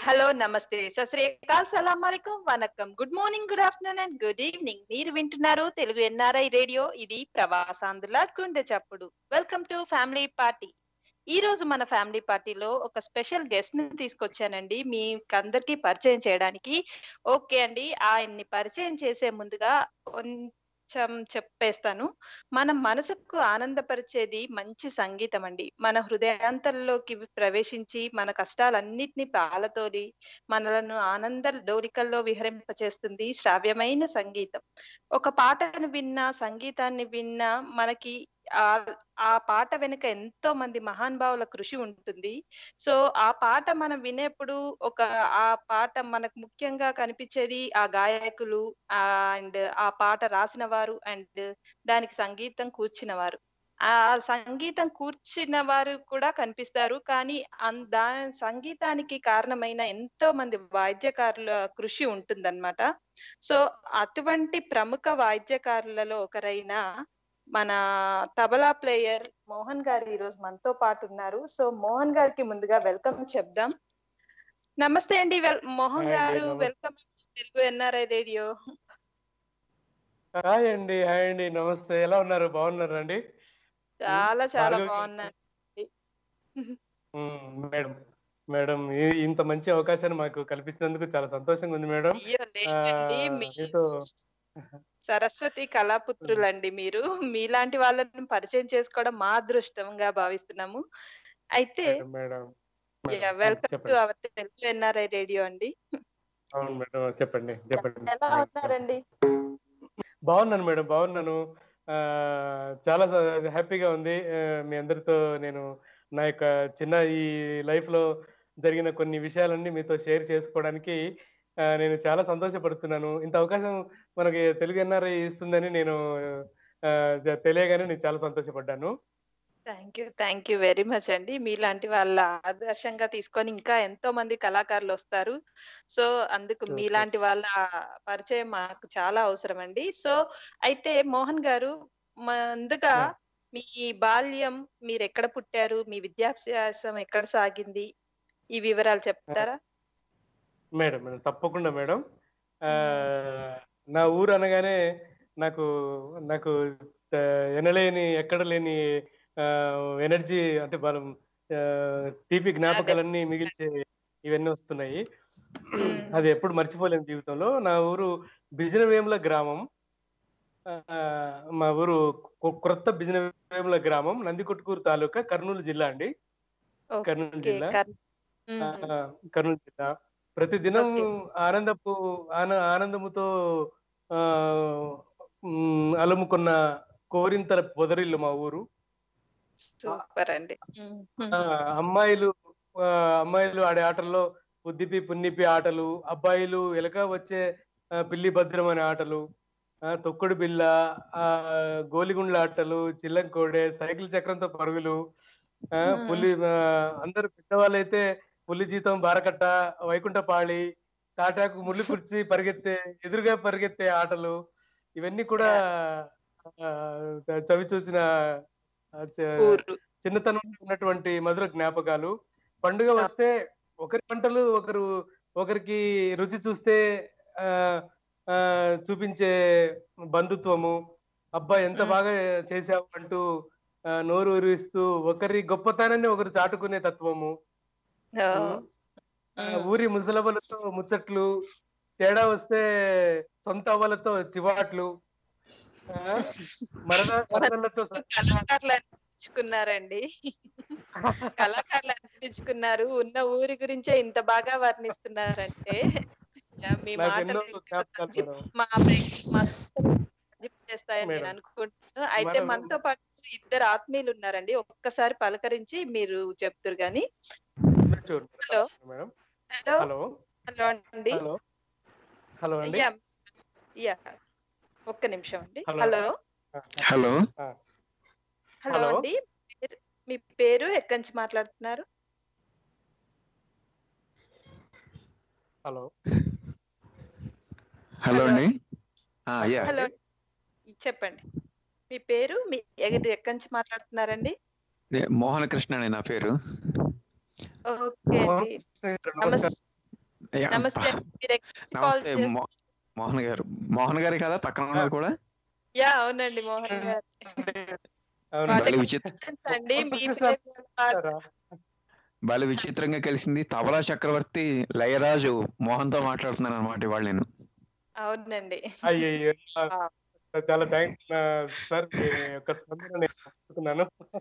Hello నమస్తే సశ్రీకాల్ సలాం అలైకుం వనక్కం good morning good afternoon and good evening మీరు వింటున్నారు తెలుగు ఎన్ఆర్ఐ రేడియో ఇది ప్రవాసాంధ్రుల గుండె చప్పుడు వెల్కమ్ టు ఫ్యామిలీ పార్టీ ఈ రోజు మన ఫ్యామిలీ పార్టీలో ఒక స్పెషల్ గెస్ట్ ని తీసుకొచ్చానండి మీకు అందరికి పరిచయం చేయడానికి ఓకే అండి ఆయన్ని పరిచయం చేసే ముందుగా కొంచెం చెప్పేస్తాను మన మనసుకు ఆనందపరిచేది మంచి సంగీతం అండి మన హృదయాంతరంలోకి ప్రవేశించి మన కష్టాలన్నిటినీ పాలతోలి మనలను ఆనంద డోలికల్లో విహరింపచేస్తుంది శ్రావ్యమైన సంగీతం ఒక పాటను విన్నా సంగీతాన్ని విన్నా మనకి ఆ ఆ పాట వెనుక ఎంతో మంది మహానుభావుల కృషి ఉంటుంది సో ఆ పాట మనం వినేప్పుడు ఒక ఆ పాట మనకు ముఖ్యంగా కనిపించేది ఆ గాయకులు అండ్ ఆ పాట రాసిన వారు అండ్ దానికి సంగీతం కూర్చిన వారు ఆ సంగీతం కూర్చిన వారు కూడా కనిపిస్తారు కానీ దా సంగీతానికి కారణమైన ఎంతో మంది వాయిద్యకారుల కృషి ఉంటుందన్నమాట సో అటువంటి ప్రముఖ వాయిద్యకారులలో ఒకరైన మన తబలా ప్లేయర్ మోహన్ గారు ఈ రోజు మనతో పాటు ఉన్నారు సో మోహన్ గారికి ముందుగా వెల్కమ్ చెప్దాం నమస్తే అండి మోహన్ గారు welcome Telugu NRI radio hi అండి హాయ్ అండి నమస్తే ఎలా ఉన్నారు బాగున్నారు అండి చాలా చాలా బాగున్నాను మేడం మేడం ఇంత మంచి అవకాశాన్ని మాకు కల్పించినందుకు చాలా సంతోషంగా ఉంది మేడం మీతో సరస్వతి కళాపుత్రులండి మీరు మీలాంటి వాళ్ళని పరిచయం చేసుకోవడం మా అదృష్టంగా భావిస్తున్నాము అయితే welcome to our Telugu NRI radio అండి అవును మేడం చెప్పండి చెప్పండి ఎలా ఉన్నారండి బాగున్నాను మేడం బాగున్నాను చాలా హ్యాపీగా ఉంది మీ అందరితో నేను నా యొక్క చిన్న ఈ లైఫ్ లో జరిగిన కొన్ని విషయాలన్నీ మీతో షేర్ చేసుకోవడానికి నేను చాలా సంతోషపడుతున్నాను ఇంత అవకాశం మనకి తెలుగు ఎన్ఆర్ఐ ఇస్తుందని నేను తెలియగానే నేను చాలా సంతోషపడ్డాను thank you thank you very much అండి మీలాంటి వాళ్ళ ఆదర్శంగా తీసుకొని ఇంకా ఎంతో మంది కళాకారులు వస్తారు సో అందుకు మీలాంటి వాళ్ళ పరిచయం మాకు చాలా అవసరం అండి సో అయితే మోహన్ గారు ముందుగా మీ బాల్యం మీరు ఎక్కడ పుట్టారు మీ విద్యాభ్యాసం ఎక్కడ సాగింది ఈ వివరాలు చెప్తారా మేడం మేడం తప్పకుండా మేడం నా ఊరు అనగానే నాకు నాకు ఎనలేని ఎక్కడ లేని ఎనర్జీ అంటే మనం తీపి జ్ఞాపకాలన్నీ మిగిల్చే ఇవన్నీ వస్తున్నాయి అది ఎప్పుడు మర్చిపోలేను జీవితంలో నా ఊరు బిజినవేముల గ్రామం మా ఊరు క్రొత్త బిజినవేముల గ్రామం నందికొట్కూరు తాలూకా కర్నూలు జిల్లా అండి కర్నూలు జిల్లా కర్నూలు జిల్లా ప్రతి దినం ఆనందపు ఆనందముతో ఆ అలుముకున్న కోరింతల పొదరిల్లు మా ఊరు సూపర్ అండి అమ్మాయిలు అమ్మాయిలు ఆడే ఆటల్లో ఉద్దిపి పున్నిపి ఆటలు అబ్బాయిలు ఎలక వచ్చే పిల్లి భద్రం అనే ఆటలు తొక్కుడు బిల్ల ఆ గోలిగుండ్ల ఆటలు చిల్లంకోడే సైకిల్ చక్రంతో పరుగులు పులి అందరు పెద్దవాళ్ళు అయితే పులి జీతం బారకట్ట వైకుంఠపాళి తాటాకు ముళ్ళు కుర్చి పరిగెత్తే ఎదురుగా పరిగెత్తే ఆటలు ఇవన్నీ కూడా చవి చూసిన చిన్నతనంలో ఉన్నటువంటి మధుర జ్ఞాపకాలు పండుగ వస్తే ఒకరి వంటలు ఒకరు ఒకరికి రుచి చూస్తే ఆ చూపించే బంధుత్వము అబ్బా ఎంత బాగా చేసావు అంటూ నోరు ఊరిస్తూ ఒకరి గొప్పతనాన్ని ఒకరు చాటుకునే తత్వము ఊరి ముసలవ్వలతో ముచ్చట్లు తేడా వస్తే సొంత అవ్వలతో చివాట్లు మరణలతో అనిపించుకున్నారండి కళాకారులు అనిపించుకున్నారు ఉన్న ఊరి గురించే ఇంత బాగా వర్ణిస్తున్నారంటే మీ మాటలు మా చేస్తాయని నేను అనుకుంటున్నాను అయితే మనతో పాటు ఇద్దరు ఆత్మీయులు ఉన్నారండి ఒక్కసారి పలకరించి మీరు చెప్తారు గాని హలో హలో హలో హలో అండి హలో అండి యా ఒక్క నిమిషం అండి హలో హలో హలో అండి మీ పేరు ఎక్కడి నుంచి మాట్లాడుతున్నారు హలో హలో అండి హలో చెప్పండి మీ పేరు మీ ఎక్కడి నుంచి మాట్లాడుతున్నారండి మోహన కృష్ణ నా పేరు ఓకే యా, నమస్తే ప- మీరు ఎక్కడి నుంచి కాల్ నమస్తే చేస్తున్నారు? మో- మోహన్ గారు మోహన్ గారే కదా పక్కన ఉన్నది కూడా యా అవునండి మోహన్ గారు అవును వాళ్ళకి భలే విచిత్ర అండి మీ కృష్ణ పేరు బాగా- భలే విచిత్రంగా కలిసింది తబలా చక్రవర్తి లయరాజు మోహన్ తో మాట్లాడుతున్నాను అనమాట ఇవాళ నేను అవునండి అయ్యయ్యో చాలా థ్యాంక్స్ సార్ మీ యొక్క స్పందన నేను అందుకున్నాను.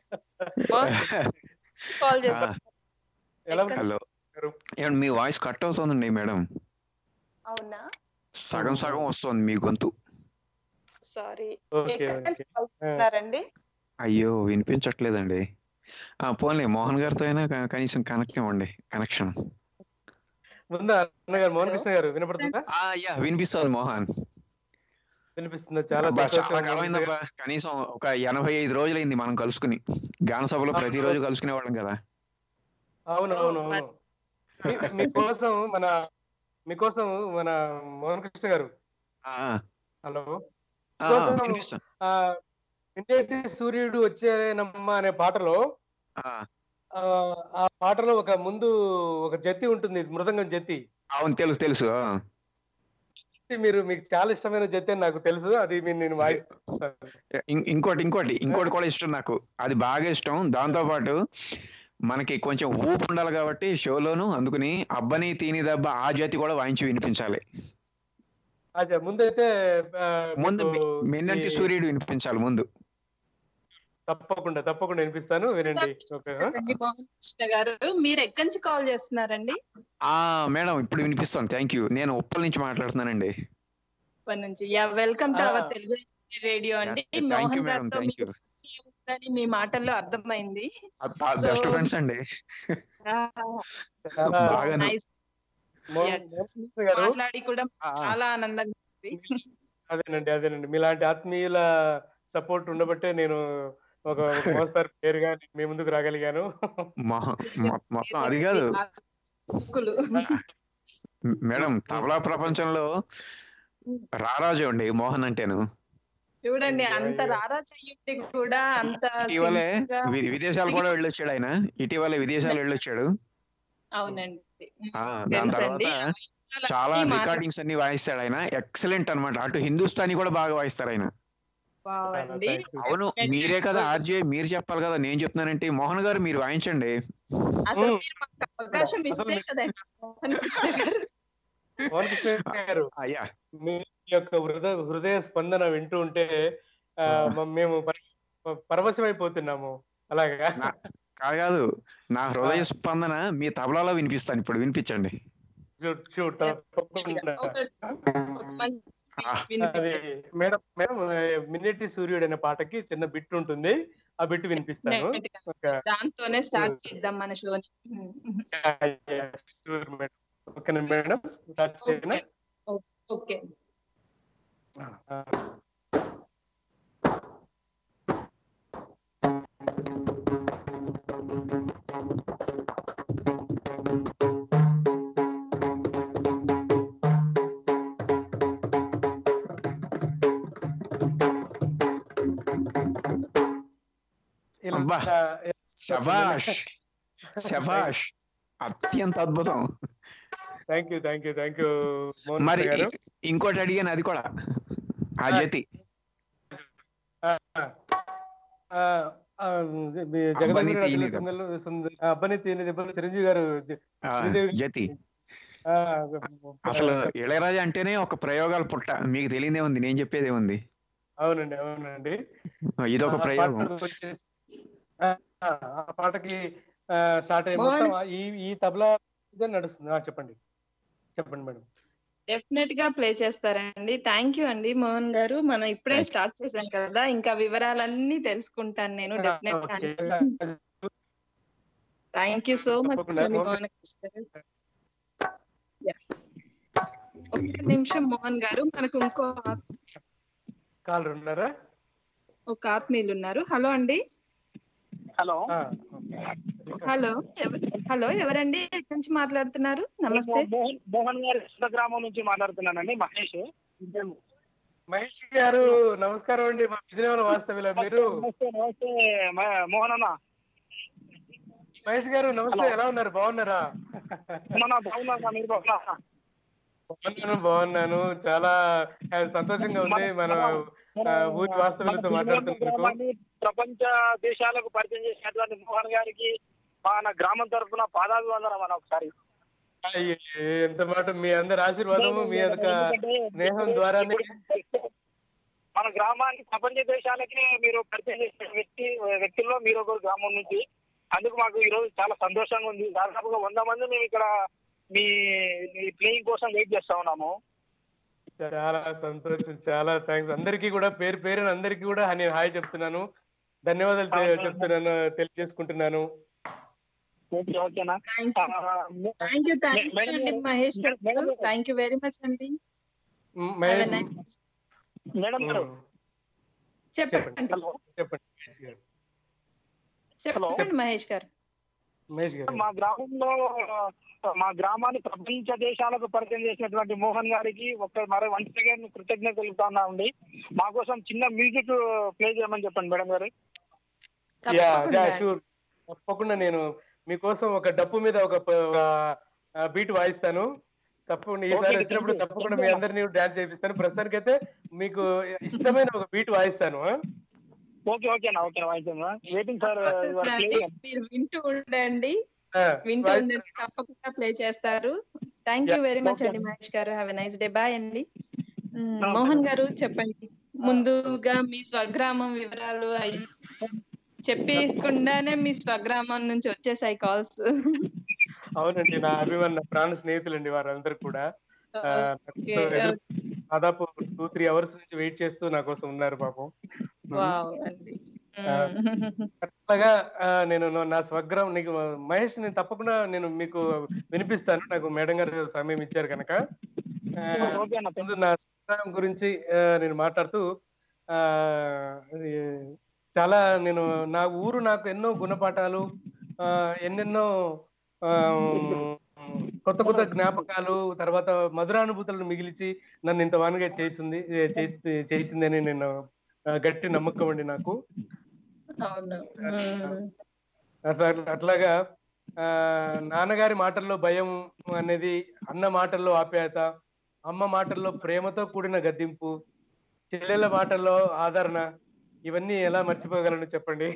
కాల్ ఆ, చేస్తాను ఎలా ఎక్కడ- హలో ఉన్నారు? ఏమండి మీ వాయిస్ కట్ అవుతుందండి మేడం అవునా సగం సగం వస్తుంది మీ గొంతు సారీ ఓకే ఎక్కడి ఓకే నుంచి కాల్ చేస్తున్నారండి అయ్యో వినిపించట్లేదండి ఆ పోన్లే మోహన్ గారితో అయినా క- కనీసం కనెక్ట్ ఇవ్వండి కనెక్షన్ ముందు అన్నగారు మోహన్ కృష్ణ గారు వినపడుతుందా ఆ యా వినిపిస్తుంది మోహన్ వినిపిస్తుందా చాలా అబ్బా, చాలా సంతోషం కాలమైందబ్బా కనీసం ఒక ఎనభై ఐదు రోజులైంది మనం కలుసుకుని గాన సభలో ప్రతిరోజు కలుసుకునేవాళ్ళం కదా అవును అవును అవును మీ- మీకోసం మన మీకోసం మన మోహన్ కృష్ణ గారు ఆ, ఆ, హలో ఆ, కోసం- వినిపిస్తుంది ఆ ఇంటి సూర్యుడు వచ్చేనమ్మ అనే పాటలో ఆ, ఆ ఆ పాటలో ఒక ముందు ఒక జతి ఉంటుంది మృదంగం జతి అవును తెలుసు తెలుసు ఆ. ఇది మీరు మీకు చాలా ఇష్టమైన జతి అని నాకు తెలుసు అది మీరు నేను వాయిస్తాను ఇం- ఇంకోటి ఇంకోటి ఇంకోటి కూడా ఇష్టం నాకు అది బాగా ఇష్టం దాంతో పాటు మనకి కొంచెం ఊపు ఉండాలి కాబట్టి షోలోను అందుకని అబ్బని తీని దెబ్బ ఆ జాతి కూడా వాయించి వినిపించాలి అదే ముందైతే ఆ, ముందు మీకు మి- మిన్నంటి ఈ- సూర్యుడు వినిపించాలి ముందు తప్పకుండా తప్పకుండా వినిపిస్తాను వినండి ఓకే అండి మోహన్ కృష్ణ గారు మీరు ఎక్కడి నుంచి కాల్ చేస్తున్నారండి ఆ మేడం ఇప్పుడు వినిపిస్తాను థ్యాంక్ యూ నేను ఉప్పల్ నుంచి మాట్లాడుతున్నానండి ఇప్పటి నుంచి యా వెల్కమ్ టు ఆ. అవర్ తెలుగు రేడియో అండి థ్యాంక్ మోహన్ యూ మేడం గారితో థ్యాంక్ యూ మీకు పరిచయం ఉందని మీ మాటల్లో అర్థమైంది బెస్ట్ So- ఫ్రెండ్స్ అండి చాలా బాగా నైస్ మోహన్ Yes. మోహన్ కృష్ణ గారు మాట్లాడి కూడా ఆ, ఆ. చాలా ఆనందంగా ఉంది అదేనండి అదేనండి మీలాంటి ఆత్మీయుల సపోర్ట్ ఉండబట్టే నేను ఒక ఒక మోస్తారు పేరుగా మీ ముందుకు రాగలిగాను మొహ- మొ- మొత్తం అది కాదు బుక్కులు. మేడం తబలా ప్రపంచంలో రారాజు అండి మోహన్ అంటేను చూడండి అంత అయ్యో. రారా చెయ్యుండి కూడా అంత ఇటీవలే simple గా- వి- విదేశాలు కూడా వెళ్ళొచ్చాడు ఆయన ఇటీవలే విదేశాలు వెళ్ళొచ్చాడు అవునండి ఆ, దాని తెలుసండి తర్వాత చాలా రికార్డింగ్స్ అన్ని వాయిస్తాడు ఆయన ఎక్సలెంట్ అన్నమాట అటు హిందుస్థానీ కూడా బాగా వాయిస్తారు ఆయన బాగుంది Thank you. అవును మీరే కదా ఆర్జే మీరు చెప్పాలి కదా నేను చెప్తున్నానంటే మోహన్ గారు మీరు వాయించండి అసలు ఉమ్. మీరు మాకు అవకాశం అసలు ఇస్తే మీ- కదండి మోహన్ కృష్ణ గారు. మోహన్ కృష్ణ గారు అయ్యా మీ యొక్క హృదయ హృదయ స్పందన వింటూ ఉంటే ఆ, మ- మేము పర- పరవశమైపోతున్నాము అలాగా నా- కాదు కాదు నా హృదయ స్పందన మీ తబలాలో వినిపిస్తాను ఇప్పుడు వినిపించండి షూట్ షూట్ తప్పకుండా ఒక- ఒక మంచి ఆ. అది వినిపించండి. మేడం మేడం మిన్నెట్టి సూర్యుడు అనే పాటకి చిన్న బిట్ ఉంటుంది ఆ బిట్ వినిపిస్తాను Definitely గా. ఒక దాంతోనే స్టార్ట్ చేద్దాం మన షోని షూర్ మేడం ఓకేనా మేడం స్టార్ట్ చేయనా ఓకే ఆ. ఇలా- అబ్బా. శభాష్ శభాష్ అత్యంత అద్భుతం thank you thank you thank you Mohan మరి గారు ఇ- ఇంకోటి అడిగాను అది కూడా ఆ జతి ఆ, ఆ, ఆ, మీ జగదీశ్వరి అబ్బని గారు తీయని సుందరులు సుందర- ఆ, అబ్బని తీయని దెబ్బలు చిరంజీవి గారు జ- ఆ, శ్రీదేవి- జతి ఆ, అసలు ఇళయరాజా అంటేనే ఒక ప్రయోగాలు పుట్ట మీకు తెలియదే ఉంది నేను చెప్పేదే ఉంది అవునండి అవునండి ఇది ఒక ఆ ప్రయోగం పాట వచ్చేసి- ఆ, ఆ, ఆ పాటకి స్టార్ట్ అయ్యి మోహన్- మొత్తం ఆ- ఈ ఈ తబలా ఇదే నడుస్తుంది ఆ, చెప్పండి చెప్పండి మేడం డెఫినెట్ గా ప్లే చేస్తారండి థ్యాంక్ యూ అండి మోహన్ గారు మనం ఇప్పుడే Thank you. స్టార్ట్ చేశాం కదా ఇంకా వివరాలన్నీ తెలుసుకుంటాను నేను డెఫినెట్ గా ఓకే. థ్యాంక్ యూ సో మచ్ తప్పకుండా. అండి మోహన్ కృష్ణ గారు Yeah. ఒక్క నిమిషం మోహన్ గారు మనకు ఇంకో ఆత్- కాల్ ఉన్నారా ఒక ఆత్మీయులు ఉన్నారు హలో అండి హలో ఆ, హలో ఎవ- హలో ఎవరండి ఎక్కడి నుంచి మాట్లాడుతున్నారు నమస్తే మోహన్ మోహన్ గారి సొంత గ్రామం నుంచి మాట్లాడుతున్నానండి మహేష్ మహేష్ గారు నమస్కారం అండి మా విజయనగరం వాస్తవ్యుల మీరు నమస్తే నమస్తే మ- మోహన్ అన్న మహేష్ గారు నమస్తే ఎలా ఉన్నారు బాగున్నారా మన బాగున్నా మీరు బాగున్నారా? బాగున్నాను బాగున్నాను చాలా ఆ, సంతోషంగా ఉంది మన ఆ, ఊరి వాస్తవులతో మన మాట్లాడుతున్నందుకు గ్రామాన్ని ప్రపంచ దేశాలకు పరిచయం చేసినటువంటి మోహన్ గారికి మన గ్రామం తరఫున పాదాభివందనం మన ఒకసారి అయ్యే, ఎంత మాట మీ అందరి ఆశీర్వాదము మీ యొక్క స్నేహం ద్వారానే మన గ్రామాన్ని ప్రపంచ దేశాలకి మీరు పరిచయం చేసిన వ్యక్తి వ్యక్తుల్లో మీరు ఒక గ్రామం నుంచి అందుకు మాకు ఈ రోజు చాలా సంతోషంగా ఉంది దాదాపుగా వంద మంది మేము ఇక్కడ మీ మీ ప్లేయింగ్ కోసం వెయిట్ చేస్తా ఉన్నాము చాలా సంతోషం చాలా థ్యాంక్స్ అందరికీ కూడా పేరు పేరున అందరికీ కూడా నేను హాయ్ చెప్తున్నాను ధన్యవాదాలు తె- చెప్తున్నాను తెలియజేసుకుంటున్నాను ఓకే ఓకేనా థ్యాంక్ యూ ఆ, thank you thank you madam అండి గారు, మహేష్ గారు మేడం గారు. థ్యాంక్ యూ వెరీ మచ్ అండి మ్, Have a Mahesh nice- madam గారు మ్, చెప్పండి హలో చెప్పండి మహేష్ గారు చెప్పండి మహేష్ గారు మహేష్ గారు మా గ్రామంలో మా గ్రామాన్ని ప్రపంచ దేశాలకు పరిచయం చేసినటువంటి మోహన్ గారికి ఒక మరో వన్స్ అగైన్ కృతజ్ఞత తెలుపుతా ఉండి మా కోసం చిన్న మ్యూజిక్ ప్లే చేయమని చెప్పండి మేడం గారు యా తప్పకుండా యా షూర్ తప్పకుండా నేను మీకోసం ఒక డప్పు మీద ఒక బీట్ వాయిస్తాను తప్పకుండా ఈసారి Okay, వచ్చినప్పుడు thank you. తప్పకుండా మీ అందరినీ డాన్స్ చేపిస్తాను ప్రస్తుతానికైతే మీకు ఇష్టమైన ఒక బీట్ వాయిస్తాను ఆ? ఓకే ఓకేనా ఓకేనా వాయించమ్మా వెయిటింగ్ ఫర్ తప్పకుండా అండి. మీరు వింటూ ఉండండి ఆ, వింటూ వాయిస్తాను. ఉండండి తప్పకుండా ప్లే చేస్తారు thank you very much Okay. అండి మహేష్ గారు have a nice day bye అండి మ్, Okay. మోహన్ గారు చెప్పండి ముందుగా మీ స్వగ్రామం వివరాలు అయి చెప్పకుండానే మీ స్వగ్రామం నుంచి వచ్చేసాయి కాల్స్ అవునండి నా అభిమాన నా ప్రాణ స్నేహితులండి వారందరూ కూడా ఆ, Okay. ఎదురు- దాదాపు టూ త్రీ అవర్స్ నుంచి వెయిట్ చేస్తూ నా కోసం ఉన్నారు పాపం వావ్ అండి ఖచ్చితంగా ఆ, నేను నా- నా స్వగ్రామం నీకు మహేష్ నేను తప్పకుండా నేను మీకు వినిపిస్తాను నాకు మేడం గారు సమయం ఇచ్చారు కనుక ఆ, ఓకేనా ముందు నా స్వగ్రామం గురించి ఆ, నేను మాట్లాడుతూ ఆ ఇది చాలా నేను నా ఊరు నాకు ఎన్నో గుణపాఠాలు ఆ, ఎన్నెన్నో ఆ, కొత్త కొత్త జ్ఞాపకాలు తర్వాత మధురానుభూతులను మిగిల్చి నన్ను ఇంత వానుగా చేసింది ఏ, చేసి చేసిందని నేను ఆ, గట్టి నమ్మకం అండి నాకు అవును మ్, అసలు అట్లాగా ఆ నాన్నగారి మాటల్లో భయం అనేది అన్న మాటల్లో ఆప్యాయత అమ్మ మాటల్లో ప్రేమతో కూడిన గద్దింపు చెల్లెల మాటల్లో ఆదరణ ఇవన్నీ ఎలా మర్చిపోగలను చెప్పండి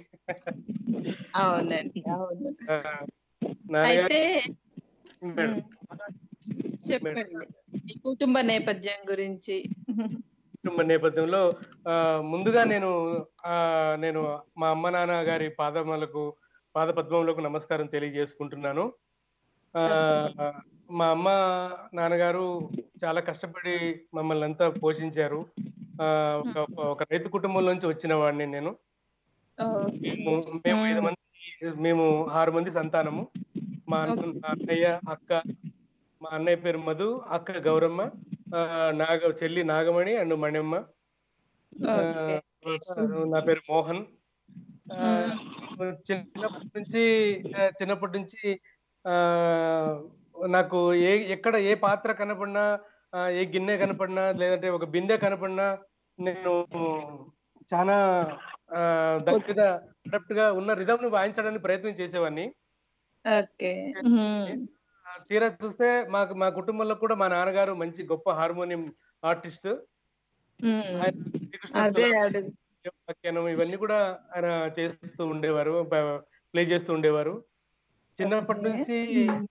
అవునండి అవును ఆ, నాన్నగారి అయితే మేడం. మ్, చెప్పండి మీ కుటుంబ నేపథ్యం గురించి కుటుంబ నేపథ్యంలో ఆ ముందుగా నేను ఆ నేను మా అమ్మ నాన్న గారి పాదములకు పాద పద్మములకు నమస్కారం తెలియజేసుకుంటున్నాను ఆ మా అమ్మ నాన్నగారు చాలా కష్టపడి మమ్మల్ని అంతా పోషించారు ఆ ఒక ఒక రైతు కుటుంబం నుంచి వచ్చిన వాడిని నేను మేము మేము ఐదు మంది మేము ఆరు మంది సంతానము మా అన్న- మా అన్నయ్య అక్క మా అన్నయ్య పేరు మధు అక్క గౌరమ్మ ఆ, నాగ చెల్లి నాగమణి అండ్ మణిమ్మ ఆ, ఓకే నా పేరు మోహన్ ఆ, చిన్నప్పటి నుంచి ఆ, చిన్నప్పటి నుంచి ఆ నాకు ఏ ఎక్కడ ఏ పాత్ర కనపడినా ఆ, ఏ గిన్నె కనపడినా లేదంటే ఒక బిందె కనపడినా నేను చాలా ఆ, దాని మీద అడాప్ట్ గా ఉన్న రిధమ్ ను వాయించడానికి ప్రయత్నం చేసేవాడిని ఓకే ఆ, తీరా చూస్తే మాకు మా కుటుంబంలో కూడా మా నాన్నగారు మంచి గొప్ప హార్మోనియం ఆర్టిస్ట్ ఆయన శ్రీకృష్ణ అదే తులసి అడుగు వ్యాఖ్యానం ఇవన్నీ కూడా ఆయన చేస్తూ ఉండేవారు ప్లే చేస్తూ ఉండేవారు చిన్నప్పటి Okay. నుంచి మ్మ్.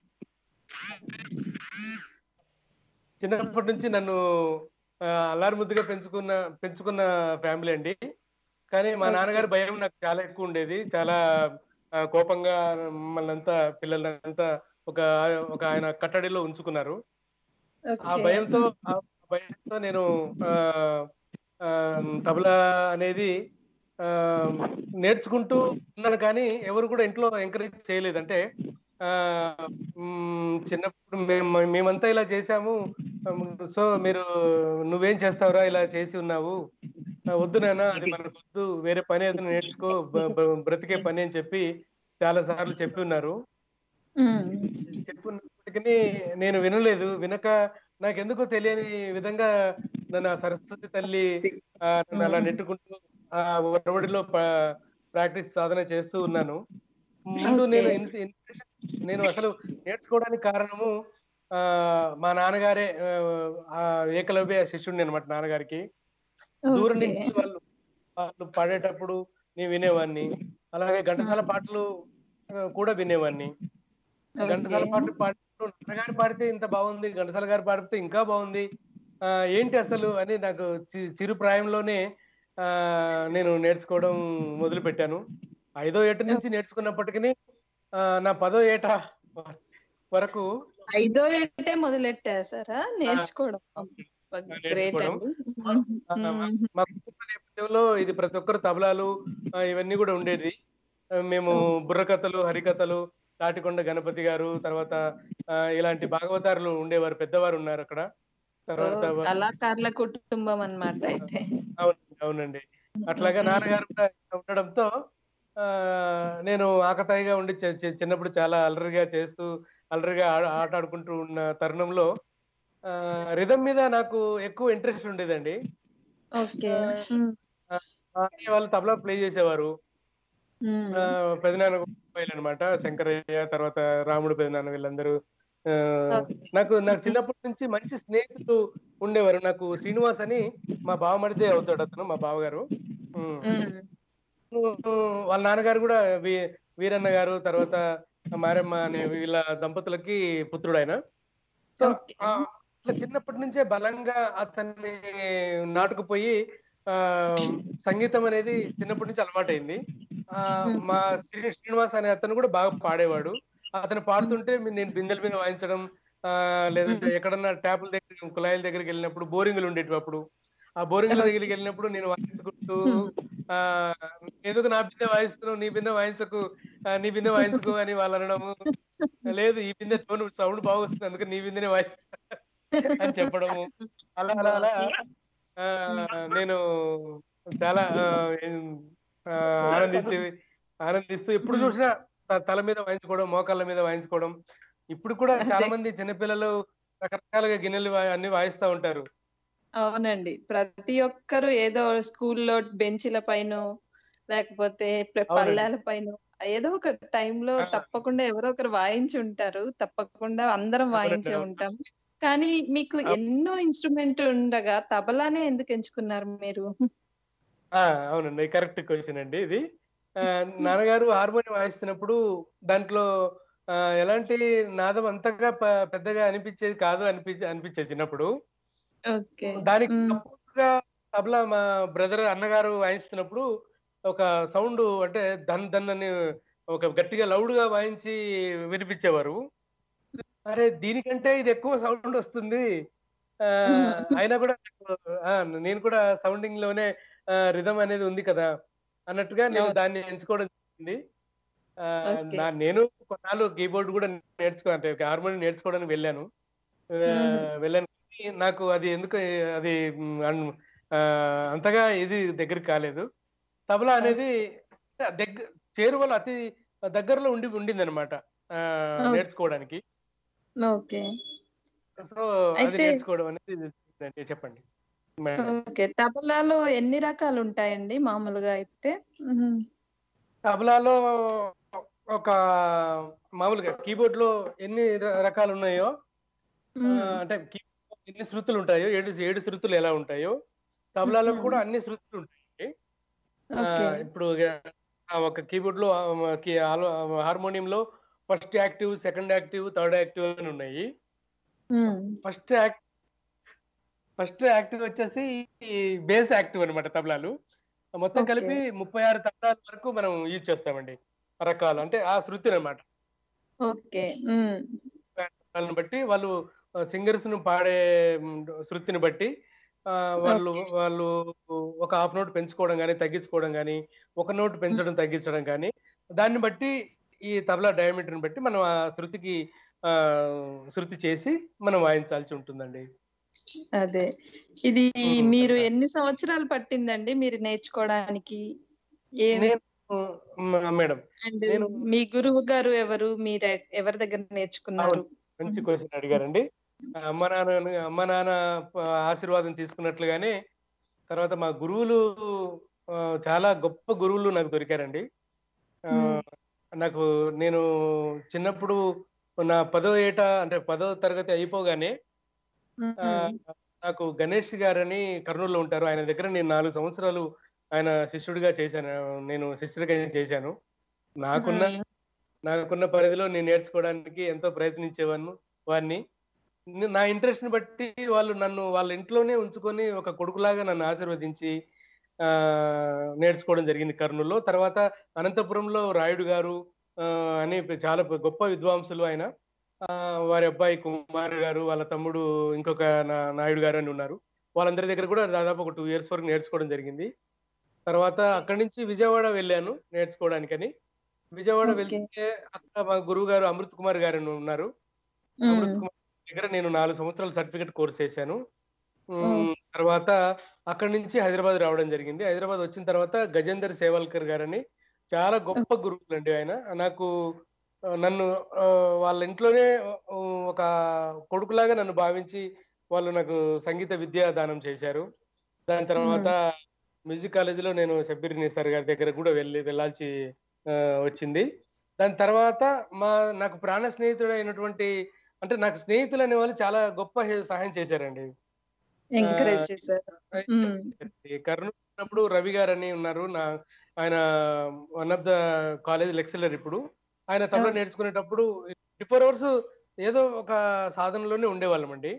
చిన్నప్పటి నుంచి నన్ను ఆ, అల్లారు ముద్దుగా పెంచుకున్న పెంచుకున్న ఫ్యామిలీ అండి కానీ మా Okay. నాన్నగారి భయం నాకు చాలా ఎక్కువ ఉండేది చాలా ఆ, కోపంగా మమ్మల్ని అంతా పిల్లలంతా ఒక ఒక ఆయన కట్టడిలో ఉంచుకున్నారు ఆ ఓకే. భయంతో ఆ భయంతో నేను ఆ ఆ, తబలా అనేది ఆ నేర్చుకుంటూ ఉన్నాను కానీ ఎవరు కూడా ఇంట్లో ఎంకరేజ్ చేయలేదు అంటే ఆ మ్, చిన్నప్పుడు మేము మేమంతా ఇలా చేశాము సో మీరు నువ్వేం చేస్తావురా ఇలా చేసి ఉన్నావు ఆ, వద్దు నాన్న అది మనకు వద్దు వేరే పని ఏదైనా నేర్చుకో బ- బ- బ్రతికే పని అని చెప్పి చాలా సార్లు చెప్పి ఉన్నారు మ్మ్. చెప్పున్నప్పటికీ నేను వినలేదు వినక నాకెందుకో తెలియని విధంగా నన్ను ఆ సరస్వతి తల్లి ఆ, నన్ను అలా నెట్టుకుంటూ ఆ ఒరవడిలో ప్రాక్టీస్ సాధన చేస్తూ ఉన్నాను ముందు Okay. నేను ఇన్- ఇన్స్పిరేషన్ నేను అసలు నేర్చుకోవడానికి కారణము ఆ మా నాన్నగారే ఆ, ఆ ఏకలవ్య శిష్యుడిని అనమాట నాన్నగారికి దూరం Okay. నుంచి వాళ్ళు వాళ్ళు పాడేటప్పుడు నేను వినేవాడిని అలాగే ఘంటసాల పాటలు ఆ, కూడా వినేవాడిని ఘంటసాల Okay. పాటలు పాడినప్పుడు నాన్నగారు పాడితే ఇంత బాగుంది ఘంటసాల గారు పాడితే ఇంకా బాగుంది ఆ, ఏంటి అసలు అని నాకు చి- చిరు ప్రాయంలోనే ఆ, నేను నేర్చుకోవడం మొదలు పెట్టాను ఐదో ఏట నుంచి నేర్చుకున్నప్పటికీ ఆ, నా పదో ఏట వరకు ఐదో ఏటే మొదలెట్టేసారా నేర్చుకోవడం గ్రేట్ నేర్చుకోవడం. అండి ఆ, మా కుటుంబ నేపథ్యంలో ఇది ప్రతి ఒక్కరు తబలాలు ఆ, ఇవన్నీ కూడా ఉండేది ఆ, మేము బుర్రకథలు హరికథలు తాటికొండ గణపతి గారు తర్వాత ఆ, ఇలాంటి భాగవతారులు ఉండేవారు పెద్దవారు ఉన్నారు అక్కడ తర్వాత ఓ, కళాకారుల కుటుంబం అన్నమాట అయితే అవును అవునండి అట్లాగా నాన్నగారు కూడా ఉండడంతో ఆ నేను ఆకతాయిగా ఉండి చి- చి- చిన్నప్పుడు చాలా అల్లరిగా చేస్తూ అల్లరిగా ఆ- ఆట ఆడుకుంటూ ఉన్న తరుణంలో ఆ రిధం మీద నాకు ఎక్కువ ఇంట్రెస్ట్ ఉండేదండి ఓకే ఆ అన్నయ్య వాళ్ళు తబలా ప్లే చేసేవారు ఆ, పెదనాన్న అబ్బాయిలు అనమాట శంకరయ్య తర్వాత రాముడు పెదనాన్న వీళ్ళందరూ ఆ, నాకు నాకు చిన్నప్పటి నుంచి మంచి స్నేహితులు ఉండేవారు నాకు శ్రీనివాస్ అని మా బావమరిదే అవుతాడు అతను మా బావగారు ఉమ్. వాళ్ళ నాన్నగారు కూడా వీ- వీరన్న గారు తర్వాత మారమ్మ అనే వీళ్ళ దంపతులకి పుత్రుడు ఆయన సో Okay. ఆ, అట్లా చిన్నప్పటి నుంచే బలంగా అతన్ని నాటుకుపోయి ఆ సంగీతం అనేది చిన్నప్పటి నుంచి అలవాటైంది ఆ మా శ్రీ శ్రీనివాస్ అనే అతను కూడా బాగా పాడేవాడు అతను పాడుతుంటే మీ- నేను బిందెల మీద వాయించడం ఆ లేదంటే ఎక్కడన్నా ట్యాపుల దగ్గర కుళాయిల దగ్గరికి వెళ్ళినప్పుడు బోరింగులు ఉండేటివి అప్పుడు ఆ బోరింగుల దగ్గరికి వెళ్ళినప్పుడు నేను వాయించుకుంటూ ఆ ఏదో నా బిందె వాయిస్తున్నావు నీ బిందె వాయించకు ఆ, నీ బిందె వాయించుకో అని వాళ్ళు అనడము లేదు ఈ బిందె టోన్ సౌండ్ బాగా వస్తుంది అందుకే నీ బిందెనే వాయిస్తా అని చెప్పడము అలా అలా అలా ఆ, నేను చాలా ఆ, ఏం- ఆ, ఆనందించి ఆనందిస్తూ ఎప్పుడు చూసినా త- తల మీద వాయించుకోవడం మోకాళ్ళ మీద వాయించుకోవడం ఇప్పుడు కూడా చాలా అదే. మంది చిన్నపిల్లలు రకరకాలుగా గిన్నెలు వా- అన్ని వాయిస్తా ఉంటారు అవునండి ప్రతి ఒక్కరు ఏదో స్కూల్లో బెంచ్ల పైన లేకపోతే ప- అవునండి. పళ్ళాల పైన ఏదో ఒక టైంలో ఆ. తప్పకుండా ఎవరో ఒకరు వాయించి ఉంటారు తప్పకుండా అందరం వాయించే అవునండి. ఉంటాం కానీ మీకు అవును. ఎన్నో ఇన్స్ట్రుమెంట్ ఉండగా తబలానే ఎందుకు ఎంచుకున్నారు మీరు ఆ అవునండి కరెక్ట్ క్వశ్చన్ అండి ఇది ఆ, నాన్నగారు హార్మోనియం వాయిస్తున్నప్పుడు దాంట్లో ఆ, ఎలాంటి నాదం అంతగా ప- పెద్దగా అనిపించేది కాదు అనిపించే అనిపించేది చిన్నప్పుడు ఓకే దానికి మ్మ్. తప్పుగా తబలా మా బ్రదర్ అన్నగారు వాయిస్తున్నప్పుడు ఒక సౌండ్ అంటే ధన్ ధన్ అని ఒక గట్టిగా లౌడ్ గా వాయించి వినిపించేవారు అరే దీనికంటే ఇది ఎక్కువ సౌండ్ వస్తుంది ఆ, అయినా కూడా నాకు, ఆ, నేను కూడా సౌండింగ్ లోనే రిధం అనేది ఉంది కదా అన్నట్టుగా నేను అవును. దాన్ని ఎంచుకోవడం జరిగింది ఆ, Okay. నా- నేను కొన్నాళ్ళు కీబోర్డ్ కూడా నేర్చుకో అంటే హార్మోనియం నేర్చుకోవడానికి వెళ్ళాను ఆ, మ్మ్. వెళ్ళాను కానీ నాకు అది ఎందుకు అది మ్, అన్- ఆ, అంతగా ఇది దగ్గరికి కాలేదు తబలా అనేది దగ్గర చేరువలో అతి దగ్గరలో ఉండి ఉండింది అనమాట Okay. నేర్చుకోవడానికి ఓకే సో అది అయితే- నేర్చుకోవడం అనేది ఇదండి. చెప్పండి మేడం. ఓకే తబలాలో ఎన్ని రకాలు ఉంటాయండి మామూలుగా అయితే మ్మ్. తబలాలో ఒక మామూలుగా కీబోర్డ్ లో ఎన్ని ర- రకాలు ఉన్నాయో ఆ, మ్మ్. అంటే కీబోర్డ్ ఎన్ని శృతులు ఉంటాయో ఏడు ఏడు శృతులు ఎలా ఉంటాయో తబలాలో మ్మ్. కూడా అన్ని శృతులు ఉంటాయి ఆ, ఓకే ఇప్పుడు ఆ, ఒక కీబోర్డ్ లో హార్మోనియం లో first active second active third active అని ఉన్నాయి మ్మ్. ఫస్ట్ యాక్ట్ ఫస్ట్ యాక్టివ్ వచ్చేసి బేస్ యాక్టివ్ అన్నమాట తబలాలు మొత్తం Okay. కలిపి ముప్పై ఆరు తబలాల వరకు మనం యూజ్ చేస్తామండి రకాలు అంటే ఆ శృతి అన్నమాట ఓకే మ్మ్. వాళ్ళని బట్టి వాళ్ళు సింగర్స్ ను పాడే మ్, శృతిని బట్టి ఆ, వాళ్ళు Okay. వాళ్ళు ఒక హాఫ్ నోట్ పెంచుకోవడం కానీ తగ్గించుకోవడం కానీ ఒక నోట్ పెంచడం తగ్గించడం కానీ దాన్ని బట్టి ఈ తబలా డయామీటర్ ని బట్టి మనం ఆ శృతికి ఆ శృతి చేసి మనం వాయించాల్సి ఉంటుందండి అదే ఇది మ్మ్. మీరు ఎన్ని సంవత్సరాలు పట్టిందండి మీరు నేర్చుకోవడానికి ఏ నేను మ- మేడం అండ్ నేను- మీ గురువు గారు ఎవరు మీరు ఎ- ఎవరి దగ్గర నేర్చుకున్నారు అవును. మంచి క్వశ్చన్ అడిగారండి అమ్మ నాన్న అమ్మ నాన్న ప- ఆశీర్వాదం తీసుకున్నట్లుగానే తర్వాత మా గురువులు ఆ, చాలా గొప్ప గురువులు నాకు దొరికారండి ఆ, మ్మ్. నాకు నేను చిన్నప్పుడు నా పదో ఏట అంటే పదో తరగతి అయిపోగానే ఆ, నాకు గణేష్ గారని కర్నూలులో ఉంటారు ఆయన దగ్గర నేను నాలుగు సంవత్సరాలు ఆయన శిష్యుడిగా చేశాను నేను శిష్యుడిగా చేశాను నాకున్న నాకున్న పరిధిలో నేను నేర్చుకోవడానికి ఎంతో ప్రయత్నించేవాను వారిని నే- నా ఇంట్రెస్ట్ ని బట్టి వాళ్ళు నన్ను వాళ్ళ ఇంట్లోనే ఉంచుకొని ఒక కొడుకులాగా నన్ను ఆశీర్వదించి ఆ నేర్చుకోవడం జరిగింది కర్నూలులో తర్వాత అనంతపురంలో రాయుడు గారు ఆ, అని చాలా గొప్ప విద్వాంసులు ఆయన ఆ, వారి అబ్బాయి కుమార్ గారు వాళ్ళ తమ్ముడు ఇంకొక నా- నాయుడు గారు అని ఉన్నారు వాళ్ళందరి దగ్గర కూడా దాదాపు ఒక టూ ఇయర్స్ వరకు నేర్చుకోవడం జరిగింది తర్వాత అక్కడి నుంచి విజయవాడ వెళ్ళాను నేర్చుకోవడానికని విజయవాడ Okay. వెళ్తే అక్కడ మా గురువు గారు అమృత్ కుమార్ గారు అని ఉన్నారు అమృత్ కుమార్ దగ్గర నేను నాలుగు సంవత్సరాలు సర్టిఫికెట్ కోర్స్ చేశాను ఉమ్, తర్వాత అక్కడి నుంచి హైదరాబాద్ రావడం జరిగింది హైదరాబాద్ వచ్చిన తర్వాత గజేందర్ సేవల్కర్ గారని చాలా గొప్ప గురువులు అండి ఆయన నాకు ఆ, నన్ను ఆ, వాళ్ళ ఇంట్లోనే ఆ, ఒక కొడుకులాగా నన్ను భావించి వాళ్ళు నాకు సంగీత విద్యా దానం చేశారు దాని తర్వాత మ్యూజిక్ కాలేజీలో నేను షబ్బీర్ నిసార్ గారి దగ్గర కూడా వెళ్ళి వెళ్ళాల్సి ఆ, వచ్చింది దాని తర్వాత మా నాకు ప్రాణ స్నేహితుడు అయినటువంటి అంటే నాకు స్నేహితులు అనే వాళ్ళు చాలా గొప్ప హె- సహాయం చేశారండి ఎంకరేజ్ చేశారు మ్మ్. ఈ కర్నూలు ఉన్నప్పుడు రవి గారు అని ఉన్నారు నా ఆయన one of the college lecturer ఇప్పుడు ఆయన తబలా Okay. నేర్చుకునేటప్పుడు ఫోర్ అవర్స్ ఏదో ఒక సాధనలోనే ఉండేవాళ్ళం అండి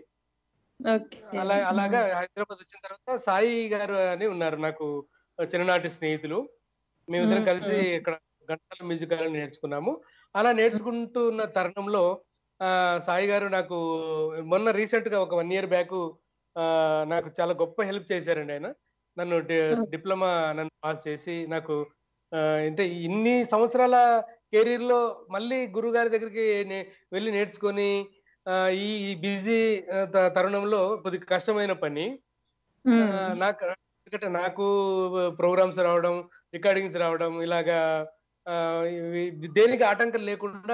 ఓకే అలా అలాగా హైదరాబాద్ వచ్చిన తర్వాత సాయి గారు అని ఉన్నారు నాకు చిన్ననాటి స్నేహితులు మేమిద్దరం మ్మ్. కలిసి ఇక్కడ గంటల మ్యూజిక్ అని నేర్చుకున్నాము అలా నేర్చుకుంటున్న తరుణంలో ఆ సాయి గారు నాకు మొన్న రీసెంట్ గా ఒక వన్ ఇయర్ బ్యాక్ నాకు చాలా గొప్ప హెల్ప్ చేశారండి ఆయన నన్ను డి- Okay. డిప్లొమా నన్ను పాస్ చేసి నాకు ఆ, అంటే ఇన్ని సంవత్సరాల కెరీర్ లో మళ్ళీ గురువు గారి దగ్గరికి నే- వెళ్ళి నేర్చుకొని ఆ, ఈ బిజీ తరుణంలో కొద్దిగా కష్టమైన పని ఆ, మ్మ్. నాకు ఎందుకంటే నాకు ప్రోగ్రామ్స్ రావడం రికార్డింగ్స్ రావడం ఇలాగా ఆ, ఇవి దేనికి ఆటంకం లేకుండా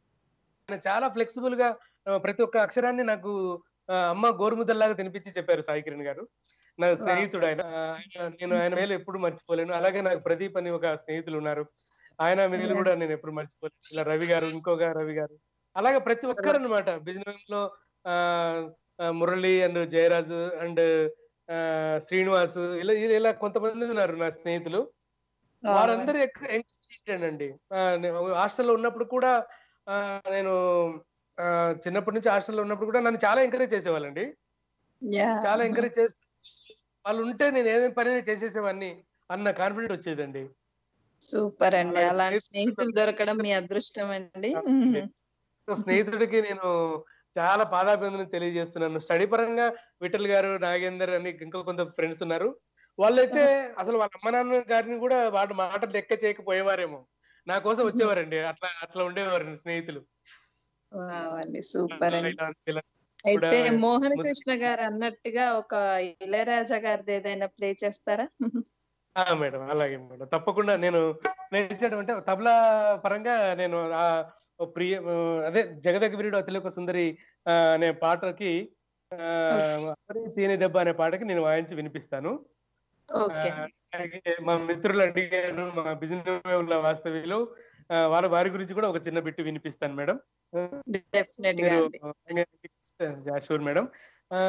ఆయన చాలా ఫ్లెక్సిబుల్ గా ఆ, ప్రతి ఒక్క అక్షరాన్ని నాకు ఆ, అమ్మ గోరుముద్దల్లాగా తినిపించి చెప్పారు సాయి కిరణ్ గారు నా స్నేహితుడు ఆయన ఆ, ఆయన- నేను ఆయన మేలు ఎప్పుడు మర్చిపోలేను అలాగే నాకు ప్రదీప్ అని ఒక స్నేహితులు ఉన్నారు ఆయన మేలు కూడా నేను ఎప్పుడు మర్చిపోలేను ఇలా రవి గారు ఇంకొక రవి గారు అలాగే ప్రతి ఒక్కరు అనమాట బిజినెస్ లో ఆ, ఆ, మురళి అండ్ జయరాజు అండ్ శ్రీనివాస్ ఇలా ఇలా కొంతమంది ఉన్నారు నా స్నేహితులు వారందరూ ఎంకరేజ్ అండి హాస్టల్లో ఉన్నప్పుడు కూడా ఆ, నేను ఆ, చిన్నప్పటి నుంచి హాస్టల్లో ఉన్నప్పుడు కూడా నన్ను చాలా ఎంకరేజ్ చేసేవాళ్ళండి Yeah. చాలా ఎంకరేజ్ చేస్తూ వాళ్ళు ఉంటే నేను ఏమేమి పని చేసేసేవాడిని అన్న కాన్ఫిడెంట్ వచ్చేదండి సూపర్ అండి అలాగే అలాంటి స్నేహితులు స్నేహితులు దొరకడం మీ అదృష్టం అండి ఆ, సో స్నేహితుడికి నేను చాలా పాదాభివందనం తెలియజేస్తున్నాను స్టడీ పరంగా విఠల్ గారు నాగేందర్ అని ఇంకా కొంత ఫ్రెండ్స్ ఉన్నారు వాళ్ళైతే అసలు వాళ్ళ అమ్మ నాన్న గారిని కూడా వాటి మాటలు లెక్క చేయకపోయేవారేమో నా కోసం వచ్చేవారండి అట్లా అట్లా ఉండేవారు స్నేహితులు వావ్ అండి సూపర్ అండి ఇలా- ఇలా అయితే కూడా మోహన ముస్- కృష్ణ గారు అన్నట్టుగా ఒక ఇళయరాజా గారిది ఏదైనా ప్లే చేస్తారా ఆ మేడం అలాగే మేడం తప్పకుండా నేను నేర్చడం అంటే తబలా పరంగా నేను ఆ ఓ ప్రియ ఆ, అదే జగదగ వీరుడు అతిలోక సుందరి ఆ, అనే పాటకి ఆ, అమరి తేనె దెబ్బ అనే పాటకి నేను వాయించి వినిపిస్తాను ఓకే ఆ, అలాగే మా మిత్రులు అడిగారు మా బిజినెస్ వాస్తవ్యులు ఆ, వాళ్ళ వారి గురించి కూడా ఒక చిన్న బిట్టు వినిపిస్తాను మేడం డెఫినెట్ గా మీరు అండి షూర్ మేడం ఆ,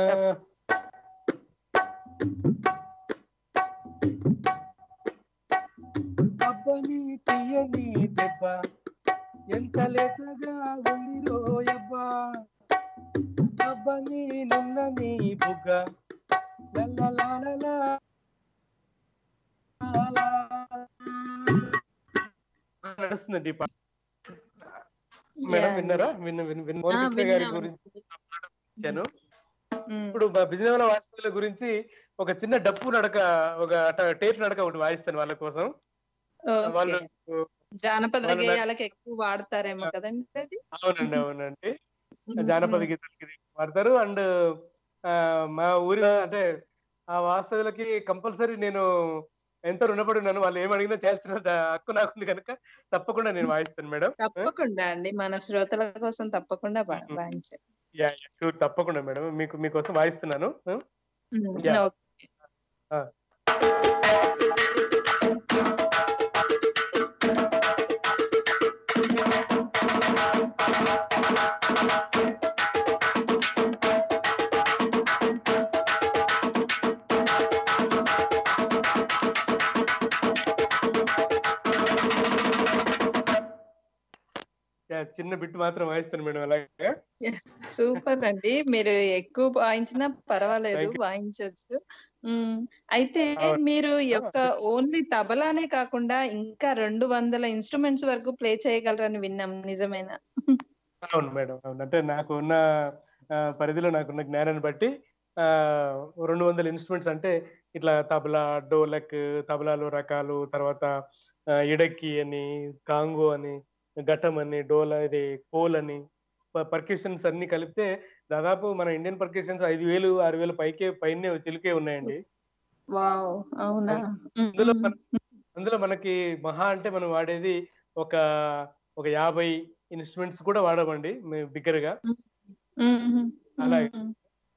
అబ్బని తీయని దెబ్బ ఎంత లేతగా ఉంది రోయబ్బా అబ్బని నున్నని బుగ్గ లల్లలాలలా. నడుస్తుందండి ఈ పాట మేడం Yeah. విన్నారా విన్న విన్న విన్న ఆ, మోహన్ కృష్ణ గారి విన్నాం. గురించి ఇచ్చాను మ్మ్. ఇప్పుడు మా బిజినెస్ వాస్తవుల గురించి ఒక చిన్న డప్పు నడక ఒక టేప్ నడక ఒకటి వాయిస్తాను వాళ్ళ కోసం ఓకే. వాళ్ళు జానపద వాళ్ళు నాకు- గేయాలకు ఎక్కువ వాడతారేమో కదండి అది అవునండి అవునండి జానపద గీతాలకి ఇది వాడతారు అండ్ మా ఊరి అంటే ఆ వాస్తవులకి కంపల్సరీ నేను ఎంతో రుణపడి ఉన్నాను వాళ్ళు ఏం అడిగినా చేస్తున్న హక్కు నాకుంది కనుక తప్పకుండా నేను వాయిస్తాను మేడం తప్పకుండా అండి మన శ్రోతల కోసం తప్పకుండా వా- మ్మ్. వాయించండి యా షూర్ తప్పకుండా మేడం మీకు మీకోసం వాయిస్తున్నాను మ్మ్. Yeah. ఓకే. చిన్న బిట్ మాత్రం వాయిస్తాను మేడం అలాగే సూపర్ అండి మీరు ఎక్కువ వాయించినా పర్వాలేదు Thank you. వాయించవచ్చు ఉమ్, అయితే అవును. మీరు ఈ యొక్క ఓన్లీ తబలానే కాకుండా ఇంకా రెండు వందల ఇన్స్ట్రుమెంట్స్ వరకు ప్లే చేయగలరని విన్నాం నిజమేనా అవును మేడం అవును అంటే నాకు ఉన్న ఆ, పరిధిలో నాకున్న జ్ఞానాన్ని బట్టి ఆ రెండు వందల ఇన్స్ట్రుమెంట్స్ అంటే ఇట్లా తబలా డోలక్ తబలాలు రకాలు తర్వాత ఆ, ఇడక్కి అని కాంగో అని ఘటం అని డోల ఇది కోల్ అని పర్క్యూషన్స్ అన్ని కలిపితే దాదాపు మన ఇండియన్ పర్క్యూషన్స్ ఐదు వేలు ఆరు వేలు పైకే పైనే చిలికే ఉన్నాయండి వావ్ అవునా ఉమ్, అందులో ఉమ్, మన- అందులో మనకి మహా అంటే మనం వాడేది ఒక ఒక యాభై ఇన్స్ట్రుమెంట్స్ కూడా వాడమండి బిగ్గర్ గా ఉమ్, ఉమ్, అలాగే. ఉమ్,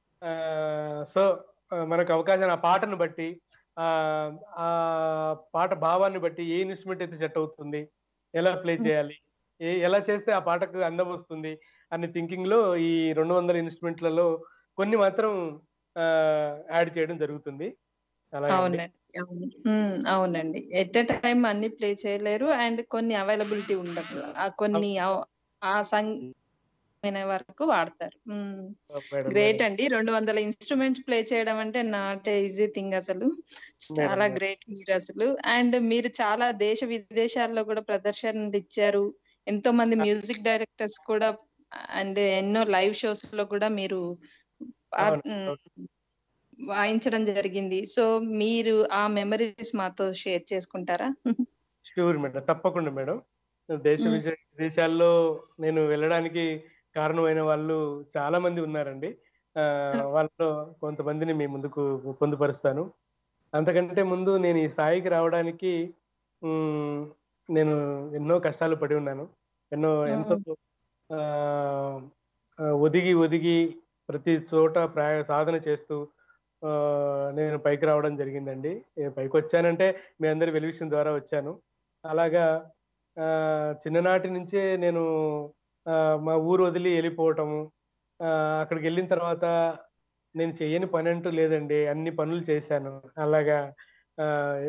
సో మనకు అవకాశం ఆ పాటను బట్టి ఆ ఆ పాట భావాన్ని బట్టి ఏ ఇన్స్ట్రుమెంట్ అయితే సెట్ అవుతుంది ఎలా ప్లే చేయాలి ఏ ఎలా చేస్తే ఆ పాటకు అందం వస్తుంది అనే థింకింగ్ లో ఈ రెండు వందల ఇన్స్ట్రుమెంట్లలో కొన్ని మాత్రం యాడ్ చేయడం జరుగుతుంది అలాగే అవునండి అవును ఉమ్, అవునండి ఎట్ ఎ టైం అన్ని ప్లే చేయలేరు అండ్ కొన్ని అవైలబిలిటీ ఉండదు ఆ కొన్ని ఆ- ఆ సంగ వరకు వాడతారు గ్రేట్ అండి రెండు వందల ఇన్స్ట్రుమెంట్స్ ప్లే చేయడం అంటే నాట్ ఈజీ థింగ్ అసలు చాలా మేడం. గ్రేట్ మీరు అసలు అండ్ మీరు చాలా దేశ విదేశాల్లో కూడా ప్రదర్శనలు ఇచ్చారు ఎంతో మంది మ్యూజిక్ డైరెక్టర్స్ కూడా అండ్ ఎన్నో లైవ్ షోస్ లో కూడా మీరు ఆ- అవును, ఉమ్, అవును. వాయించడం జరిగింది సో మీరు ఆ మెమరీస్ మాతో షేర్ చేసుకుంటారా షూర్ మేడం తప్పకుండా మేడం దేశ మ్మ్. విజయ విదేశాల్లో నేను వెళ్ళడానికి కారణమైన వాళ్ళు చాలా మంది ఉన్నారండి ఆ వాళ్ళలో కొంతమందిని మీ ముందుకు పొందుపరుస్తాను అంతకంటే ముందు నేను ఈ స్థాయికి రావడానికి మ్, నేను ఎన్నో కష్టాలు పడి ఉన్నాను ఎన్నో ఎంతో ఆ, ఆ, ఒదిగి ఒదిగి ప్రతి చోట ప్రాయ సాధన చేస్తూ ఆ, నేను పైకి రావడం జరిగిందండి ఏ పైకి వచ్చానంటే మీ అందరి వెలివిషన్ ద్వారా వచ్చాను అలాగా ఆ, చిన్ననాటి నుంచే నేను ఆ, మా ఊరు వదిలి వెళ్ళిపోవటము ఆ, అక్కడికి వెళ్ళిన తర్వాత నేను చేయని పని అంటూ లేదండి అన్ని పనులు చేశాను అలాగా ఆ,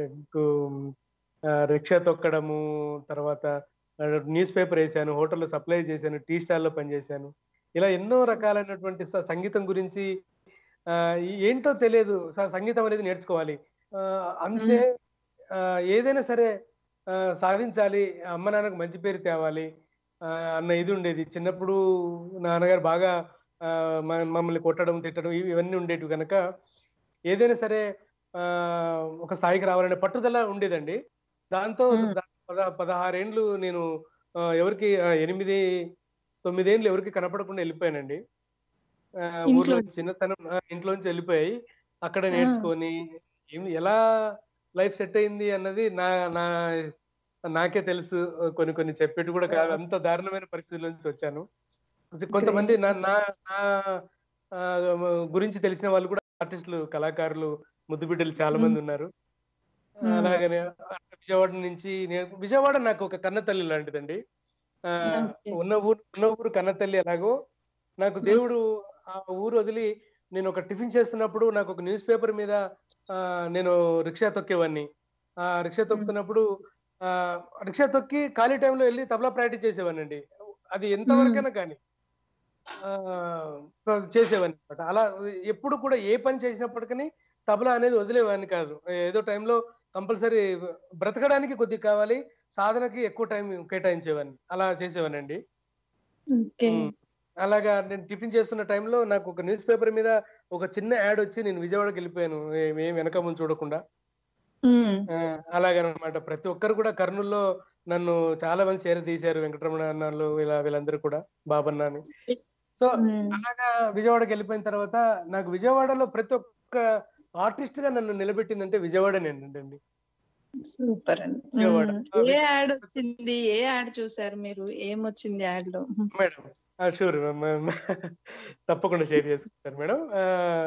కు- ఆ, రిక్షా తొక్కడము తర్వాత న్యూస్ పేపర్ వేసాను హోటల్లో సప్లై చేశాను టీ స్టాల్లో పనిచేశాను ఇలా ఎన్నో రకాలైనటువంటి స- సంగీతం గురించి ఆ, ఈ- ఏంటో తెలియదు స- సంగీతం అనేది నేర్చుకోవాలి ఆ, అంతే ఆ, ఏదైనా సరే ఆ, సాధించాలి అమ్మ నాన్నకు మంచి పేరు తేవాలి ఆ, అన్న ఇది ఉండేది చిన్నప్పుడు నాన్నగారు బాగా ఆ, మ- మమ్మల్ని కొట్టడం తిట్టడం ఇవి- ఇవన్నీ ఉండేటివి కనుక ఏదైనా సరే ఆ, ఒక స్థాయికి రావాలనే పట్టుదల ఉండేదండి దాంతో మ్మ్. దా- పద పదహారేండ్లు నేను ఆ, ఎవరికి ఆ, ఎనిమిది తొమ్మిదేండ్లు ఎవరికి కనపడకుండా వెళ్ళిపోయానండి ఆ, ఊర్లో ఇంట్లోంచి. చిన్నతనం ఆ, ఇంట్లోంచి వెళ్ళిపోయాయి అక్కడ ఆ. నేర్చుకొని ఏం- ఎలా లైఫ్ సెట్ అయింది అన్నది నా నా నాకే తెలుసు కొన్ని కొన్ని చెప్పేటి కూడా కాదు అంత దారుణమైన పరిస్థితుల నుంచి వచ్చాను కొంతమంది నా నా నా ఆ, గురించి తెలిసిన వాళ్ళు కూడా ఆర్టిస్టులు కళాకారులు ముద్దు బిడ్డలు చాలా మంది ఉన్నారు మ్మ్. అలాగనే విజయవాడ నుంచి నేను విజయవాడ నాకు ఒక కన్న తల్లి లాంటిదండి ఆ, Okay. ఉన్న ఊరు ఉన్న ఊరు కన్న తల్లి ఎలాగో నాకు దేవుడు ఆ ఊరు వదిలి నేను ఒక టిఫిన్ చేస్తున్నప్పుడు నాకు ఒక న్యూస్ పేపర్ మీద ఆ, నేను రిక్షా తొక్కేవాడిని ఆ రిక్షా తొక్కుతున్నప్పుడు ఆ రిక్షా తొక్కి ఖాళీ టైంలో వెళ్ళి తబలా ప్రాక్టీస్ చేసేవాడిని అది ఎంతవరకైనా కానీ ఆ చేసేవాడిని అనమాట అలా ఎప్పుడు కూడా ఏ పని చేసినప్పటికీ తబలా అనేది వదిలేవాడిని కాదు ఏదో టైంలో కంపల్సరీ బ్రతకడానికి కొద్దిగా కావాలి సాధనకి ఎక్కువ టైం కేటాయించేవాడిని అలా చేసేవానండి ఓకే ఉమ్. అలాగా నేను టిఫిన్ చేస్తున్న టైంలో నాకు ఒక న్యూస్ పేపర్ మీద ఒక చిన్న యాడ్ వచ్చి నేను విజయవాడకి వెళ్ళిపోయాను ఏ- ఏం వెనక ముందు చూడకుండా మ్మ్. ఆ, అలాగనమాట ప్రతి ఒక్కరు కూడా కర్నూల్లో నన్ను చాలా మంది చేరదీశారు వెంకటరమణ అన్నాళ్ళు ఇలా వీళ్ళందరూ కూడా బాబన్న అని సో మ్మ్. అలాగా విజయవాడకి వెళ్ళిపోయిన తర్వాత నాకు విజయవాడలో ప్రతి ఒక్క ఆర్టిస్ట్ గా నన్ను నిలబెట్టిందంటే విజయవాడ నేనండి సూపర్ అండి విజయవాడ. మ్మ్. ఏ యాడ్ వచ్చింది ఏ యాడ్ చూసారు మీరు ఏమొచ్చింది యాడ్ లో మేడం షూర్ తప్పకుండా షేర్ చేసుకుంటారు మేడం ఆ,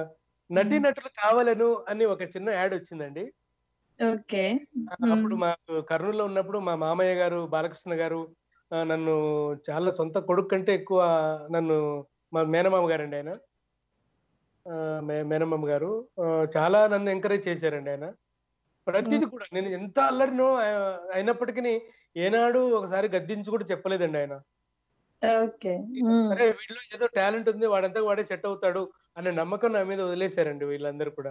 నటీ నటులు కావాలను అని ఒక చిన్న యాడ్ వచ్చిందండి ఓకే ఆ, అప్పుడు మాకు కర్నూలులో ఉన్నప్పుడు మా మామయ్య గారు బాలకృష్ణ గారు ఆ, నన్ను చాలా సొంత కొడుకు కంటే ఎక్కువ నన్ను మా మేనమామ గారండి ఆయన ఆ, మే- మేనమామ గారు ఆ, చాలా నన్ను ఎంకరేజ్ చేశారండి ఆయన ప్రతిదీ కూడా నేను ఎంత అల్లరినో ఆ, అయినప్పటికీ ఏనాడు ఒకసారి గద్దించి కూడా చెప్పలేదండి ఆయన ఓకే సరే వీడిలో ఏదో టాలెంట్ ఉంది వాడంతా వాడే సెట్ అవుతాడు అనే నమ్మకం నా మీద వదిలేశారండి వీళ్ళందరూ కూడా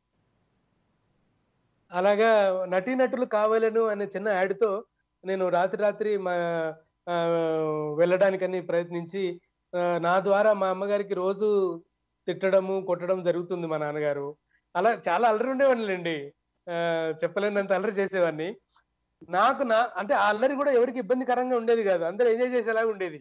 అలాగా నటీనటులు కావాలను అనే చిన్న యాడ్తో నేను రాత్రి రాత్రి మా ఆ, వెళ్ళడానికని ప్రయత్నించి ఆ, నా ద్వారా మా అమ్మగారికి రోజు తిట్టడము కొట్టడం జరుగుతుంది మా నాన్నగారు అలా చాలా అల్లరి ఉండేవాడినండి ఆ, చెప్పలేనంత అల్లరి చేసేవాడిని నాకు నా అంటే ఆ అల్లరి కూడా ఎవరికి ఇబ్బందికరంగా ఉండేది కాదు అందరూ ఎంజాయ్ చేసేలాగా ఉండేది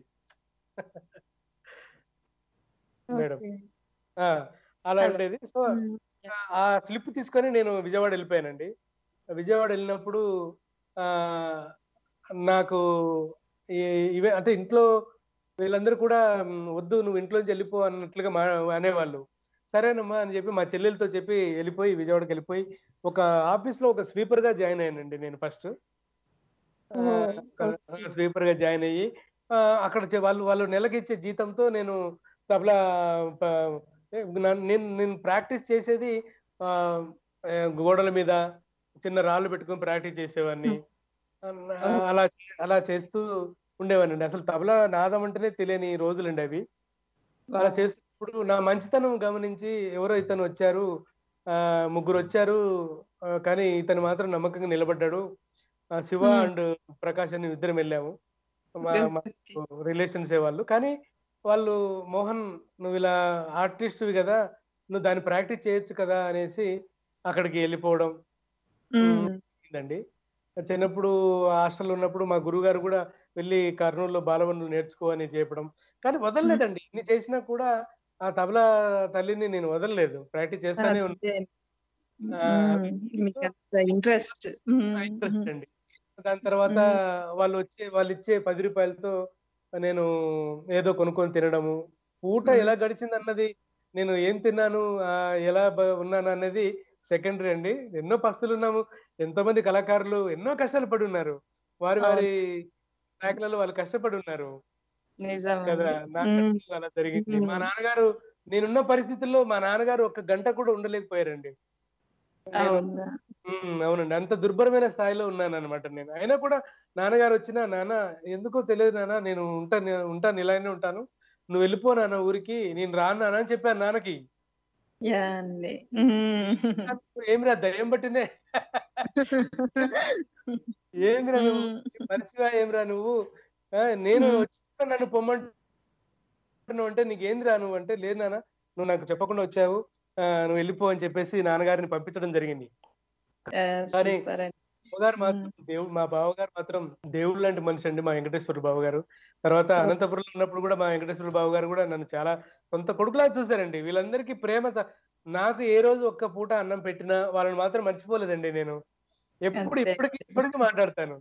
మేడం. ఆ, అలా అలా. ఉండేది సో ఆ స్లిప్ తీసుకొని నేను విజయవాడ వెళ్ళిపోయానండి విజయవాడ వెళ్ళినప్పుడు ఆ నాకు ఈ- ఇవే అంటే ఇంట్లో వీళ్ళందరూ కూడా మ్, వద్దు నువ్వు ఇంట్లోంచి వెళ్ళిపో అన్నట్లుగా మా అనేవాళ్ళు సరేనమ్మా అని చెప్పి మా చెల్లెలతో చెప్పి వెళ్ళిపోయి విజయవాడకి వెళ్ళిపోయి ఒక ఆఫీస్ లో ఒక స్వీపర్ గా జాయిన్ అయ్యానండి నేను ఫస్ట్ స్వీపర్ గా జాయిన్ అయ్యి ఆ, అక్కడ చే- వాళ్ళు వాళ్ళు నెలకి ఇచ్చే జీతంతో నేను తబలా ప- నా- నేను నేను ప్రాక్టీస్ చేసేది ఆ, ఆ, గోడల మీద చిన్న రాళ్ళు పెట్టుకొని ప్రాక్టీస్ చేసేవాడిని ఆ, అలా చే- అలా చేస్తూ ఉండేవాడిని అసలు తబలా నాదం అంటేనే తెలియని రోజులండి అవి అలా చేస్తున్నప్పుడు నా మంచితనం గమనించి ఎవరో ఇతను వచ్చారు ఆ ముగ్గురు వచ్చారు ఆ, కానీ ఇతను మాత్రం నమ్మకంగా నిలబడ్డాడు ఆ, శివ Hmm. అండ్ ప్రకాష్ అని ఇద్దరం వెళ్ళాము మా- మా రిలేషన్స్ వాళ్ళు కానీ వాళ్ళు మోహన్ నువ్వు ఇలా ఆర్టిస్ట్వి కదా నువ్వు దాన్ని ప్రాక్టీస్ చేయొచ్చు కదా అనేసి అక్కడికి వెళ్ళిపోవడం అండి చిన్నప్పుడు హాస్టల్ ఉన్నప్పుడు మా గురువు గారు కూడా వెళ్ళి కర్నూలులో బాలవన్లు నేర్చుకో అని చెప్పడం కానీ వదలలేదండి ఇన్ని చేసినా కూడా ఆ తబలా తల్లిని నేను వదలలేదు ప్రాక్టీస్ చేస్తానే ఉన్నాను ఆ, మీకు అంత ఇంట్రెస్ట్ ఇంట్రెస్ట్ అండి దాని తర్వాత వాళ్ళు వచ్చే వాళ్ళు ఇచ్చే పది రూపాయలతో నేను ఏదో కొనుక్కొని తినడము పూట మ్మ్. ఎలా గడిచింది అన్నది నేను ఏం తిన్నాను ఆ, ఎలా బ- ఉన్నాను అనేది సెకండరీ అండి ఎన్నో పస్తులు ఉన్నాము ఎంతో మంది కళాకారులు ఎన్నో కష్టాలు పడి ఉన్నారు వారి వారి ట్రాక్లలో వాళ్ళు కష్టపడి ఉన్నారు నిజం కదా నాకు అలా జరిగింది మా నాన్నగారు నేనున్న పరిస్థితుల్లో మా నాన్నగారు ఒక గంట కూడా ఉండలేకపోయారండి నేను అవునా ఉమ్, అవునండి అంత దుర్భరమైన స్థాయిలో ఉన్నాను అనమాట నేను అయినా కూడా నాన్నగారు వచ్చినా నాన్న ఎందుకో తెలియదు నాన్న నేను ఉంటాను ఉంటాను ఇలానే ఉంటాను నువ్వు వెళ్ళిపో నాన్న ఊరికి నేను రాను నాన్న అని చెప్పాను నాన్నకి యా అండి ఏమి రా దయ్యం పట్టిందే ఏమిరా నువ్వు మనిషివా ఏమిరా నువ్వు ఆ, నేను మ్మ్. వచ్చి నన్ను పొమ్మంటున్నావు అంటే నీకేందిరా నువ్వు అంటే లేదు నాన్న నువ్వు నాకు చెప్పకుండా వచ్చావు ఆ, నువ్వు వెళ్ళిపో అని చెప్పేసి నాన్నగారిని పంపించడం జరిగింది కానీ సూపర్ అండి బావగారు మాత్రం దేవుడు మా బావగారు మాత్రం దేవుడు లాంటి మనిషి అండి మా వెంకటేశ్వర బావ గారు తర్వాత అనంతపురంలో ఉన్నప్పుడు కూడా మా వెంకటేశ్వర బావ గారు కూడా నన్ను చాలా సొంత కొడుకులా చూశారండి వీళ్ళందరికీ ప్రేమ చ- నాకు ఏ రోజు ఒక్క పూట అన్నం పెట్టినా వాళ్ళని మాత్రం మర్చిపోలేదండి నేను ఎప్పుడు అంతే. ఇప్పటికి ఇప్పటికీ మాట్లాడతాను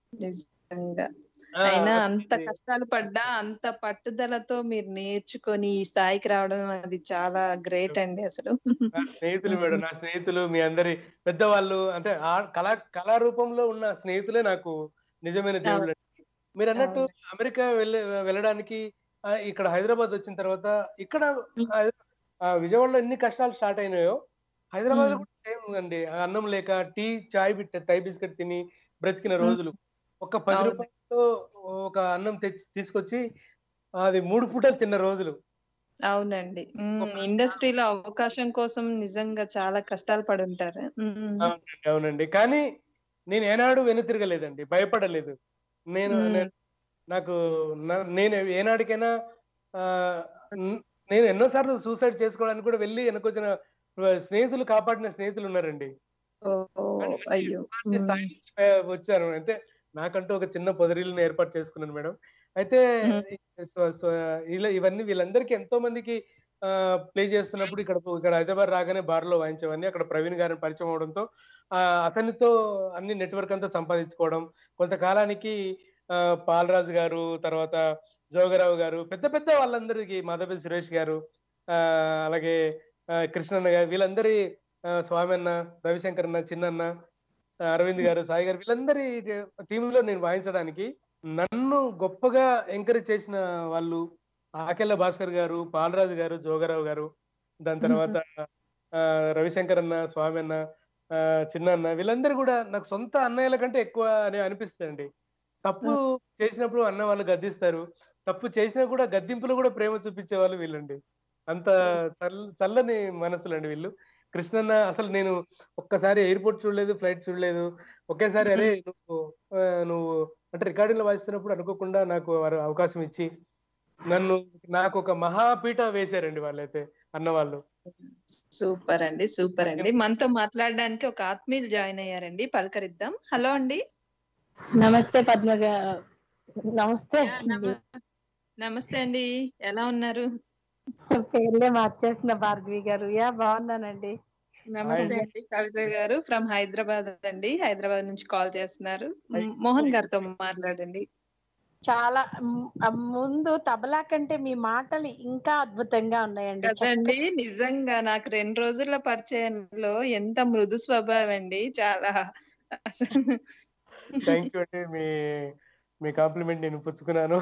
నిజంగా ఆ, అయినా అంత అది- కష్టాలు పడ్డా అంత పట్టుదలతో మీరు నేర్చుకొని ఈ స్థాయికి రావడం అది చాలా గ్రేట్ అండి అసలు నా స్నేహితులు మేడం నా స్నేహితులు మీ అందరి పెద్దవాళ్ళు అంటే ఆ కళా కళా రూపంలో ఉన్న స్నేహితులే నాకు నిజమైన దేవుళ్ళు మీరు అన్నట్టు అమెరికా వెళ్ళే వెళ్ళడానికి ఆ, ఇక్కడ హైదరాబాద్ వచ్చిన తర్వాత ఇక్కడ హై- ఆ, విజయవాడలో ఎన్ని కష్టాలు స్టార్ట్ అయినాయో హైదరాబాద్ లో కూడా సేమ్ అండి ఆ అన్నం లేక టీ చాయ్ బిట్ టై బిస్కెట్ తిని బ్రతికిన రోజులు ఒక పది అవును. రూపాయలతో ఒక అన్నం తెచ్చి తీసుకొచ్చి అది మూడు పూటలు తిన్న రోజులు అవునండి ఒక- ఇండస్ట్రీలో అవకాశం కోసం నిజంగా చాలా కష్టాలు పడి ఉంటారు మ్మ్. అవునండి అవునండి కానీ నేను ఏనాడు వెనుతిరగలేదండి భయపడలేదు నేను మ్మ్. నేను- నాకు నా- నేను ఏనాడికైనా ఆ, న్- నేను ఎన్నోసార్లు సూసైడ్ చేసుకోవడానికి కూడా వెళ్ళి వెనకొచ్చిన స్నేహితులు కాపాడిన స్నేహితులు ఉన్నారండి ఓ ఓ, కానీ అయ్యో అలాంటి స్థాయి నుంచి పై- వచ్చాను అంటే నాకంటూ ఒక చిన్న పొదరిల్ని ఏర్పాటు చేసుకున్నాను మేడం అయితే స్వ- స్వ- ఇలా ఇవన్నీ వీళ్ళందరికీ ఎంతో మందికి ప్లే చేస్తున్నప్పుడు ఇక్కడ ఇక్కడ హైదరాబాద్ రాగానే బార్లో వాయించేవన్నీ అక్కడ ప్రవీణ్ గారిని పరిచయం అవడంతో ఆ, అతనితో అన్ని నెట్వర్క్ అంతా సంపాదించుకోవడం కొంతకాలానికి ఆ, పాలరాజు గారు తర్వాత జోగరావు గారు పెద్ద పెద్ద వాళ్ళందరికీ మాధవపల్లి సురేష్ గారు ఆ, అలాగే ఆ, కృష్ణన్న గారు వీళ్ళందరి ఆ, స్వామి అన్న రవిశంకర్ అన్న చిన్నన్న ఆ, అరవింద్ గారు సాయి గారు వీళ్ళందరి టీంలో నేను వాయించడానికి నన్ను గొప్పగా ఎంకరేజ్ చేసిన వాళ్ళు ఆకెళ్ళ భాస్కర్ గారు పాలరాజు గారు జోగరావు గారు దాని తర్వాత ఆ, రవిశంకర్ అన్న స్వామి అన్న ఆ, చిన్న అన్న వీళ్ళందరూ కూడా నాకు సొంత అన్నయ్యల కంటే ఎక్కువ అని అనిపిస్తుంది తప్పు చేసినప్పుడు అన్న వాళ్ళు గద్దిస్తారు తప్పు చేసినా కూడా గద్దింపులు కూడా ప్రేమ చూపించే వాళ్ళు వీళ్ళండి అంత చల్ల చల్లని మనసులండి వీళ్ళు కృష్ణన్న అసలు నేను ఒక్కసారి ఎయిర్పోర్ట్ చూడలేదు ఫ్లైట్ చూడలేదు ఒకేసారి అరే నువ్వు ఆ, నువ్వు అంటే రికార్డింగ్ లో వాయిస్తున్నప్పుడు అనుకోకుండా నాకు వారు అవకాశం ఇచ్చి నన్ను నాకు ఒక మహాపీఠ వేశారండి వాళ్ళైతే అన్నవాళ్ళు సూపర్ అండి సూపర్ అండి మనతో మాట్లాడడానికి ఒక ఆత్మీయులు జాయిన్ అయ్యారండి పలకరిద్దాం హలో అండి నమస్తే పద్మ గా- నమస్తే యా, నమ- నమస్తే అండి ఎలా ఉన్నారు పేర్లే మార్చేస్తున్న భార్గవి గారు యా బాగున్నానండి నమస్తే అండి కవిత గారు ఫ్రమ్ హైదరాబాద్ అండి హైదరాబాద్ నుంచి కాల్ చేస్తున్నారు మ్, మోహన్ గారితో మాట్లాడండి చాలా మ్, ఆ ముందు తబలా కంటే మీ మాటలు ఇంకా అద్భుతంగా ఉన్నాయండి కదండి నిజంగా నాకు రెండు రోజుల పరిచయంలో ఎంత మృదు స్వభావం అండి చాలా అసలు థ్యాంక్ యూ అండి మీ మీ కాంప్లిమెంట్ నేను పుచ్చుకున్నాను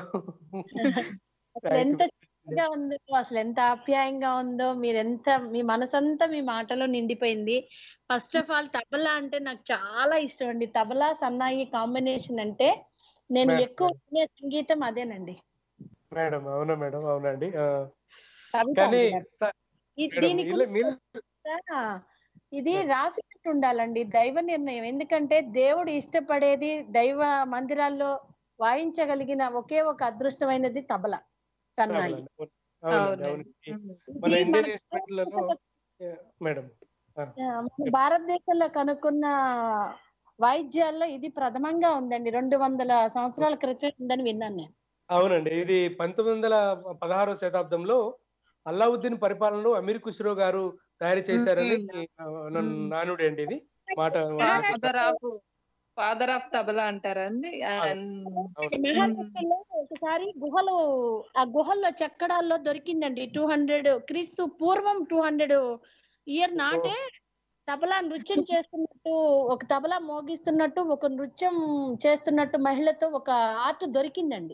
అసలు ఎంత చక్కగా ఉందో అసలు ఎంత ఆప్యాయంగా ఉందో మీరు ఎంత మీ మనసంతా మీ మాటలో నిండిపోయింది ఫస్ట్ ఆఫ్ ఆల్ తబలా అంటే నాకు చాలా ఇష్టం అండి తబలా సన్నాయి కాంబినేషన్ అంటే నేను మేడం, ఎక్కువ వినే సంగీతం అదేనండి మేడం అవునా మేడం అవునండి ఆ, కవిత కానీ గారు. స- ఈ- మేడం, దీనికి ఇలా మీరు కూడా ఇది రాసినట్టు ఉండాలండి దైవ నిర్ణయం ఎందుకంటే దేవుడు ఇష్టపడేది దైవ మందిరాల్లో వాయించగలిగిన ఒకే ఒక అదృష్టమైనది తబల సన్నాయి అవునండి అవునండి. అవునండి మ్. మన ఇది ఇండియన్ మన ఇన్స్ట్రుమెంట్లలో మేడం ఆ, మన భారతదేశంలో కనుక్కున్న వాయిద్యాల్లో ఇది ప్రథమంగా ఉందండి రెండు వందల సంవత్సరాల క్రితం ఉందని విన్నాను నేను అవునండి ఇది పంతొమ్మిది వందల పదహారవ శతాబ్దంలో అల్లావుద్దీన్ పరిపాలనలో అమీర్ ఖుస్రో గారు తయారు చేశారని మ్మ్. ఆ, నన్ను నానుడి అండి ఇది మాట father of father of tabla అంటారా అండి అవును. మహారాష్ట్రలో ఒకసారి గుహలు ఆ గుహల్లో చెక్కడాల్లో దొరికిందండి టూ హండ్రెడ్ క్రీస్తు పూర్వం టూ హండ్రెడ్ ఇయర్ నాటే తబలా నృత్యం చేస్తున్నట్టు ఒక తబలా మోగిస్తున్నట్టు ఒక నృత్యం చేస్తున్నట్టు మహిళతో ఒక ఆర్ట్ దొరికిందండి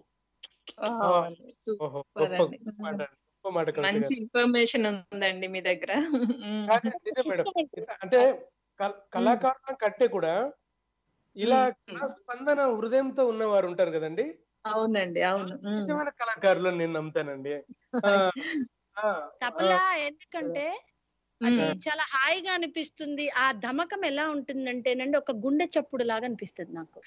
ఓహో గొప్ప సూపర్ అండి. గొప్ప మాట అండి. గొప్ప మాట కవిత మంచి గారు. ఇన్ఫర్మేషన్ ఉందండి మీ దగ్గర కానీ నిజం మేడం ఇట్లా అంటే కల్- కళాకారుల కంటే కూడా ఇలా మ్మ్. కళా స్పందన హృదయంతో ఉన్నవారు ఉంటారు కదండి అవునండి అవును మ్. నిజమైన కళాకారులను నేను నమ్ముతానండి ఆ, ఆ, తబలా ఎందుకంటే అది మ్. చాలా హాయిగా అనిపిస్తుంది ఆ ధమకం ఎలా ఉంటుందంటేనండి ఒక గుండె చప్పుడు లాగా అనిపిస్తుంది నాకు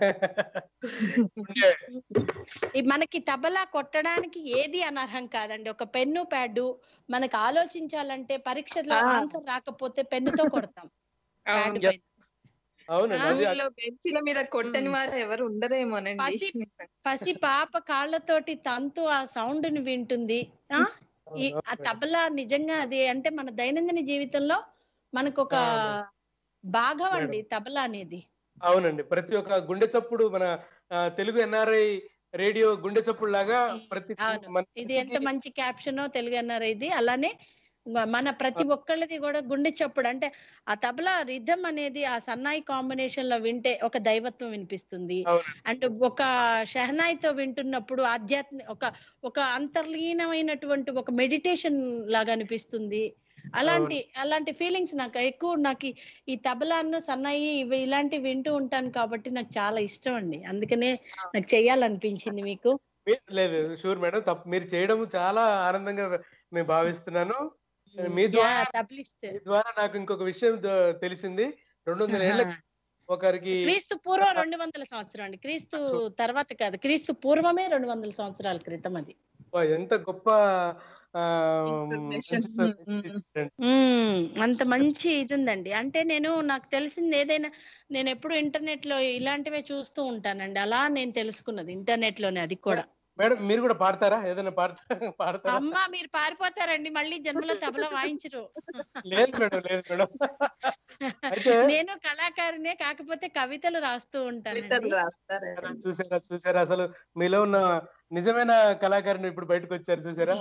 ఉండే ఈ మనకి తబలా కొట్టడానికి ఏది అనర్హం కాదండి ఒక పెన్ను ప్యాడ్ మనకు ఆలోచించాలంటే పరీక్షలో ఆ. ఆన్సర్ రాకపోతే పెన్నుతో కొడతాం ప్యాడ్ అవును. పైన అవునండి అది స్కూల్లో బెంచీల మీద కొట్టని మ్. వారు ఎవరు ఉండరేమోనండి పసి- పసి పాప కాళ్ళతోటి తంతు ఆ సౌండ్ ని వింటుంది ఆ ఈ ఆ అవును. తబలా నిజంగా అది అంటే మన దైనందిన జీవితంలో మనకు ఒక ఆ, భాగం అండి తబలా అనేది అవునండి ప్రతి ఒక్క గుండె చప్పుడు మన ఆ, తెలుగు ఎన్ఆర్ఐ రేడియో గుండె చప్పుడు లాగా ప్రతి అవును. మన ఇది ఎంత మనిషికి- మంచి క్యాప్షన్ తెలుగు అన్నారు ఇది అలానే ఇంగ మన ప్రతి ఒక్కళ్ళది కూడా గుండె చప్పుడు అంటే ఆ తబలా రిధం అనేది ఆ సన్నాయి కాంబినేషన్ లో వింటే ఒక దైవత్వం వినిపిస్తుంది అవునండి. అండ్ ఒక షహనాయితో వింటున్నప్పుడు ఆధ్యాత్మిక ఒక ఒక అంతర్లీనమైనటువంటి ఒక మెడిటేషన్ లాగా అనిపిస్తుంది అలాంటి అలాంటి ఫీలింగ్స్ నాకు ఎక్కువ నాకు ఈ- ఈ తబలాను సన్నాయి ఇవి ఇలాంటివి వింటూ ఉంటాను కాబట్టి నాకు చాలా ఇష్టం అండి అందుకనే నాకు చెయ్యాలనిపించింది మీకు మీ- లేదు షూర్ మేడం తప్ప మీరు చేయడం చాలా ఆనందంగా నేను భావిస్తున్నాను మీ ద్వారా యా, తబలిస్ట్ మీ ద్వారా నాకు ఇంకొక విషయం ద- తెలిసింది రెండు వందల ఏళ్ళ ఒకరికి క్రీస్తు పూర్వం రెండు వందల సంవత్సరం అండి క్రీస్తు తర్వాత కాదు క్రీస్తు పూర్వమే రెండు వందల సంవత్సరాల క్రితం అది వా, ఎంత గొప్ప ఆ, Information. మంచి Mm, mm. సబ్జెక్ట్. ఉమ్, అంత మంచి ఇది ఉందండి అంటే నేను నాకు తెలిసింది ఏదైనా నేను ఎప్పుడు ఇంటర్నెట్ లో ఇలాంటివే చూస్తూ ఉంటానండి అలా నేను తెలుసుకున్నది ఇంటర్నెట్ లోనే అది కూడా మేడం మీరు కూడా పాడతారా ఏదైనా పాడతా పాడతారా అమ్మ మీరు పారిపోతారండి మళ్ళీ జన్మలో తబలా వాయించరు లేదు మేడం లేదు మేడం అయితే నేను కళాకారినే కాకపోతే కవితలు రాస్తూ కవితలు ఉంటాను రాస్తారండి చూసారా చూసారా అసలు మీలో ఉన్న నిజమైన కళాకారుని ఇప్పుడు బయటకు వచ్చారు చూసారా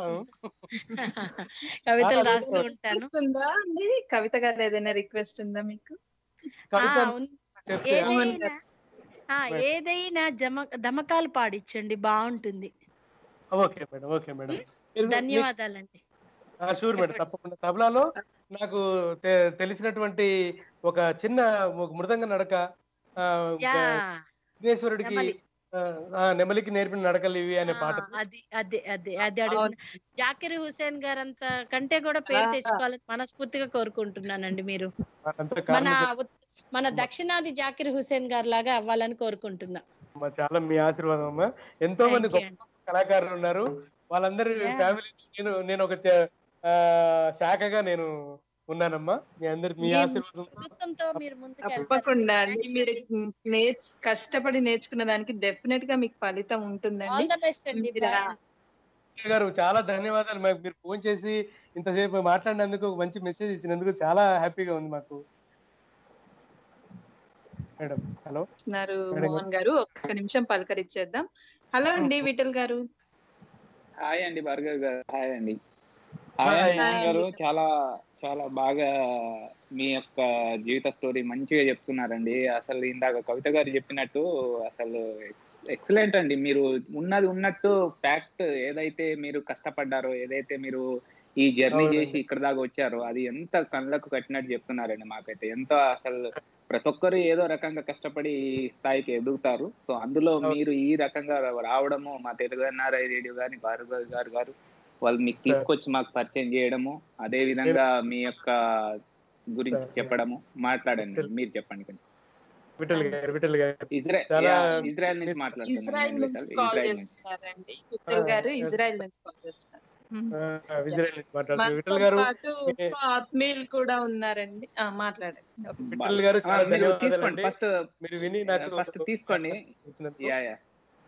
కవితలు ఆ, రాస్తూ ఉంటాను రిక్వెస్ట్ ఉందా అండి కవిత గారు ఏదైనా రిక్వెస్ట్ ఉందా మీకు కవిత ఆ, ఉంది. చెప్తే ఏదైనా ఆ, ఏదైనా జమ దమకాలు పాడించండి బాగుంటుంది ఓకే మేడం ఓకే మేడం మీరు- ధన్యవాదాలండి షూర్ మేడం తప్పకుండా తబలాలో నాకు తె- తెలిసినటువంటి ఒక చిన్న ఒక మృదంగ నడక ఆ, యా విఘ్నేశ్వరుడికి నెమలి. ఆ, ఆ, నెమలికి నేర్పిన నడకలు ఇవి అనే పాట ఆ, అది అదే అదే అది అడుగుతున్నా జాకిర్ హుసేన్ గారు అంత కంటే కూడా పేరు ఆ. తెచ్చుకోవాలని మనస్ఫూర్తిగా కోరుకుంటున్నానండి మీరు అంత మన కారణం ఉత్- మన దక్షిణాది జాకిర్ హుసేన్ గారు లాగా అవ్వాలని కోరుకుంటున్నా అమ్మా, చాలా మీ ఆశీర్వాదం అమ్మా ఎంతో మంది Thank you గొప్ప కళాకారులు ఉన్నారు వాళ్ళందరూ Yeah. ఫ్యామిలీ నేను నేను ఒక చ- ఆ, శాఖగా నేను ఉన్నానమ్మా మీ అందరి మీ మీ ఆశీర్వాదం అద్భుతంతో మీరు ముందుకు తప్పకుండా అండి మీరు నేర్చు కష్టపడి నేర్చుకున్న దానికి డెఫినెట్ గా మీకు ఫలితం ఉంటుందండి ఆల్ ద బెస్ట్ అండి మీరు Bye. అక్షయ్ గారు చాలా ధన్యవాదాలు మాకు మీరు ఫోన్ చేసి ఇంతసేపు మాట్లాడినందుకు ఒక మంచి మెసేజ్ ఇచ్చినందుకు చాలా హ్యాపీగా ఉంది మాకు మేడం హలో ఇస్తున్నారు మేడం గారు. మోహన్ గారు ఒక్క నిమిషం పలకరించేద్దాం హలో అండి విఠల్ గారు హాయ్ అండి భార్గవ్ గారు హాయ్ అండి హాయ్. హాయ్ అండి మోహన్ గారు హాయ్. చాలా చాలా బాగా మీ యొక్క జీవిత స్టోరీ మంచిగా చెప్తున్నారండి అసలు ఇందాక కవిత గారు చెప్పినట్టు అసలు ఎక్సలెంట్ అండి మీరు ఉన్నది ఉన్నట్టు ఫ్యాక్ట్ ఏదైతే మీరు కష్టపడ్డారో ఏదైతే మీరు ఈ జర్నీ అవునండి. చేసి ఇక్కడ దాకా వచ్చారో అది ఎంత కళ్ళకు కట్టినట్టు చెప్తున్నారండి మాకైతే ఎంత అసలు ప్రతి ఒక్కరు ఏదో రకంగా కష్టపడి ఈ స్థాయికి ఎదుగుతారు సో అందులో అవును. మీరు ఈ రకంగా రావడము మా తెలుగు ఎన్ఆర్ఐ రేడియో గాని భార్గవ్ గారు గారు వాళ్ళు మీకు తీసుకొచ్చి మాకు పరిచయం చేయడము అదే విధంగా మీ యొక్క గురించి Sir. చెప్పడము మాట్లాడండి Sir. మీరు చెప్పండి కొంచెం విఠల్ గారు విఠల్ గారు ఇజ్రాయెల్ చాలా- ఇజ్రాయెల్ నుంచి ఇస్- మాట్లాడుతున్నాను ఇజ్రాయెల్ నేను నుంచి విశాల్. కాల్ ఇజ్రాయెల్ నుంచి చేస్తున్నారండి విఠల్ గారు ఆ, ఇజ్రాయెల్ నుంచి కాల్ చేస్తున్నారు ఆ, విజయ్ నుంచి మాట్లాడుతున్నారు మనతో విఠల్ గారు పాటు మీ- ఇంకో ఆత్మీయులు కూడా ఉన్నారండి ఆ, మాట్లాడండి Okay. విఠల్ గారు ఆ, చాలా మీరు ధన్యవాదాలు తీసుకోండి అండి ఫస్ట్ మీరు విని నాకు ఫస్ట్ తీసుకోండి ఇచ్చినందుకు. యా యా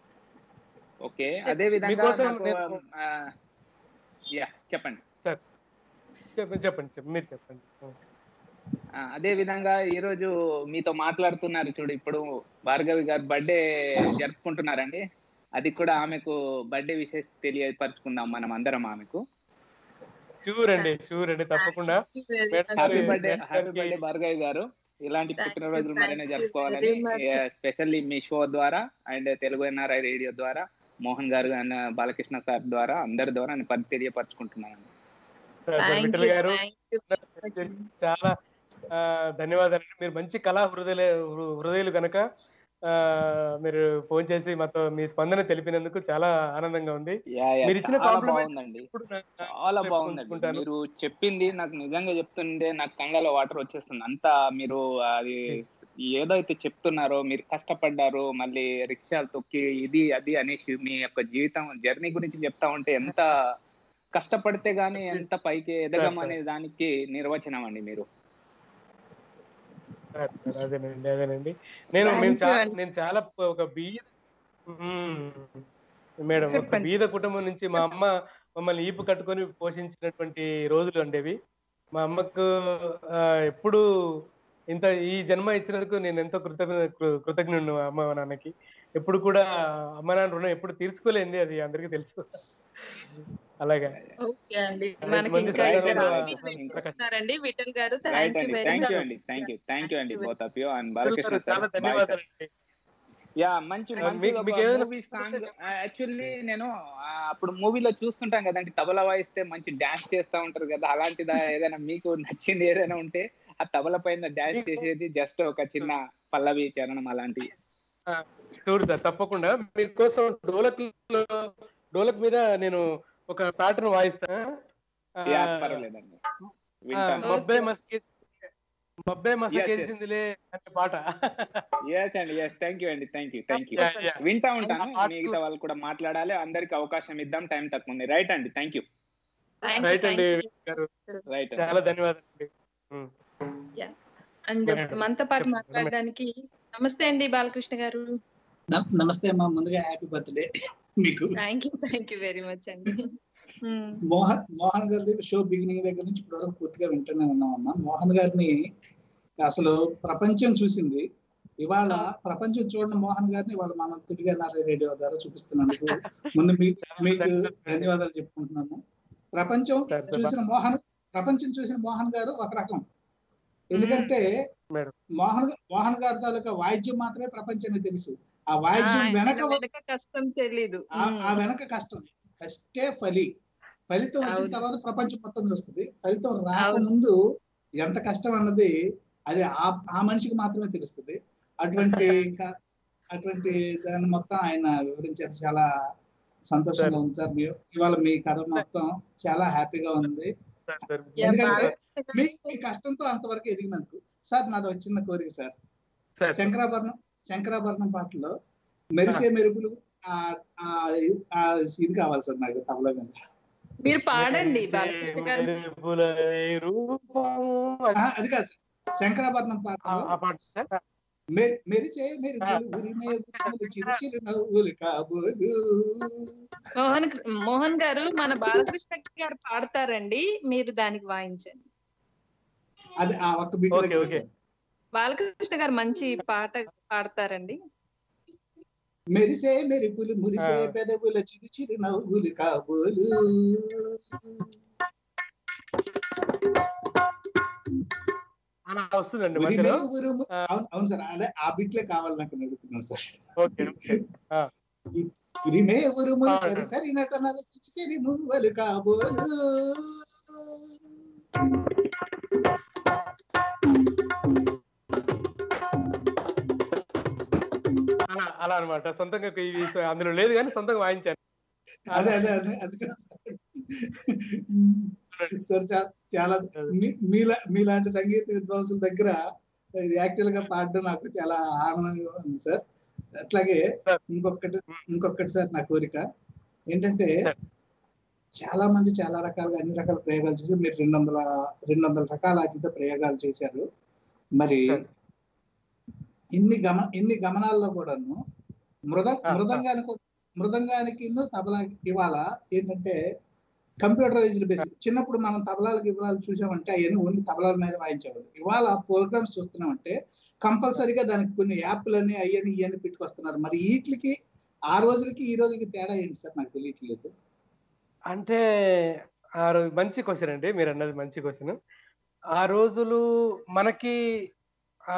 ఓకే చెప్పండి. అదే విధంగా మీకోసం నాకు, నేను- ఆ, యా చెప్పండి చెప్పండి చెప్పండి చెప్పండి మీరు చెప్పండి ఆ, అదే విధంగా ఈ రోజు మీతో మాట్లాడుతున్నారు చూడు ఇప్పుడు భార్గవి గారు బర్త్డే జరుపుకుంటున్నారండి అది కూడా ఆమెకు బర్త్డే విశేష తెలియపరచుకుందాం మనం అందరం ఆమెకు షూర్ అండి షూర్ అండి తప్పకుండా Thank you very madam much. Happy Sorry, birthday madam happy గారికి- బర్త్డే భార్గవి గారు ఇలాంటి Thank you, పుట్టినరోజులు thank మరిన్ని you జరుపుకోవాలని very much. ఎస్పెషల్లీ మీ షో ద్వారా అండ్ తెలుగు ఎన్ఆర్ఐ రేడియో ద్వారా మోహన్ గారు అండ్ బాలకృష్ణ సార్ ద్వారా అందరి ద్వారా నేను పరి తెలియపరచుకుంటున్నాను Thank విఠల్ you, గారు thank you very much. చాలా ఆ, ధన్యవాదాలు మీరు మంచి కళా హృదయ హృదయాలు కనుక ఆ, మీరు ఫోన్ చేసి మాతో మీ స్పందన తెలిపినందుకు చాలా ఆనందంగా ఉంది యా యా మీరు ఇచ్చిన చాలా కాంప్లిమెంట్ బాగుందండి ఇప్పుడు నా- నా చాలా మనసులో బాగుందండి ఉంచుకుంటాను. మీరు చెప్పింది నాకు నిజంగా చెప్తుంటే నాకు కంగాలో వాటర్ వచ్చేస్తుంది అంతా మీరు అది ఏదో అయితే చెప్తున్నారో మీరు కష్టపడ్డారో మళ్ళీ రిక్షాలు తొక్కి ఇది అది అనేసి మీ యొక్క జీవితం జర్నీ గురించి చెప్తా ఉంటే ఎంత కష్టపడితే గానీ ఎంత పైకి ఎదగం అనే దానికి నిర్వచనం అండి మీరు అదేనండి అదేనండి నేను Thank మేము you చాలా అండి. నేను చాలా ప- ఒక బీద మ్మ్. మేడం ఒక చెప్పండి. బీద కుటుంబం నుంచి మా అమ్మ మమ్మల్ని ఈపు కట్టుకొని పోషించినటువంటి రోజులు ఉండేవి మా అమ్మకు ఆ, ఎప్పుడు ఇంత ఈ జన్మ ఇచ్చినందుకు నేను ఎంతో కృతజ్ఞ కృతజ్ఞుడు అమ్మ నాన్నకి ఎప్పుడు కూడా అమ్మ నాన్న రుణం ఎప్పుడు తీర్చుకోలేంది అది అందరికీ తెలుసు అలాగా ఓకే అండి చాలా మనకి మంది ఇంకా ఇద్దరు సంఘాలలో ఆత్మీయులు వెయిట్ ఇంకా చేస్తున్నారండి విఠల్ గారు రైట్ థ్యాంక్ యూ అండి వెరీ థ్యాంక్ యూ మచ్ అండి థ్యాంక్ యూ థ్యాంక్ యూ అండి Thank you. Both of you and Balakrishna చాలా సార్ బాయ్ సార్ ధన్యవాదాలు యా మంచి ఆ, మంచి మీకు- మీకు ఏదైనా మూవీ స్ఫూర్తి సాంగ్ చెప్పండి. యాక్చువల్లీ నేను ఆ, అప్పుడు మూవీలో చూస్తుంటాం కదండి తబలా వాయిస్తే మంచి డాన్స్ చేస్తా ఉంటారు కదా అలాంటిదా ఏదైనా మీకు నచ్చింది ఏదైనా ఉంటే ఆ తబల పైన డాన్స్ మీకు- చేసేది జస్ట్ ఒక చిన్న పల్లవి చరణం అలాంటి షూర్ సార్ తప్పకుండా మీకోసం డోలక్ డోలక్ మీద నేను ఒక ప్యాటర్న్ వాయిస్తా ఆ, యా పర్వాలేదండి ఆ, వింటాను మబ్బే మస్కేసి మబ్బే మసకేసిందిలే అనే పాట ఎస్ అండి ఎస్ థ్యాంక్ యూ అండి thank you thank you Yeah, yeah. వింటా ఉంటాను ఆ పాటకు- మిగతా వాళ్ళు కూడా మాట్లాడాలి అందరికి అవకాశం ఇద్దాం టైం తక్కువ ఉంది రైట్ అండి thank you thank you right అండి థ్యాంక్ గారు రైట్ చాలా ధన్యవాదాలు అండి ఉమ్. And madam. మనతో పాటు చెప్పండి. మాట్లాడడానికి నమస్తే అండి బాలకృష్ణ గారు న- నమస్తే అమ్మా ముందుగా హ్యాపీ బర్త్డే మీకు thank you thank you very much అండి ఉమ్, మోహన్ మోహన్ గారి షో బిగినింగ్ దగ్గర నుంచి ఇప్పుడు వరకు పూర్తిగా వింటూనే ఉన్నామమ్మా మోహన్ గారిని అసలు ప్రపంచం చూసింది ఇవాళ ప్రపంచం చూడని మోహన్ గారిని ఇవాళ మనం తిరిగి ఎన్ఆర్ఐ రేడియో ద్వారా చూపిస్తున్నందుకు ముందు మీకు మీకు ధన్యవాదాలు చెప్పుకుంటున్నాము ప్రపంచం సార్, సార్. చూసిన మోహన్ ప్రపంచం చూసిన మోహన్ గారు ఒక రకం ఎందుకంటే మేడం. మోహన్ మోహన్ గారి తాలూకా వాయిద్యం మాత్రమే ప్రపంచానికి తెలుసు ఆ వాయిద్యం ఆయన వెనక వెనక కష్టం తెలీదు ఆ ఆ వెనక కష్టం కష్టే ఫలి ఫలితం వచ్చిన అవును. తర్వాత ప్రపంచం మొత్తం చూస్తుంది ఫలితం రాకముందు ఎంత కష్టం అన్నది అది ఆ ఆ మనిషికి మాత్రమే తెలుస్తుంది అటువంటి క- అటువంటి దాన్ని మొత్తం ఆయన వివరించారు చాలా సంతోషంగా ఉంది సార్ మీ- ఇవాళ మీ కథ మొత్తం చాలా హ్యాపీగా ఉంది సార్, సార్. ఎందుకంటే మీ మీ కష్టంతో అంతవరకు ఎదిగినందుకు సార్ నాది ఒక చిన్న కోరిక సార్ సార్ శంకరాభరణం శంకరాభరణం పాటలో మెరిసే మెరుగులు ఆ ఆ ఆ ఇది కావాలి సార్ నాకు తబలా మీద మీరు పాడండి బాలకృష్ణ గారు మెరుపుల రూపము ఆ, అది కాదు సార్ శంకరాభరణం ఆ- పాటలో ఆ పాట సార్ మె- మెరిసే మెరుగులు ఉరిమే ఉరుములు చిరు చిరు నవ్వులు కాబోలు మోహన్ మోహన్ గారు మన బాలకృష్ణ గారు పాడతారండి మీరు దానికి వాయించండి అది ఆ ఒక్క బిట్ ఓకే, ఓకే. బాలకృష్ణ గారు మంచి పాట పాడతారండి మెరిసే మెరుపులు మురిసే ఆ. పెదవుల చిరు చిరు నవ్వులు కాబోలు అలా వస్తుందండి ఉరిమే మధ్యలో ఉరుము ఆ. అవును అవును సార్ అదే ఆ బిట్లే కావాలి నాకు అని అడుగుతున్నాను సార్ ఓకే ఓకే ఉరిమే ఉరుములు ఆ. సరి సరి నటనల సిరి సిరి మువ్వలు కాబోలు అలా అలా అనమాట సొంతంగా ఇవి అందులో లేదు కానీ సొంతంగా వాయించాను అదే అదే అదే అందుకని సార్ చా- చాలా మీ- మీలా మీలాంటి సంగీత విద్వాంసుల దగ్గర యాక్చువల్ గా పాడడం నాకు చాలా ఆనందంగా ఉంది సార్ అట్లాగే ఇంకొకటి ఇంకొకటి సార్ నా కోరిక ఏంటంటే సార్. చాలా మంది చాలా రకాలుగా అన్ని రకాల ప్రయోగాలు చేసి మీరు రెండు వందల రెండు వందల రకాల వాటితో ప్రయోగాలు చేశారు మరి సార్. ఇన్ని గమ ఇన్ని గమనాల్లో కూడాను మృద ఆ, ఆ. మృదంగానికి మృదంగానికి తబలా ఇవాళ ఏంటంటే కంప్యూటరైజ్డ్ బేసిక్ చిన్నప్పుడు మనం తబలాలకు ఇవ్వాలు చూసామంటే అవన్నీ ఓన్లీ తబలాల మీద వాయించేవాళ్ళు ఇవాళ ప్రోగ్రామ్స్ చూస్తున్నామంటే కంపల్సరీగా దానికి కొన్ని యాప్లని అయ్యని ఇవన్నీ పెట్టుకొస్తున్నారు మరి వీటికి ఆ రోజులకి ఈ రోజులకి తేడా ఏంటి సార్ నాకు తెలియట్లేదు అంటే ఆ రోజు మంచి క్వశ్చన్ అండి మీరు అన్నది మంచి క్వశ్చన్ ఆ రోజులు మనకి ఆ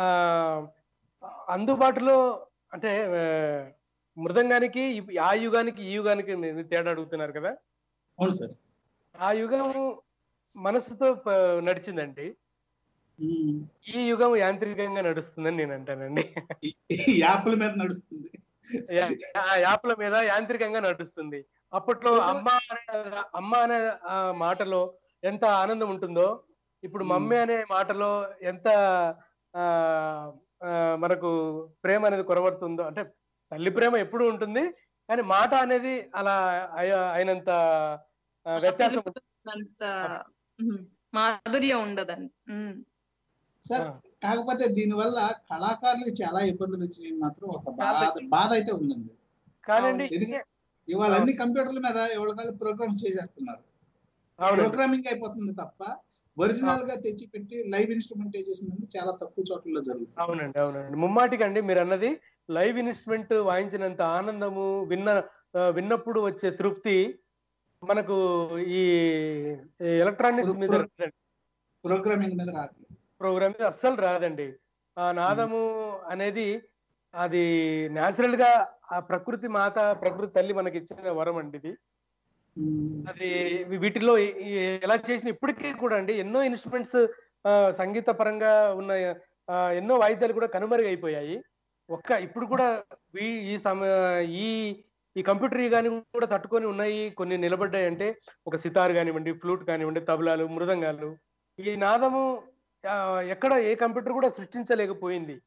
అందుబాటులో అంటే ఆ, మృదంగానికి ఇప్- ఆ యుగానికి ఈ యుగానికి మీరు తేడా అడుగుతున్నారు కదా అవును సార్ ఆ యుగం మనసుతో ప- నడిచిందండి ఉమ్. ఈ యుగం యాంత్రికంగా నడుస్తుందని నేను అంటానండి ఈ- ఈ యాప్ల మీద నడుస్తుంది యా- ఆ యాప్ల మీద యాంత్రికంగా నడుస్తుంది అప్పట్లో అమ్మ అనే అమ్మ అనే ఆ మాటలో ఎంత ఆనందం ఉంటుందో ఇప్పుడు మ్మ్. మమ్మీ అనే మాటలో ఎంత ఆ ఆ, మనకు ప్రేమ అనేది కొరబడుతుందో అంటే తల్లి ప్రేమ ఎప్పుడు ఉంటుంది కానీ మాట అనేది అలా అయ- అయినంత ఆ, వ్యత్యాసం ఉంటుంది. అంత ఉమ్, మాధుర్యం ఉండదండి ఉమ్. సార్ కాకపోతే దీనివల్ల కళాకారులకు చాలా ఇబ్బందులు వచ్చినాయి మాత్రం ఒక బాధ కాబట్టి- బాధ అయితే ఉందండి కానండి ఇది- ఇవాళ అన్ని కంప్యూటర్ల మీద ఎవరికాలు ప్రోగ్రామ్స్ చేసేస్తున్నారు అవునండి ప్రోగ్రామింగ్ అయిపోతుంది తప్ప ఒరిజినల్ గా తెచ్చి పెట్టి లైవ్ ఇన్స్ట్రుమెంటైజేషన్ అనేది చాలా తక్కువ చోట్ల జరుగుతుంది అవునండి అవునండి ముమ్మాటికి అండి మీరు అన్నది లైవ్ ఇన్స్ట్రుమెంట్ వాయించినంత ఆనందము విన్న ఆ, విన్నప్పుడు వచ్చే తృప్తి మనకు ఈ ఎలక్ట్రానిక్స్ మీద Pro- ప్రోగ్రామింగ్ మీద రావట్లేదు ప్రోగ్రామ్ మీద అస్సలు రాదండి ఆ నాదము అనేది అది న్యాచురల్ గా ఆ ప్రకృతి మాత ప్రకృతి తల్లి మనకి ఇచ్చిన వరం అండి ఇది ఉమ్. అది వీ- వీటిలో ఈ- ఈ ఎలా చేసిన ఇప్పటికీ కూడా అండి ఎన్నో ఇన్స్ట్రుమెంట్స్ సంగీత పరంగా ఉన్న ఆ, ఎన్నో వాయిద్యాలు కూడా కనుమరుగైపోయాయి ఒక్క ఇప్పుడు కూడా వీ- ఈ సమ ఈ ఈ కంప్యూటర్ యుగాన్ని కూడా తట్టుకొని ఉన్నాయి కొన్ని నిలబడ్డాయి అంటే ఒక సితార్ కానివ్వండి ఫ్లూట్ కానివ్వండి తబలాలు మృదంగాలు ఈ నాదము ఆ, ఎక్కడ ఏ కంప్యూటర్ కూడా సృష్టించలేకపోయింది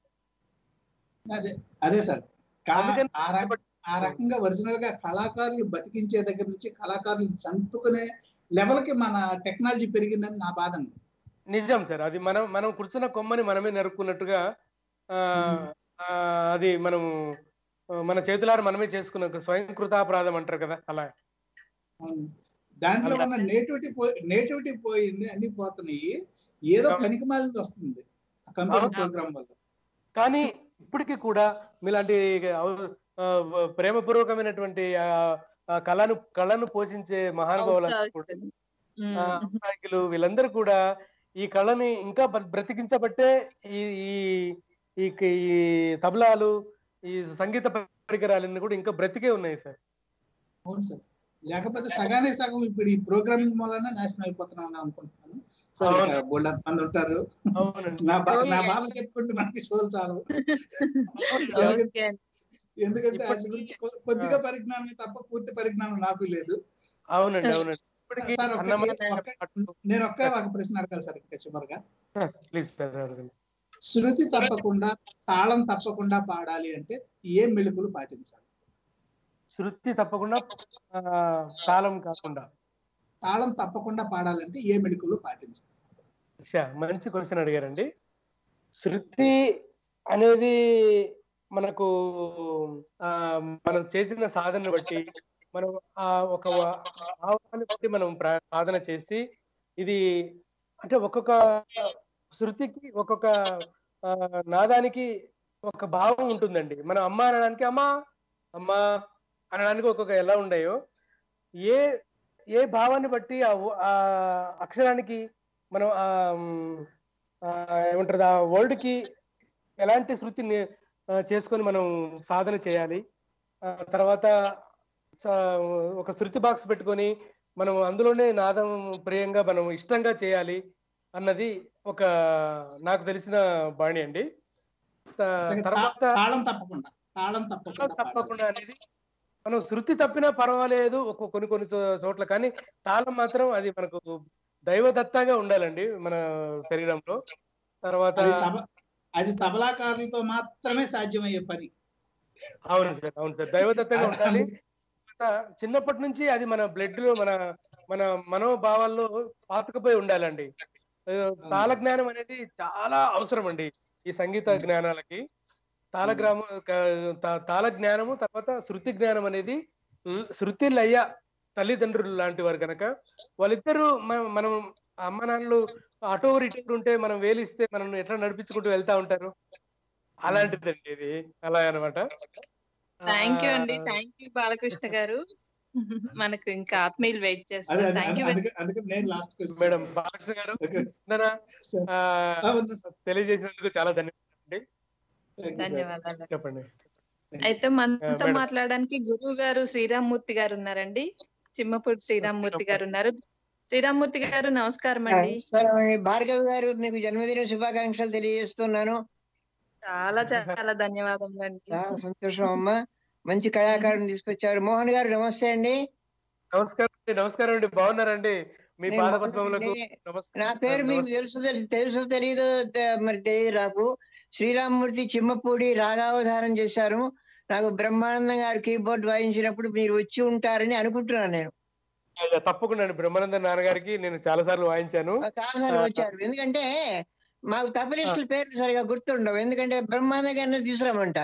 అదే అదే సార్ కా- అందుకని ఆ రక- ఆ రకంగా ఒరిజినల్ గా కళాకారులు బతికించే దగ్గర నుంచి కళాకారులు చంపుకునే లెవెల్ కి మన టెక్నాలజీ పెరిగిందని నా బాధ అండి నిజం సార్ అది మనం మనం కూర్చున్న కొమ్మని మనమే నరుక్కున్నట్టుగా ఆ, ఆ, అది మనము ఆ, మన చేతులారా మనమే చేసుకున్న ఒక స్వయంకృతాపరాధం అంటారు కదా అలా అవును. దాంట్లో ఉన్న నేటివిటీ పోయి నేటివిటీ పోయింది అన్ని పోతున్నాయి ఏదో అవును. పనికి మాలింది వస్తుంది ఆ కంప్యూటర్ అవును. ప్రోగ్రామ్ వల్ల కానీ ఇప్పటికీ కూడా మీలాంటి ఔ- ఆ, ప్రేమపూర్వకమైనటువంటి ఆ, ఆ కళను కళను పోషించే మహానుభావులు కూడా ఉమ్. ఆ, ఔత్సాహికులు వీళ్ళందరూ కూడా ఈ కళని ఇంకా బ్ర- బ్రతికించబట్టే ఈ ఈ ఈ ఈ తబలాలు ఈ సంగీత పరికరాలన్నీ కూడా ఇంకా బ్రతికే ఉన్నాయి సార్ అవును సార్ లేకపోతే సగానే సగం ఇప్పుడు ఈ ప్రోగ్రామింగ్ వలన నాశనం అయిపోతున్నాం అనుకుంటున్నాను సరే అవును. బోల్డ్ మంది ఉంటారు అవునండి నా బా- నా ఓకే. బాధ చెప్పుకుంటే మనకి షోలు చాలు ఓకే అండి. ఎందుకంటే ఇప్పటి- వాటి గురించి కొ- కొద్దిగా పరిజ్ఞానం తప్ప పూర్తి పరిజ్ఞానం నాకు లేదు అవునండి అవునండి ఇప్పటికీ సార్ ఒకటి అన్నమయ్య ఒక్క- నేను ఒక్క ఒక ప్రశ్న అడగాలి సార్ ఇంకా చివరిగా ప్లీజ్ సార్ అడగండి శృతి తప్పకుండా తాళం తప్పకుండా పాడాలి అంటే ఏ మెళుకులు పాటించాలి శృతి తప్పకుండా ఆ, తాళం కాకుండా తాళం తప్పకుండా పాడాలంటే ఏ మెళుకులు పాటించాలి షా, మంచి క్వశ్చన్ అడిగారండి శృతి అనేది మనకు ఆ మనం చేసిన సాధన బట్టి మనం ఆ ఒక భావాన్ని బట్టి మనం ప్రా- సాధన చేసి ఇది అంటే ఒక్కొక్క శృతికి ఒక్కొక్క ఆ, నాదానికి ఒక భావం ఉంటుందండి మనం అమ్మ అనడానికి అమ్మా అమ్మా అనడానికి ఒక్కొక్క ఎలా ఉన్నాయో ఏ ఏ భావాన్ని బట్టి ఆ వ- ఆ అక్షరానికి మనం ఆ మ్, ఆ, ఏమంటారు ఆ వర్డ్ కి ఎలాంటి శృతిని ఆ, చేసుకొని మనం సాధన చేయాలి ఆ, తర్వాత స- ఒక శృతి బాక్స్ పెట్టుకొని మనం అందులోనే నాదం ప్రియంగా మనం ఇష్టంగా చేయాలి అన్నది ఒక నాకు తెలిసిన బాణి అండి త- తా- తర్వాత తాళం తప్పకుండా తాళం తప్పకుండా పాడాలి. తప్పకుండా అనేది మనం శృతి తప్పినా పర్వాలేదు ఒక కొన్ని కొన్ని చో- చోట్ల కానీ తాళం మాత్రం అది మనకు దైవదత్తంగా ఉండాలండి మన శరీరంలో తర్వాత అది తబ అది తబలాకారులతో మాత్రమే సాధ్యమయ్యే పని అవును సార్ అవును సార్ దైవదత్తంగా ఉండాలి తర్వాత చిన్నప్పటి నుంచి అది మన బ్లడ్ లో మన మన మనోభావాల్లో పాతుకుపోయి ఉండాలండి ఆ, తాళ జ్ఞానం అనేది చాలా అవసరం అండి ఈ సంగీత జ్ఞానాలకి తాళ గ్రామ క- తా- తాళ జ్ఞానము తర్వాత శృతి జ్ఞానం అనేది ల్- శృతి లయ తల్లిదండ్రులు లాంటి వారు కనుక వాళ్ళిద్దరూ మనం మనం అమ్మ నాన్నలు అటో ఇటు ఉంటే మనం వేలిస్తే మనం ఎట్లా నడిపించుకుంటూ వెళ్తా ఉంటారు అలాంటిదండి ఇది అలా అనమాట థ్యాంక్ యూ అండి థ్యాంక్ యూ బాలకృష్ణ గారు మనకు ఇంకా ఆత్మీయులు వెయిట్ అదే చేస్తారు అదే థ్యాంక్ యూ అందుకే అందుకే నేను లాస్ట్ క్వశ్చన్ మేడం బాలకృష్ణ గారు ఉన్నారా? ఆ, తెలియజేసినందుకు చాలా ధన్యవాదాలు ధన్యవాదాలు చెప్పండి అయితే మనతో మేడం. మాట్లాడడానికి గురువు గారు శ్రీరామ్మూర్తి గారు ఉన్నారండి చిమ్మపూడి శ్రీరామ్మూర్తి గారు ఉన్నారు శ్రీరామ్మూర్తి గారు నమస్కారం అండి నమస్కారం అండి భార్గవ్ గారు మీకు జన్మదిన శుభాకాంక్షలు తెలియజేస్తున్నాను చాలా చాలా ధన్యవాదములు అండి చాలా సంతోషం అమ్మా మంచి కళాకారుని తీసుకొచ్చారు మోహన్ గారు నమస్తే అండి నమస్కారం అండి నమస్కారం అండి బాగున్నారండి మీ నేను పాదపద్మములకు నేను- నమస్కారం నా పేరు మీకు తెలుసు తెలి- తెలుసు తెలియదు తె- మరి తెలియదు నాకు శ్రీరామ్మూర్తి చిమ్మపూడి రాగావధానం చేశారు నాకు బ్రహ్మానందం గారు కీబోర్డ్ వాయించినప్పుడు మీరు వచ్చి ఉంటారని అనుకుంటున్నాను నేను తప్పకుండా అండి బ్రహ్మానంద నాన్నగారికి నేను చాలా సార్లు వాయించాను చాలాసార్లు వచ్చారు ఎందుకంటే మాకు తపలిస్టుల పేర్లు సరిగా గుర్తుండవు ఎందుకంటే బ్రహ్మానంద గారిని తీసుకురామంట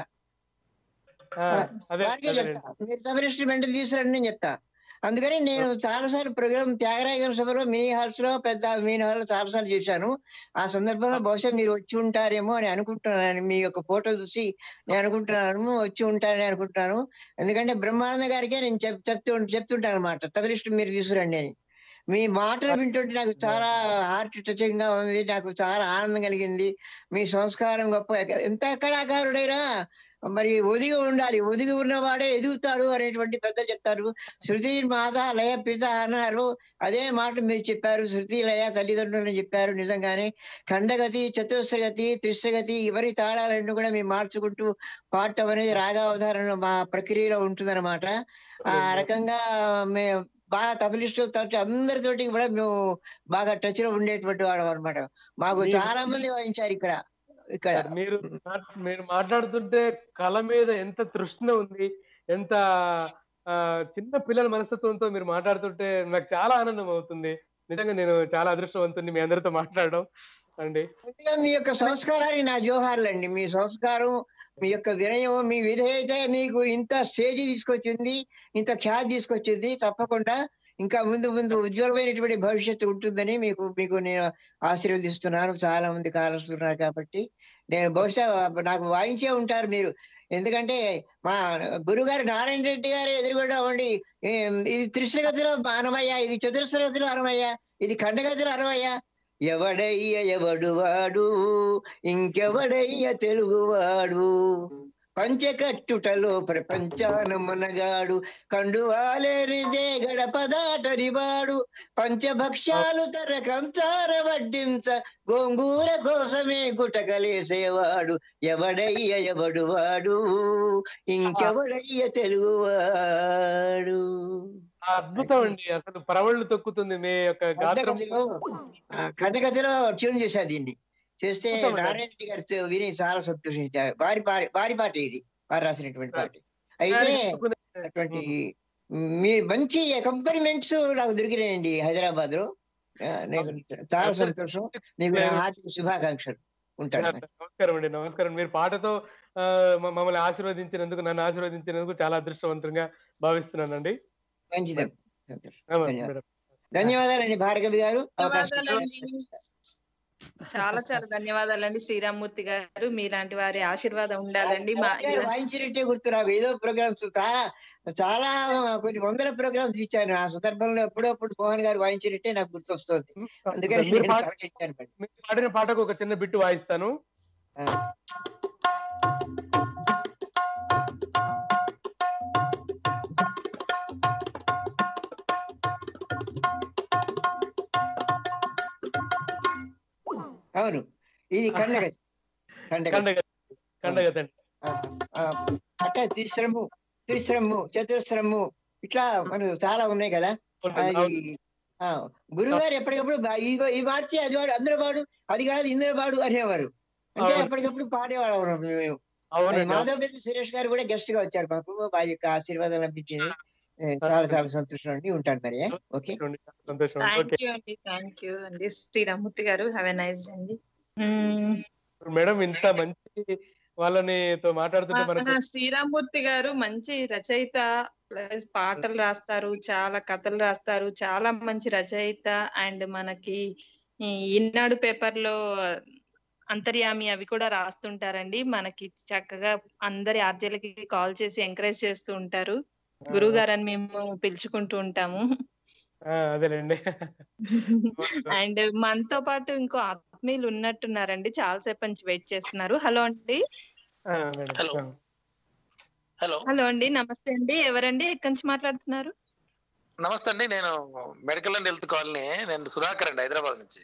ఆ, అదే వారికే అదేనండి. చెప్తా మీరు సబరిస్ట్ వెంట తీసుకురండి నేను చెప్తా అందుకని నేను చాలా సార్లు ప్రోగ్రామ్ త్యాగరాయ గారి సభలో మినీ హాల్స్ లో పెద్ద మినీ హాల్ లో చాలా సార్లు చేశాను ఆ సందర్భంలో బహుశా మీరు వచ్చి ఉంటారేమో అని అనుకుంటున్నాను మీ యొక్క ఫోటో చూసి నేను అనుకుంటున్నాను వచ్చి ఉంటారని అనుకుంటున్నాను ఎందుకంటే బ్రహ్మానంద గారికే నేను చెప్ చెప్తూ చెప్తుంటాను అనమాట తబలిస్ట్ మీరు తీసుకురండి అని మీ మాటలు వింటుంటే నాకు చాలా హార్ట్ టచింగ్ గా ఉంది నాకు చాలా ఆనందం కలిగింది మీ సంస్కారం గొప్ప ఎంత కళాకారుడైనా మరి ఒదిగి ఉండాలి ఒదిగి ఉన్నవాడే ఎదుగుతాడు అనేటువంటి పెద్ద చెప్తారు శృతి మాత లయ పిత అన్నారు అదే మాట మీరు చెప్పారు శృతి లయ తల్లిదండ్రులు చెప్పారు నిజంగానే ఖండగతి చతురస్రగతి త్రిశ్రగతి ఇవరి తాళాలన్నీ కూడా మేము మార్చుకుంటూ పాడటం అనేది రాగావధారణలో మా ప్రక్రియలో ఉంటుందన్నమాట ఆ రకంగా మే బాగా తబలిస్టులతో అందరితోటి కూడా మేము బాగా టచ్ లో ఉండేటువంటి వాళ్ళం అనమాట మాకు మీరు- చాలా మంది వాయించారు ఇక్కడ ఇక్కడ సార్, మీరు మా- మీరు మాట్లాడుతుంటే కళ మీద ఎంత తృష్ణ ఉంది ఎంత ఆ, చిన్న పిల్లల మనస్తత్వంతో మీరు మాట్లాడుతుంటే నాకు చాలా ఆనందం అవుతుంది నిజంగా నేను చాలా అదృష్టవంతుని మీ అందరితో మాట్లాడడం అండి ముందుగా మీ యొక్క సంస్కారానికి నా జోహార్లండి మీ సంస్కారం మీ యొక్క వినయం మీ విధేయత మీకు ఇంత స్టేజ్ తీసుకొచ్చింది ఇంత ఖ్యాతి తీసుకొచ్చింది తప్పకుండా ఇంకా ముందు ముందు ఉజ్వలమైనటువంటి భవిష్యత్తు ఉంటుందని మీకు మీకు నేను ఆశీర్వదిస్తున్నాను చాలా మంది కాలుస్తున్నారు కాబట్టి నేను బహుశా నాకు వాయించే ఉంటారు మీరు ఎందుకంటే మా గురుగారు నారాయణ రెడ్డి గారు ఎదురుగుండా ఉండి "ఏం, ఇది త్రిశ్రగతిలో అనమయ్య ఇది చతురస్రగతిలో అనమయ్య ఇది ఖండగతిలో అనమయ్య ఎవడయ్య ఎవడు వాడు ఇంకెవడయ్య తెలుగువాడు పంచకట్టుటలో ప్రపంచాన మనగాడు కండువాలేనిదే గడప దాటనివాడు పంచభక్ష్యాలు తర కంచార వడ్డించ గోంగూర కోసమే గుటకలేసేవాడు ఎవడయ్య ఎవడు వాడు ఇంకెవడయ్య తెలుగువాడు అద్భుతం అండి అసలు పరవళ్ళు తొక్కుతుంది మీ యొక్క గాత్రం కథగతిలో ఆ, కథగతిలో ట్యూన్ చేశా దీన్ని చేస్తే అద్భుతం అండి. నారాయణ రెడ్డి గారు విని చాలా సంతోషించారు వారి పా- వారి పాట ఇది వారు రాసినటువంటి పాట అయితే అటువంటి మీ మంచి కంపెనిమెంట్స్ నాకు దొరికినాయండి హైదరాబాద్ లో ఆ, నీకు చాలా సంతోషం నీకు నా హార్దిక శుభాకాంక్షలు ఉంటాను నమస్కారం అండి నమస్కారం మీరు పాటతో ఆ, మ- మమ్మల్ని ఆశీర్వదించినందుకు నన్ను ఆశీర్వదించినందుకు చాలా అదృష్టవంతంగా భావిస్తున్నానండి మంచిది సంతోషం ఆ, ధన్యవాదాలు. మేడం. ధన్యవాదాలండి భార్గవి గారు అవకాశం ధన్యవాదాలండి చాలా చాలా ధన్యవాదాలండి శ్రీరామ్మూర్తి గారు మీలాంటి వారి ఆశీర్వాదం ఉండాలండి మా గారు వాయించినట్టే గుర్తు నాకు ఏదో ప్రోగ్రామ్స్ చాలా చాలా కొన్ని వందల ప్రోగ్రామ్స్ ఇచ్చాను ఆ సందర్భంలో ఎప్పుడప్పుడు మోహన్ గారు వాయించినట్టే నాకు గుర్తొస్తుంది అందుకని మీరు నేను పాట- తొలగించాను మరి. మీరు పాడిన పాటకు ఒక చిన్న బిట్టు వాయిస్తాను ఆ. అవును ఇది కండగతి కండగతి కండగతి కండగతి అండి ఆ, అట్లా తిశ్రము త్రిశ్రము చతుశ్రము ఇట్లా మనకు చాలా ఉన్నాయి కదా అవునండి, అది ఆ, గురువు గారు ఎప్పటికప్పుడు బా- ఈ ఈ మార్చి అది వాడు అందులో పాడు అది కాదు ఇందులో పాడు అనేవారు అంటే అవును. ఎప్పటికప్పుడు పాడేవాళ్ళం మేము అది అవునండి మాధవ్ పెద్ద సురేష్ గారు కూడా గెస్ట్ గా వచ్చారు మాకు వారి యొక్క ఆశీర్వాదం లభించింది ఏ, చాలా చాలా సంతోషం అండి ఉంటాను మరి ఏ? ఓకే అవునండి, సంతోషం థ్యాంక్ ఓకే యూ అండి థ్యాంక్ యూ అండి శ్రీరామ్మూర్తి గారు హ్యావ్ ఎ నైస్ అండి మ్మ్. మేడం ఇంత మంచి వాళ్ళని తో మాట్లాడుతుంటే మనకు మన శ్రీరామ్మూర్తి గారు మంచి రచయిత ప్లస్ పాటలు రాస్తారు చాలా కథలు రాస్తారు చాలా మంచి రచయిత అండ్ మనకి ఈ ఈనాడు పేపర్ లో అంతర్యామి అవి కూడా రాస్తుంటారండి మనకి చక్కగా అందరి ఆర్జీలకి కాల్ చేసి ఎంకరేజ్ చేస్తూ ఉంటారు గురువు గారని మేము పిలుచుకుంటూ ఉంటాము ఆ, అదేలేండి అండ్ మనతో పాటు ఇంకో ఆత్మీయులు ఉన్నట్టున్నారండి చాలా సేపు నుంచి వెయిట్ చేస్తున్నారు హలో అండి ఆ, మేడం. హలో. హలో హలో అండి నమస్తే అండి ఎవరండి ఎక్కడి నుంచి మాట్లాడుతున్నారు నమస్తే అండి నేను మెడికల్ అండ్ హెల్త్ కాలనీ నేను సుధాకర్ అండి హైదరాబాద్ నుంచి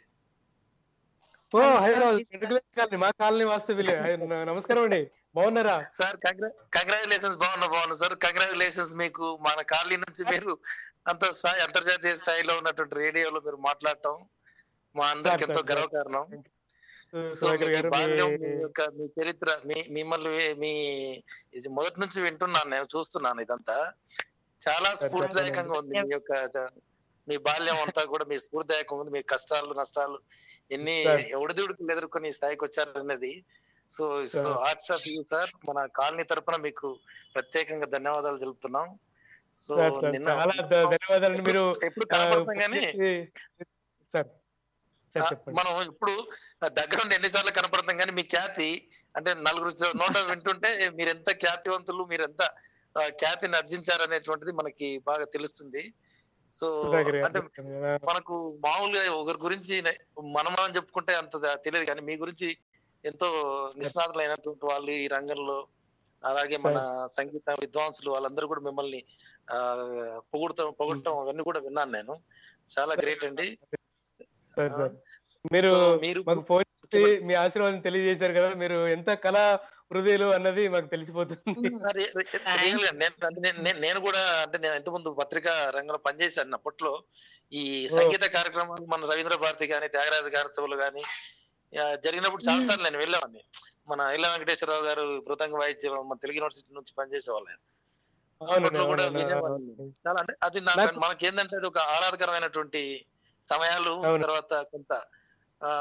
ఓ హైదరాబాద్ మెడికల్ కాలనీ మా కాలనీ వాస్తవ్యులే నమస్కారం అండి బాగున్నారా సార్ కంగ్రాచులేషన్స్ బాగున్నా బాగున్నా సార్ కంగ్రాచులేషన్స్ మీకు మన కాలనీ నుంచి మీరు అంత స్థాయి అంతర్జాతీయ స్థాయిలో ఉన్నటువంటి రేడియోలో మీరు మాట్లాడటం మా అందరికి సార్, ఎంతో సార్, గర్వకారణం సో సుధాకర్ మీ గారు బాల్యం మీ- మీ యొక్క మీ చరిత్ర మీ మిమ్మల్ని మీ ఇది మొదటి నుంచి వింటున్నాను నేను చూస్తున్నాను ఇదంతా చాలా స్ఫూర్తిదాయకంగా ఉంది మీ యొక్క ద- మీ బాల్యం అంతా కూడా మీ స్ఫూర్తిదాయకంగా ఉంది మీ కష్టాలు నష్టాలు ఎన్ని సార్. ఒడిదుడుకులు ఎదుర్కొని ఈ స్థాయికి వచ్చారనేది so so sir. Hearts of you sir మన కాలనీ తరపున మీకు ప్రత్యేకంగా ధన్యవాదాలు తెలుపుతున్నాం సో సార్, సార్, నిన్న చాలా ధ- ధన్యవాదాలు మీరు ఎప్పుడు ఆ, కనపడతాం కానీ సార్ సార్ ఆ, చెప్పండి మనం ఇప్పుడు దగ్గర ఉండి ఎన్నిసార్లు కనపడతాం కానీ మీ ఖ్యాతి అంటే నలుగురు చ- నోట వింటుంటే మీరు ఎంత ఖ్యాతివంతులు మీరు ఎంత ఆ, ఖ్యాతిని అర్జించారు అనేటువంటిది మనకి బాగా తెలుస్తుంది సో సుధాకర్ గారు అంటే చెప్పండి. మనకు మామూలుగా ఒకరి గురించి నే- మనం మనం చెప్పుకుంటే అంత ద- తెలియదు కానీ మీ గురించి ఎంతో నిష్ణాతులైనటువంటి వాళ్ళు ఈ రంగంలో అలాగే మన సంగీత విద్వాంసులు వాళ్ళందరూ కూడా మిమ్మల్ని ఆ పొగుడతాం పొగడటం అవన్నీ కూడా విన్నాను నేను చాలా గ్రేట్ అండి సార్ సార్ మీరు సో మీరు మాకు ఫోన్ చేసి మీ ఆశీర్వాదం తెలియజేశారు కదా మీరు ఎంత కళా హృదయులు అన్నది మాకు తెలిసిపోతుంది రి- రి- రియల్ గా నేను అంటే నేను- నేను- నేను కూడా అంటే నేను ఇంతకుముందు పత్రికా రంగంలో పనిచేశాను అప్పట్లో ఈ సంగీత కార్యక్రమాలు మన రవీంద్ర భారతి గాని త్యాగరాజ గారి సభలు గాని ఆ, జరిగినప్పుడు చాలా సార్లు నేను వెళ్ళేవాడిని మన ఇల్ల వెంకటేశ్వరరావు గారు మృతంగ వాయిద్యం మన తెలుగు యూనివర్సిటీ నుంచి పనిచేసేవాళ్ళు ఆయన. అవునండి అప్పట్లో కూడా అవునండి, వినేవాడిని. అవునండి. చాలా అంటే అది నాకు నాకు- మనకి ఏంటంటే అది ఒక ఆహ్లాదకరమైనటువంటి సమయాలు అవును. తర్వాత కొంత ఆ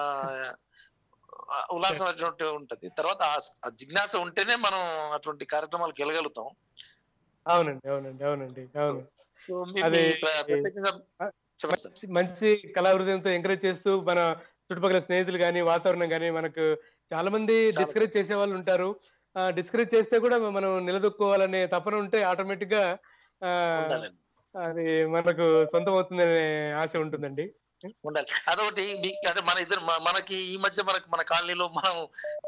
ఉల్లాసమైనటువంటి ఉంటది తర్వాత ఆ- ఆ జిజ్ఞాస ఉంటేనే మనం అటువంటి కార్యక్రమాలకు వెళ్ళగలుగుతాం అవునండి అవునండి అవునండి అవును సో మీ- అది మీ ప్ర- ప్రత్యేకంగా చెప్పండి సార్ మంచి మంచి కళా హృదయంతో ఎంకరేజ్ చేస్తూ మన చుట్టుపక్కల స్నేహితులు కానీ వాతావరణం కానీ మనకు చాలా మంది చాలా. డిస్కరేజ్ చేసే వాళ్ళు ఉంటారు డిస్కరేజ్ చేస్తే కూడా మనం నిలదొక్కోవాలనే తపన ఉంటే ఆటోమేటిక్ గా ఆ, ఉండాలండి అది మనకు సొంతం అవుతుందనే ఆశ ఉంటుందండి ఉండాలి అదొకటి మీ- అంటే మన ఇద్దరు మ- మనకి ఈ మధ్య మనకి మన కాలనీలో మనం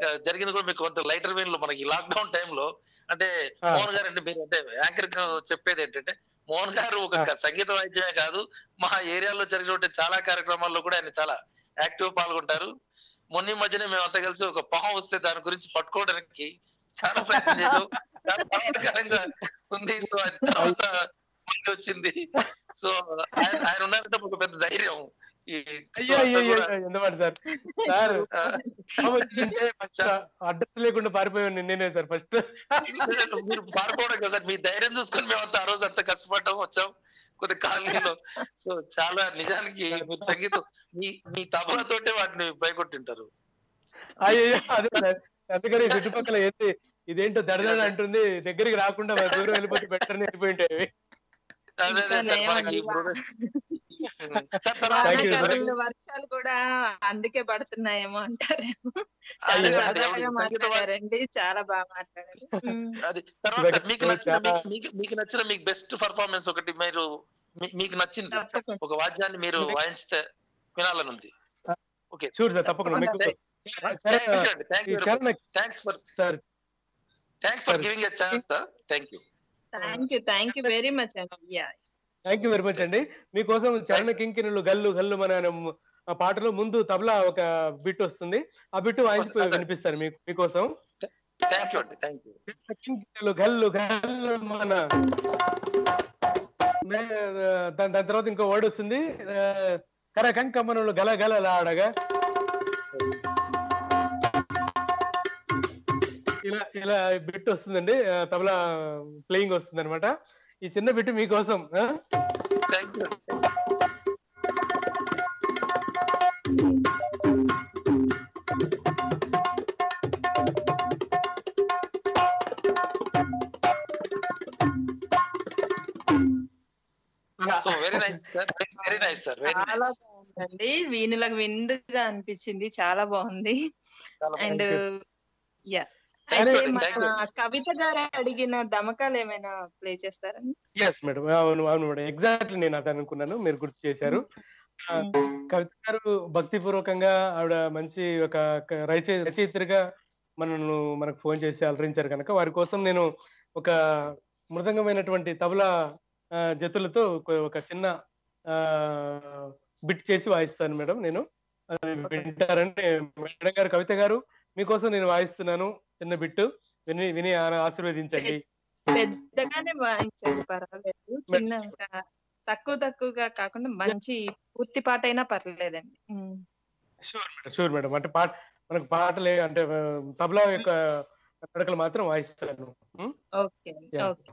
ఆ, జరిగింది కూడా మీకు కొంత లైటర్ వెయిన్ లో మనకి లాక్డౌన్ టైంలో అంటే ఆ. మోహన్ గారు అంటే మీరు అంటే యాంకర్ చెప్పేది ఏంటంటే మోహన్ గారు ఒక ఆ. సంగీత వాయిద్యమే కాదు మా ఏరియాలో జరిగినటువంటి చాలా కార్యక్రమాల్లో కూడా ఆయన చాలా యాక్టివ్ పాల్గొంటారు మొన్న ఈ మధ్యనే మేమంతా కలిసి ఒక పాము వస్తే దాని గురించి పట్టుకోవడానికి చాలా ప్రయత్నం చేసాం చాలా ఆనందకరంగా ఉంది సో అది తర్వాత మళ్ళీ వచ్చింది సో ఆయన ఆయన ఉన్నారంటే ఒక పెద్ద ధైర్యం ఈ అయ్యో అయ్యో అయ్యో ఎందుమాట సార్ సార్ ఆ, పాము వచ్చిందంటే ఫస్ట్ అడ్రస్ లేకుండా పారిపోయాను నేనే సార్ ఫస్ట్ మీరు పారిపోవడం కదా సార్ మీ ధైర్యం చూసుకొని మేము అంత ఆ రోజు అంత కష్టపడ్డాం వచ్చాం కొద్ది కాలనీలో సో చాలా నిజానికి మీరు సంగీతం మీ మీ తబలతోటే వాటిని భయకొట్టింటారు అయ్యో అదే సార్ అందుకని చుట్టుపక్కల ఏంటి ఇదేంటో దడదడ అంటుంది దగ్గరికి రాకుండా మన దూరం వెళ్ళిపోతే బెటర్ అని వెళ్ళిపోయింటాయి అదే అదే సార్ మనకి ఇప్పుడు సార్ తర్వాత Thank you, sir. వానాకాలంలో వర్షాలు కూడా అందుకే పడుతున్నాయేమో అంటారేమో అదే చాలా అదే చక్కగా సంగీత వా- మాట్లాడారండి చాలా బాగా మాట్లాడారు ఉమ్. అది తర్వాత ఇవాళ మీకు నచ్చిన చాలా- మీకు- మీకు మీకు నచ్చిన మీకు బెస్ట్ పర్ఫార్మెన్స్ ఒకటి మీరు మీ- మీకు నచ్చింది తప్పకుండా ఒక వాద్యాన్ని మీరు వాయించితే వినాలని ఉంది ఓకే చూడు సార్ తప్పకుండా మీకు థ్యాంక్ యూ అండి థ్యాంక్ ఈ యూ చరణ thanks for sir thanks for Sir. Giving a chance sir thank you thank you thank you very much అండి yeah thank you very much అండి మీకోసం చరణ కింకిణులు గల్లు గల్లు మన ఆ పాటలో ముందు తబలా ఒక బిట్ వస్తుంది ఆ బిట్ వాయించి వస్తుంది. వినిపిస్తారు మీకు మీకోసం థ్యాంక్ యూ అండి థ్యాంక్ యూ కింకిణులు గల్లు గల్లు మన మే- దాని దాని తర్వాత ఇంకో వర్డ్ వస్తుంది ఆ, కర కంకమనులు గల గలలాడగా ఇలా ఇలా బిట్ వస్తుందండి ఆ, తబలా ప్లేయింగ్ వస్తుంది అనమాట ఈ చిన్న బిట్ మీకోసం ఆ? Thank you so very nice sir very nice sir very చాలా బాగుందండి వీణులకు విందుగా అనిపించింది చాలా బాగుంది అండ్ యా Thank you అయితే అండి, thank you మన కవిత గారు అడిగిన దమకాలు ఏమైనా ప్లే చేస్తారండి ఎస్ మేడం అవును అవును మేడం ఎగ్జాక్ట్లీ నేను అది అనుకున్నాను మీరు గుర్తు చేశారు ఆ, కవిత గారు భక్తిపూర్వకంగా ఆవిడ మంచి ఒక క- రచయి రచయిత్రిగా మనను మనకు ఫోన్ చేసి అలరించారు కనుక వారి కోసం నేను ఒక మృదంగమైనటువంటి తబలా ఆ, జతులతో ఒక- ఒక చిన్న బిట్ చేసి వాయిస్తాను మేడం నేను అది వింటారని మేడం గారు కవిత గారు మీకోసం నేను వాయిస్తున్నాను చిన్న బిట్టు విని విని ఆ- ఆశీర్వదించండి పెద్దగానే వాయించండి పర్వాలేదు చిన్న తక్కువ తక్కువగా కాకుండా మంచి పూర్తి పాట అయినా పర్లేదండి ఉమ్. షూర్ మేడం షూర్ మేడం అంటే పాట మనకు పాటలే అంటే ఆ, తబలా యొక్క నడకలు మాత్రం వాయిస్తాను ఉం? ఓకే అండి, Yeah. ఓకే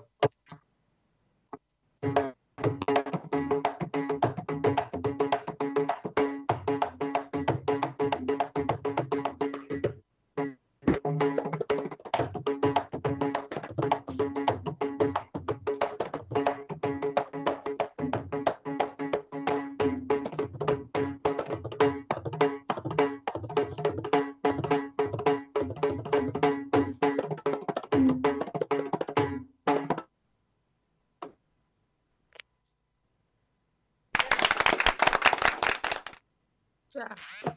చా-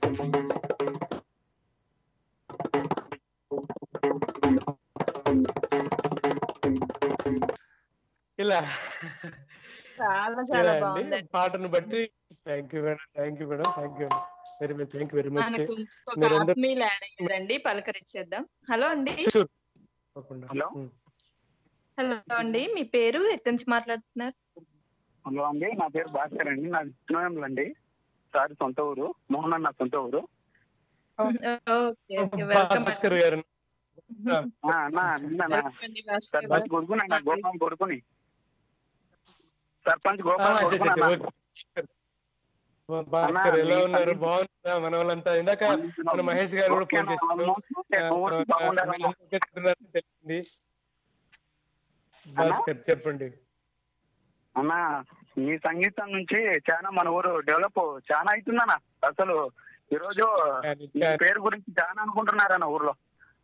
ఇలా చాలా చాలా ఇలా అండి బాగుందండి పాటను బట్టి thank you madam thank you madam thank you very much thank you very much మనకు ఇంకొక మీరందరూ- ఆత్మీయులు యాడ్ అయ్యారండి పలకరించేద్దాం హలో అండి షూర్ తప్పకుండా హలో. ఉం. హలో అండి మీ పేరు ఎక్కడి నుంచి మాట్లాడుతున్నారు హలో అండి నా పేరు భాస్కర్ అండి నా చిన్నయంలో అండి సార్ సొంత ఊరు మోహన్ అన్న సొంత ఊరు ఓకే ఓకే వెల్కమ్ భాస్కర్ గారు ఆ, అన్న నిన్న నా భాస్కర్ సర్పంచ్ కొడుకుని అన్న గోపాల్ కొడుకుని సర్పంచ్ ఆ, గోపాల్ అచ్చా, కొడుకుని అచ్చా, అన్న. ఓకే. భాస్కర్ ఎలా మీ ఉన్నారు సంగీతం- బాగున్నారా మన వాళ్ళంతా ఇందాక మన మహేష్ గారు కూడా ఓకే ఫోన్ అన్న, చేశారు ఓకే, ఊరికి బాగుండాలన్న. వీళ్ళందరూ చెప్తున్నారని తెలిసింది భాస్కర్ చెప్పండి అన్న మీ సంగీతం నుంచి చాలా మన ఊరు డెవలప్ చాలా అవుతుందన్న అసలు ఈ రోజు కానీ- మీ పేరు గురించి చాలా అనుకుంటున్నారన్న ఊర్లో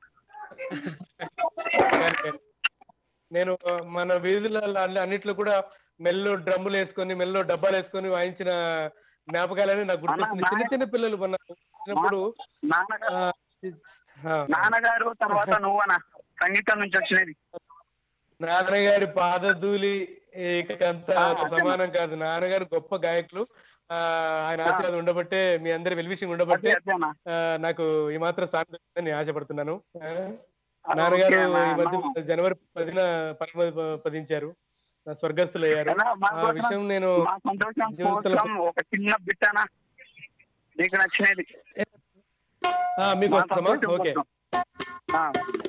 కానీ- నేను మన వీధుల అన్నిట్లో కూడా మెల్లో డ్రమ్ములు వేసుకొని మెల్లో డబ్బాలు వేసుకొని వాయించిన జ్ఞాపకాలని నాకు గుర్తొస్తుంది అన్న, చిన్న చిన్న పిల్లలు మన చిన్నప్పుడు నాన్నగారు ఆ, ఆ. నాన్నగారు తర్వాత నువ్వనా సంగీతం నుంచి వచ్చినది నాన్నగారి పాదధూలి అంత ఆ, సమానం కాదు నాన్నగారు గొప్ప గాయకులు ఆ, ఆయన ఆశీర్వాదం ఉండబట్టే మీ అందరి వెల్విషింగ్ ఉండబట్టే అదే, అదేనా? ఆ, నాకు ఈ మాత్రం స్థానం దొరికిందని నేను ఆశపడుతున్నాను ఆ, ఆ, నాన్నగారు ఓకే అన్న, ఈ మధ్య అన్న. జనవరి పదిన పరమ పదించారు స్వర్గస్థులు అయ్యారు అన్నా, మా ఆ కోసం- విషయం నేను మా సంతోషం జీవితంలో కోసం ఒక చిన్న బిట్టనా నీకు నచ్చినది ఆ, మీకు మా వస్తామా సంతోషం ఓకే కోసం. ఆ.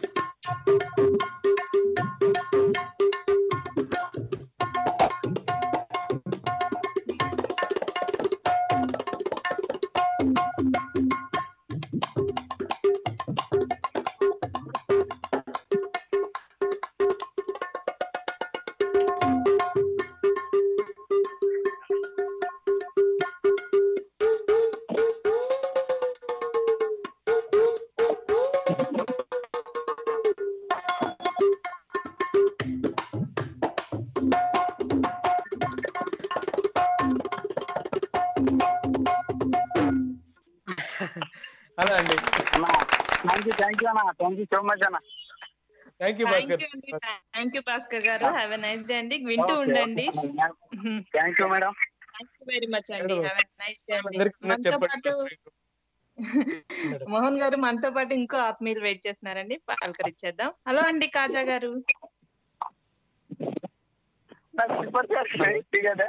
అలా అండి థ్యాంక్ యూ థ్యాంక్ యూ అన్న థ్యాంక్ యూ సో మచ్ అన్న thank you thank Bhaskar you అండి థ్యాంక్ యూ భాస్కర్ గారు హ్యావ్ ఎ నైస్ డే అండి వింటూ ఉండండి thank you madam thank you very much అండి హ్యావ్ ఎ నైస్ డే అండి అందరికీ మనతో చెప్పండి పాటు మోహన్ గారు మనతో పాటు ఇంకో ఆత్మీయులు వెయిట్ చేస్తున్నారండి పలకరించేద్దాం హలో అండి కాజా గారు నాకు సూపర్ కదా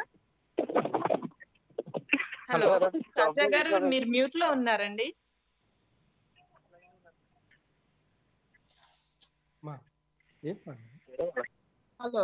హలో కాజా గారు మీరు మ్యూట్ లో ఉన్నారండి ఏం పని? హలో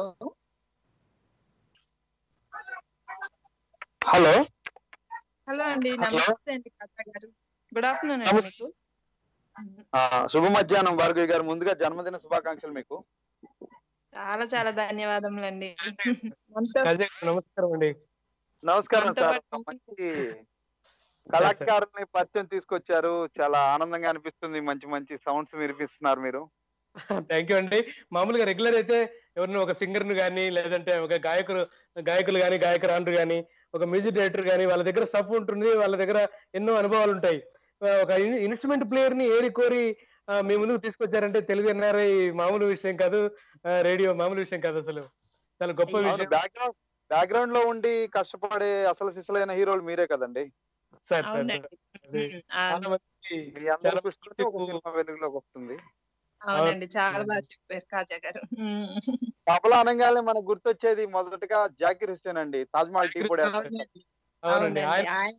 హలో హలో అండి Hello. నమస్తే అండి కాజా గారు గుడ్ ఆఫ్టర్నూన్ అండి నమస్తే. మీకు ఆ, శుభ మధ్యాహ్నం భార్గవి గారు ముందుగా జన్మదిన శుభాకాంక్షలు మీకు చాలా చాలా ధన్యవాదములండి మనతో కాజా గారు, నమస్కారం అండి నమస్కారం మనతో సార్ పాటు ఒక మంచి కళాకారుని పరిచయం తీసుకొచ్చారు చాలా ఆనందంగా అనిపిస్తుంది మంచి మంచి సౌండ్స్ వినిపిస్తున్నారు మీరు థ్యాంక్ యూ అండి మామూలుగా రెగ్యులర్ అయితే ఎవరిని ఒక సింగర్ ను కానీ లేదంటే ఒక గాయకులు గాయకులు కానీ గాయకురాండ్రు కానీ ఒక మ్యూజిక్ డైరెక్టర్ కానీ వాళ్ళ దగ్గర స్టఫ్ ఉంటుంది వాళ్ళ దగ్గర ఎన్నో అనుభవాలు ఉంటాయి ఆ, ఒక ఇన్స్ట్రుమెంట్ ప్లేయర్ ని ఏరి కోరి ఆ, మీ ముందుకు తీసుకొచ్చారంటే తెలుగు ఎన్ఆర్ఐ మామూలు విషయం కాదు రేడియో మామూలు విషయం కాదు అసలు చాలా గొప్ప విషయం బ్యాక్గ్రౌండ్ బ్యాక్గ్రౌండ్ లో ఉండి కష్టపడే అసలు సిసలైన హీరోలు మీరే కదండి సార్ సార్, అవునండి సార్. అదే. ఉమ్, ఆ, చాలా మంది మీ అందరి కృషితోనే ఒక సినిమా వెలుగులోకి వస్తుంది అవునండి చాలా బాగా చెప్పారు కాజా గారు ఉమ్. తబలా అనగానే మనకు గుర్తొచ్చేది మొదటగా జాకిర్ హుస్సేన్ అండి తాజ్మహల్ టీ పొడి అవునండి అవునండి అవునండి ఆయన ఆయన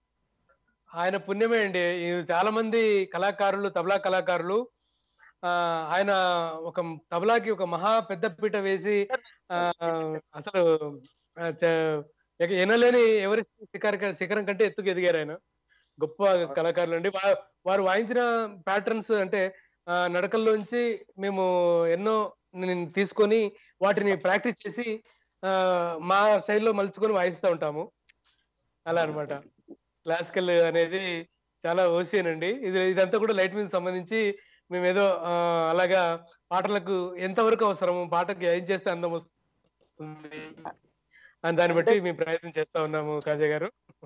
ఆయన పుణ్యమే అండి ఈ చాలా మంది కళాకారులు తబలా కళాకారులు ఆ ఆయన ఒక తబలాకి ఒక మహా పెద్ద పీట వేసి ఆ అసలు ఆ, చ- ఎగ- ఎనలేని ఎవరెస్ట్ శిఖర శిఖరం కంటే ఎత్తుకు ఎదిగారు ఆయన గొప్ప కళాకారులు అండి వా- వారు వాయించిన ప్యాటర్న్స్ అంటే ఆ, నడకల్లోంచి మేము ఎన్నో ని- తీసుకొని వాటిని ప్రాక్టీస్ చేసి ఆ మా స్టైల్లో మలుచుకొని వాయిస్తూ ఉంటాము అలా అన్నమాట క్లాసికల్ అనేది చాలా ఓసియన్ ఇది ఇదంతా కూడా లైట్ మ్యూజిక్ సంబంధించి మేము ఏదో ఆ, అలాగా పాటలకు ఎంతవరకు అవసరము పాటకి ఏం చేస్తే అందం వస్తుంది అని దాన్ని బట్టి మేము ప్రయత్నం చేస్తా ఉన్నాము కాజా గారు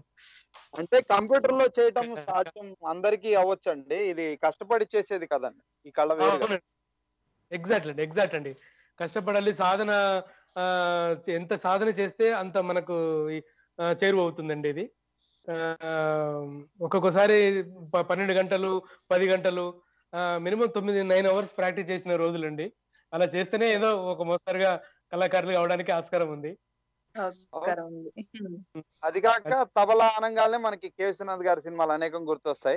అంటే కంప్యూటర్ లో చేయటం సాధ్యం అందరికీ అవ్వచ్చండి ఇది కష్టపడి చేసేది కదండి ఈ కళ వేరుగా ఎగ్జాక్ట్ అండి ఎగ్జాక్ట్ అండి కష్టపడాలి సాధన ఆ, ఎంత సాధన చేస్తే అంత మనకు ఈ, ఆ, చేరువ అవుతుందండి ఇది ఆ, ఒక్కొక్కసారి ప- పన్నెండు గంటలు పది గంటలు మినిమం తొమ్మిది నైన్ అవర్స్ ప్రాక్టీస్ చేసిన రోజులండి అలా చేస్తేనే ఏదో ఒక మోస్తరుగా కళాకారులు అవడానికి ఆస్కారం ఉంది నమస్కారం అండి అది కాక తబలా అనగానే మనకి కే విశ్వనాథ్ గారి సినిమాలు అనేకం గుర్తొస్తాయి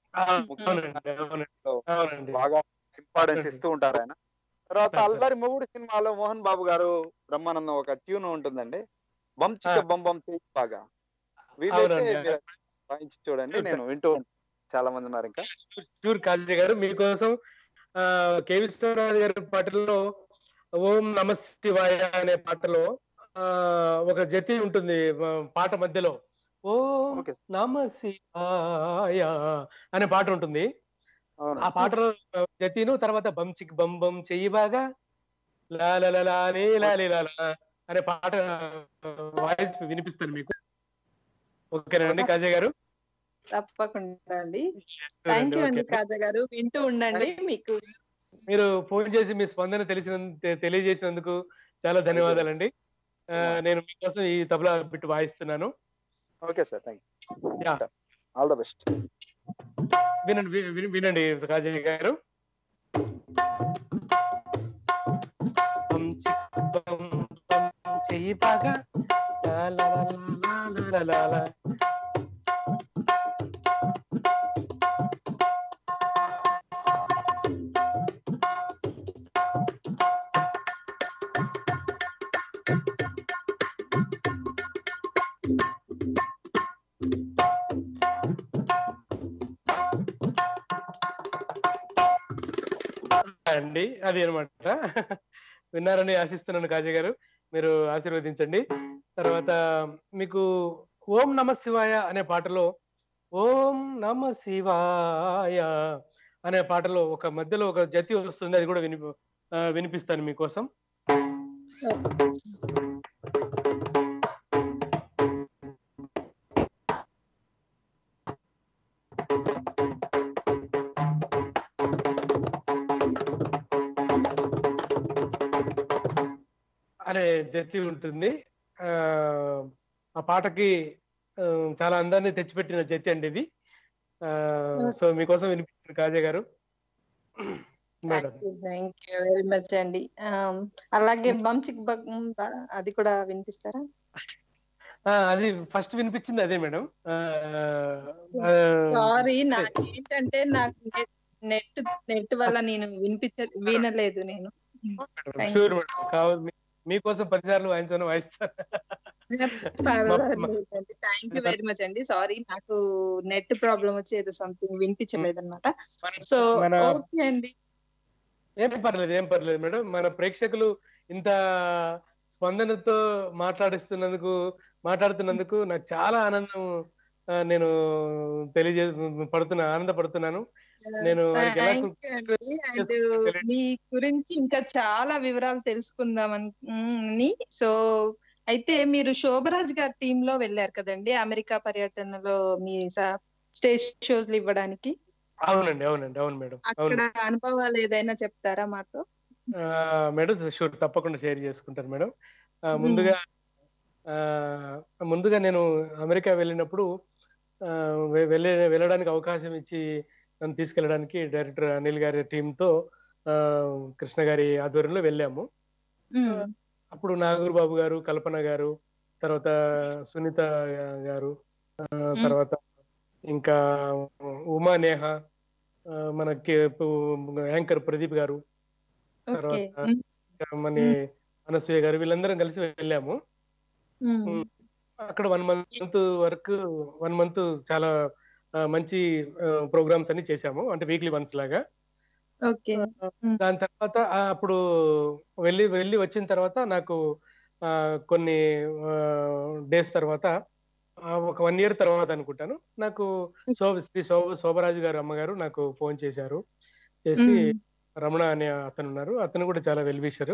అవునండి అవునండి అవునండి బాగా ఇంపార్టెన్స్ ఇస్తూ ఉంటారు ఆయన తర్వాత అల్లరి మొగుడు సినిమాలో మోహన్ బాబు గారు బ్రహ్మానందం ఒక ట్యూన్ ఉంటుందండి బం చిక్క బం బం చేయి బాగా వీలైతే అవునండి. మీరు వాయించి చూడండి నేను వింటూ ఉంటాను. చాలా మంది ఉన్నారు ఇంకా షూర్ కాళీ గారు మీకోసం ఆ కే విశ్వనాథ్ గారి పాటల్లో ఓం నమ శివాయ అనే పాటలో ఆ ఒక జతి ఉంటుంది ఆ, పాట మధ్యలో ఓం నమ శివాయ అనే పాట ఉంటుంది ఆ పాటలో జతిను తర్వాత బం చిక్ బం బం చెయ్యి బాగా లా లా లా లా లే లా లే లా లా అనే పాట వాయిస్ వినిపిస్తాను మీకు ఓకేనండి కాజయ్ గారు తప్పకుండా అండి థ్యాంక్ యూ అండి ఓకే. కాజా గారు వింటూ ఉండండి మీకు మీరు ఫోన్ చేసి మీ స్పందన తెలిసిన తెలియజేసినందుకు చాలా ధన్యవాదాలండి ఆ, నేను మీకోసం ఈ తబలా బిట్ వాయిస్తున్నాను okay sir thank you all the best వినండి వి- వి- వినండి కాజయ్య గారు బం చిక్ బం బం చెయ్యి బాగా లా లా లా లా లా లా లా లా. అండి అది అనమాట విన్నారని ఆశిస్తున్నాను కాజీ గారు మీరు ఆశీర్వదించండి తర్వాత మీకు ఓం నమ శివాయ అనే పాటలో ఓం నమ శివాయ అనే పాటలో ఒక మధ్యలో ఒక జతి వస్తుంది అది కూడా విని ఆ, వినిపిస్తాను మీకోసం అనే జతి ఉంటుంది ఆ ఆ పాటకి ఆ, చాలా అందాన్ని తెచ్చిపెట్టిన జతి అండి ఇది ఆ, సో మీకోసం వినిపించిన కాజే గారు madam thank you very much అండి Um, అలాగే బంచిక్ బగ్ అది కూడా వినిపిస్తారా ఆ, అది ఫస్ట్ వినిపించింది అదే మేడం ఆ, ఆ, సారీ నాకేంటంటే నాకు నెట్ నెట్ వల్ల నేను వినిపించ వినలేదు నేను Thank షూర్ మేడం కావాలి మీ- మీకోసం పదిసార్లు వాయించాను వాయిస్తాను పర్వాలేదండి థ్యాంక్ యూ వెరీ మచ్ అండి సారీ నాకు నెట్ ప్రాబ్లం వచ్చి ఏదో సంథింగ్ వినిపించలేదు అనమాట సో మన- ఓకే అండి ఏం పర్లేదు ఏం పర్లేదు మేడం మన ప్రేక్షకులు ఇంత స్పందనతో మాట్లాడిస్తున్నందుకు మాట్లాడుతున్నందుకు నాకు చాలా ఆనందం ఆ, నేను తెలియజే పడుతున్నా ఆనందపడుతున్నాను నేను వారికి ఎలా థ్యాంక్ యూ అండి అండ్ మీ గురించి ఇంకా చాలా వివరాలు తెలుసుకుందాం అని సో అయితే మీరు శోభరాజ్ గారి టీమ్ లో వెళ్ళారు కదండి అమెరికా పర్యటనలో మీ స్టేజ్ షోస్ ఇవ్వడానికి అవునండి అవునండి అవును మేడం అవును అక్కడ అనుభవాలు ఏదైనా చెప్తారా మాతో ఆ, మేడం షూర్ తప్పకుండా షేర్ చేసుకుంటాను మేడం ఆ, ముందుగా ఆ, ముందుగా నేను అమెరికా వెళ్ళినప్పుడు ఆ, వె- వెళ్ళే వెళ్ళడానికి అవకాశం ఇచ్చి నన్ను తీసుకెళ్ళడానికి డైరెక్టర్ అనిల్ గారి టీంతో కృష్ణ గారి ఆధ్వర్యంలో వెళ్ళాము అప్పుడు నాగూర్ బాబు గారు కల్పన గారు తర్వాత సునీత గారు ఆ, తర్వాత ఇంకా ఉమా నేహ ఆ, మన కే- యాంకర్ ప్రదీప్ గారు ఓకే తర్వాత మన అనసూయ గారు వీళ్ళందరం కలిసి వెళ్ళాము ఉమ్, అక్కడ వన్ మంత్ వరకు వన్ మంత్ చాలా ఆ, మంచి ప్రోగ్రామ్స్ అన్ని చేశాము అంటే వీక్లీ వన్స్ లాగా ఓకే దాని తర్వాత ఆ, అప్పుడు వెళ్ళి వెళ్ళి వచ్చిన తర్వాత నాకు ఆ, కొన్ని డేస్ తర్వాత ఆ, ఒక వన్ ఇయర్ తర్వాత అనుకుంటాను నాకు శోభ శ్రీ శోభ శోభరాజు గారు అమ్మగారు నాకు ఫోన్ చేశారు చేసి రమణ అనే అతను ఉన్నారు అతను కూడా చాలా వెల్విషరు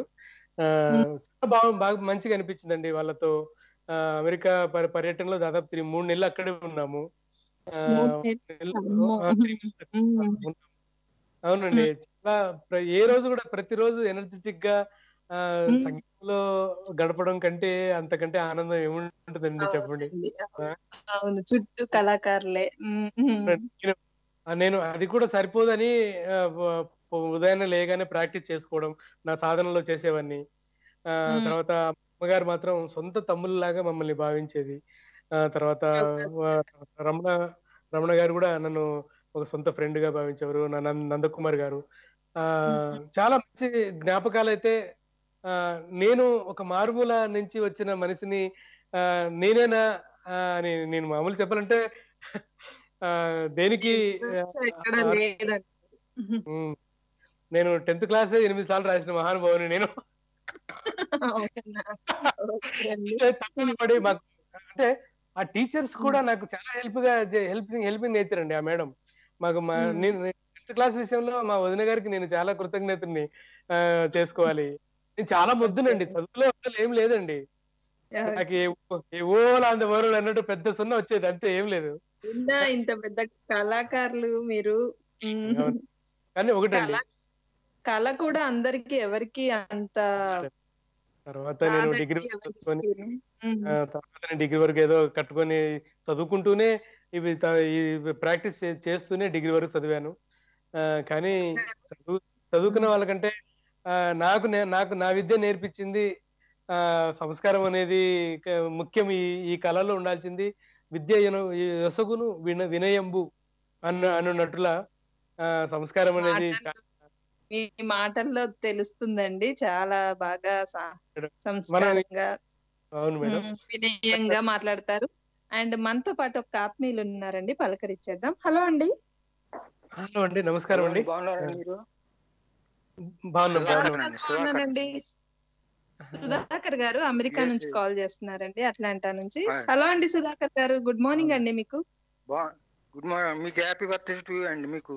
చాలా బాగా బాగా మంచిగా అనిపించిందండి వాళ్ళతో ఆ, అమెరికా పర్- పర్యటనలో దాదాపు త్రీ మూడు నెలలు అక్కడే ఉన్నాము ఆ, మూడు నెలలు- అమ్మో. ఆ, three months ఉన్నాము. అవునండి చాలా ప్ర- ఏ రోజు కూడా ప్రతిరోజు ఎనర్జెటిక్ గా ఆ, సంగీతంలో గడపడం కంటే అంతకంటే ఆనందం ఏముంటుందండి చెప్పండి అవునండి, ఆ? అవును చుట్టూ కళాకారులే ఉమ్, ఉమ్. నేను- ఆ, నేను అది కూడా సరిపోదని ఆ, వ- ఉదయాన్నే లేగానే ప్రాక్టీస్ చేసుకోవడం నా సాధనలో చేసేవన్నీ ఆ, మ్మ్. తర్వాత అమ్మగారు మాత్రం సొంత తమ్ముళ్ళలాగా మమ్మల్ని భావించేది ఆ తర్వాత వ- రమణ రమణ గారు కూడా నన్ను ఒక సొంత ఫ్రెండ్ గా భావించేవారు నా నంద- నందకుమార్ గారు ఆ చాలా మంచి జ్ఞాపకాలు అయితే ఆ, నేను ఒక మారుమూల నుంచి వచ్చిన మనిషిని ఆ, నేనేనా ఆ, అని నేను మామూలు చెప్పాలంటే ఆ, దేనికి సో ఎక్కడ ఆ, లేదండి ఉమ్, నేను టెన్త్ క్లాస్ ఎనిమిది సార్లు రాసిన మహానుభావుని నేను అవునా? ఓకే అండి. అంటే తప్పులు పడి మాకు అంటే ఆ టీచర్స్ కూడా నాకు చాలా హెల్ప్ గా హెల్పింగ్ హెల్పింగ్ నేచర్ అండి ఆ మేడం మాకు మా మ్మ్. నేను టెన్త్ క్లాస్ విషయంలో మా వదిన గారికి నేను చాలా కృతజ్ఞతని ఆ, చేసుకోవాలి నేను చాలా మొద్దునండి చదువులో అసలు ఏం లేదండి నాకు ఏ- ఏ ఓలా అంత వరుడు అన్నట్టు పెద్ద సున్నా వచ్చేది అంతే ఏం లేదు విన్నా ఇంత పెద్ద కళాకారులు మీరు మ్మ్. అవును. కానీ ఒకటండి కళ కళ కూడా అందరికి ఎవరికి అంత తర్వాత నేను డిగ్రీ రాదండి ఎవరికి. చదువుకొని మ్మ్. ఆ, తర్వాత నేను డిగ్రీ వరకు ఏదో కట్టుకొని చదువుకుంటూనే ఇవి త- ఈ ప్రాక్టీస్ చేస్తూనే డిగ్రీ వరకు చదివాను ఆ, కానీ చదువు చదువుకున్న వాళ్ళకంటే ఆ, నాకు నే- నాకు నా విద్య నేర్పించింది ఆ సంస్కారం అనేది క- ముఖ్యం ఈ ఈ కళలో ఉండాల్సింది విద్య ఎను- ఈ యొసగును విన వినయంబు అన్న అనున్నట్ల ఆ, సంస్కారం అనేది మాటల్లో- మీ మాటల్లో తెలుస్తుందండి చాలా బాగా సా- మన సంస్కారంగా అవును మేడం మ్మ్. వినయంగా మాట్లాడతారు అండ్ మనతో పాటు ఒక ఆత్మీయులు ఉన్నారండి పలకరించేద్దాం హలో అండి హలో అండి నమస్కారం అండి బాగున్నారండి మీరు బాగున్నాం బాగున్నాం సుధాకర్ సుధాకర్ అవునండి సుధాకర్ గారు అమెరికా Yes, నుంచి yes. కాల్ చేస్తున్నారండి అట్లాంటా నుంచి Hi. హలో అండి సుధాకర్ గారు గుడ్ మార్నింగ్ అండి మీకు బా గుడ్ మార్నింగ్ మీకు హ్యాపీ బర్త్డే టు అండి మీకు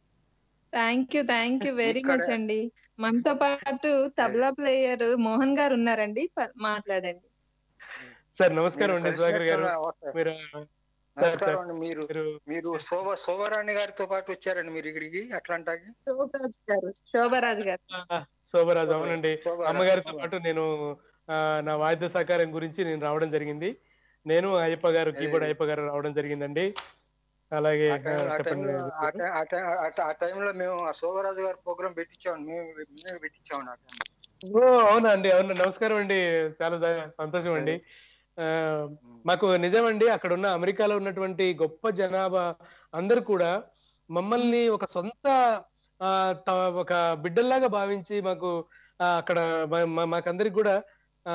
thank you thank you very ఇక్కడ- మచ్ అండి మనతో పాటు తబలా ప్లేయర్ మోహన్ గారు ఉన్నారండి ప- మాట్లాడండి సార్ నమస్కారం అండి నేను సుధాకర్ గారు కలిసినట్టున్నా- మీరు సార్ నమస్కారం సార్ అండి మీరు మీరు మీరు శోభ శోభారాణి గారితో పాటు వచ్చారండి మీరు ఇక్కడికి అట్లాంటాకి శోభరాజ్ గారు శోభరాజ్ గారు ఆ, శోభరాజు అవునండి శోభరాజు. అమ్మగారితో పాటు నేను ఆ, నా వాయిద్య సహకారం గురించి నేను రావడం జరిగింది నేను అయ్యప్ప గారు కీబోర్డ్ అయ్యప్ప గారు రావడం జరిగిందండి అలాగే ఆ టైం- ఆ, ఆ చెప్పండి టైంలో ఆ టైం- ఆ టైం- ఆ టైం- ఆ టైంలో మేము ఆ శోభరాజు గారి ప్రోగ్రామ్ పెట్టించాము మేము మేము పెట్టించాము ఆ టైంలో ఓ అవునా అండి అవును నమస్కారం అండి చాలా ద- సంతోషం అండి ఆ, మాకు నిజమండి అక్కడ ఉన్న అమెరికాలో ఉన్నటువంటి గొప్ప జనాభా అందరు కూడా మమ్మల్ని ఒక సొంత ఆ, త- ఒక బిడ్డల్లాగా భావించి మాకు ఆ, అక్కడ మ- మ- మాకందరికి కూడా ఆ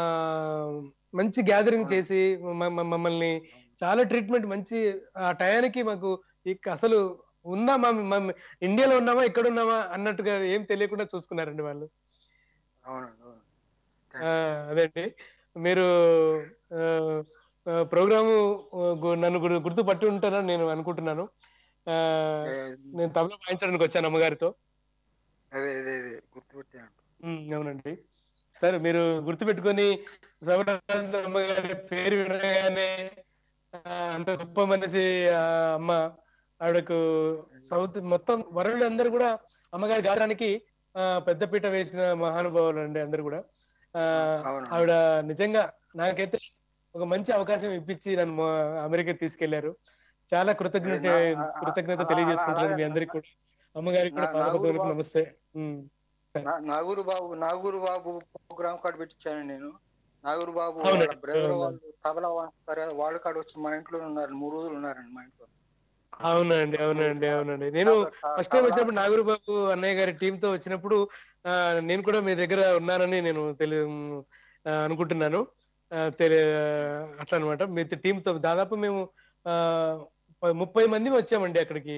మంచి గ్యాదరింగ్ చేసి మ- మ- మమ్మల్ని చాలా ట్రీట్మెంట్ మంచి ఆ టయానికి మాకు ఇక అసలు ఉన్నామా మేము ఇండియాలో ఉన్నామా ఇక్కడ ఉన్నామా అన్నట్టుగా ఏం తెలియకుండా చూసుకున్నారండి వాళ్ళు అవునండి అవును ఆ, అదేండి మీరు ఆ, ఆ, ప్రోగ్రాము ఆ, గు- నన్ను గుర్- గుర్తుపట్టి ఉంటారని నేను అనుకుంటున్నాను ఆ, నేను తబలా వాయించడానికి వచ్చాను అమ్మగారితో అదే అదే అదే గుర్తుపెట్టాను ఉమ్, అవునండి సరే మీరు గుర్తుపెట్టుకొని శోభరాజు అమ్మగారి పేరు వినగానే ఆ, అంత గొప్ప మనిషి ఆ అమ్మ ఆవిడకు సౌత్ మొత్తం వరల్డ్ అందరూ కూడా అమ్మగారి గాత్రానికి ఆ, పెద్దపీట వేసిన మహానుభావులు అండి అందరు కూడా ఆ, అవును. ఆవిడ నిజంగా నాకైతే ఒక మంచి అవకాశం ఇప్పించి నన్ను మొ- అమెరికా తీసుకెళ్లారు చాలా కృతజ్ఞత నా- కృతజ్ఞత అలా- తెలియజేసుకుంటున్నాను మీ అలాగే అందరికి కూడా అమ్మగారికి కూడా నా- నాగూరు పాదపద్మలకు బాబు- నమస్తే ఉమ్. నా- నాగూరు బాబు నాగూరు బాబు ప్రోగ్రామ్ కార్డు పెట్టించాను నేను నాగూరు బాబు అవునండి, వాళ్ళ బ్రదర్ అవును. వాళ్ళు తబలా వాయిస్తారు కదా, వాళ్ళు కాడ వచ్చి మా ఇంట్లో ఉన్నారు మూడు రోజులు ఉన్నారండి మా ఇంట్లో అవునండి అవునండి అవునండి నేను ఫస్ట్ టైం వచ్చినప్పుడు నాగూరు బాబు అన్నయ్య గారి టీమ్ తో వచ్చినప్పుడు ఆ, నేను కూడా మీ దగ్గర ఉన్నానని నేను తెలి ఆ, అనుకుంటున్నాను ఆ, తెలి అట్లా అనమాట మీ టీమ్ తో దాదాపు మేము ఆ, ప- ముప్పై మంది వచ్చామండి అక్కడికి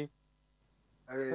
అదే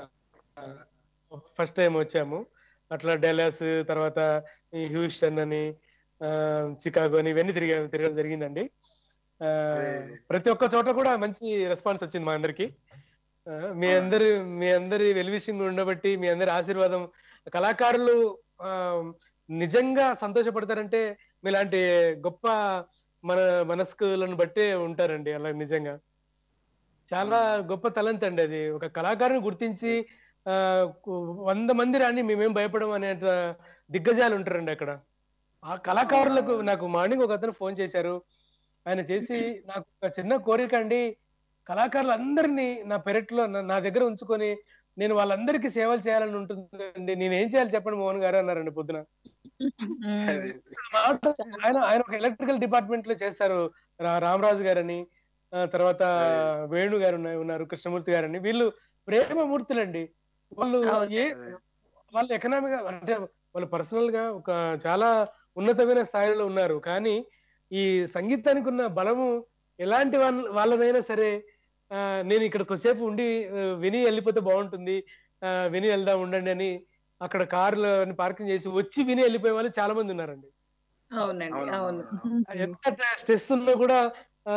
ఫస్ట్ టైం వచ్చాము అట్లా డెలాస్ తర్వాత ఈ హ్యూస్టన్ అని ఆ, చికాగో అని ఇవన్నీ తిరిగా తిరగడం జరిగిందండి ఆ, ప్రతి ఒక్క చోట కూడా మంచి రెస్పాన్స్ వచ్చింది మా అందరికి ఆ, మీ అందరి మీ అందరి వెల్విషింగ్ ఉండబట్టి మీ అందరి ఆశీర్వాదం కళాకారులు ఆ, నిజంగా సంతోషపడతారంటే మీలాంటి గొప్ప మన మనస్కులను బట్టే ఉంటారండి అలా నిజంగా చాలా గొప్ప తలంత్ అండి అది ఒక కళాకారుని గుర్తించి ఆ కు- వంద మంది రాని మేమేం భయపడం అనే దిగ్గజాలు ఉంటారండి అక్కడ ఆ కళాకారులకు నాకు మార్నింగ్ ఒక అతను ఫోన్ చేశారు ఆయన చేసి నాకు ఒక చిన్న కోరిక అండి కళాకారులందరినీ నా పెరట్లో నా- నా దగ్గర ఉంచుకొని నేను వాళ్ళందరికీ సేవలు చేయాలని ఉంటుందండి నేను ఏం చేయాలి చెప్పండి మోహన్ గారు అన్నారండి పొద్దున ఆయన ఆయన ఒక ఎలక్ట్రికల్ డిపార్ట్మెంట్ లో చేస్తారు రా- రామరాజు గారని ఆ, తర్వాత వేణు గారు ఉన్న- ఉన్నారు కృష్ణమూర్తి గారని వీళ్ళు ప్రేమమూర్తులండి వాళ్ళు ఏ వాళ్ళు ఎకనామిక్ అంటే వాళ్ళు పర్సనల్ గా ఒక చాలా ఉన్నతమైన స్థాయిలో ఉన్నారు కానీ ఈ సంగీతానికి ఉన్న బలము ఎలాంటి వాళ్ళ వాళ్ళనైనా సరే ఆ, నేను ఇక్కడ కొద్దిసేపు ఉండి ఆ, విని వెళ్ళిపోతే బాగుంటుంది ఆ, విని వెళ్దాం ఉండండి అని అక్కడ కార్లు పార్కింగ్ చేసి వచ్చి విని వెళ్ళిపోయే వాళ్ళు చాలా మంది ఉన్నారండి అవునండి అవును ఎంత స్ట్రెస్ ఉన్నా కూడా ఆ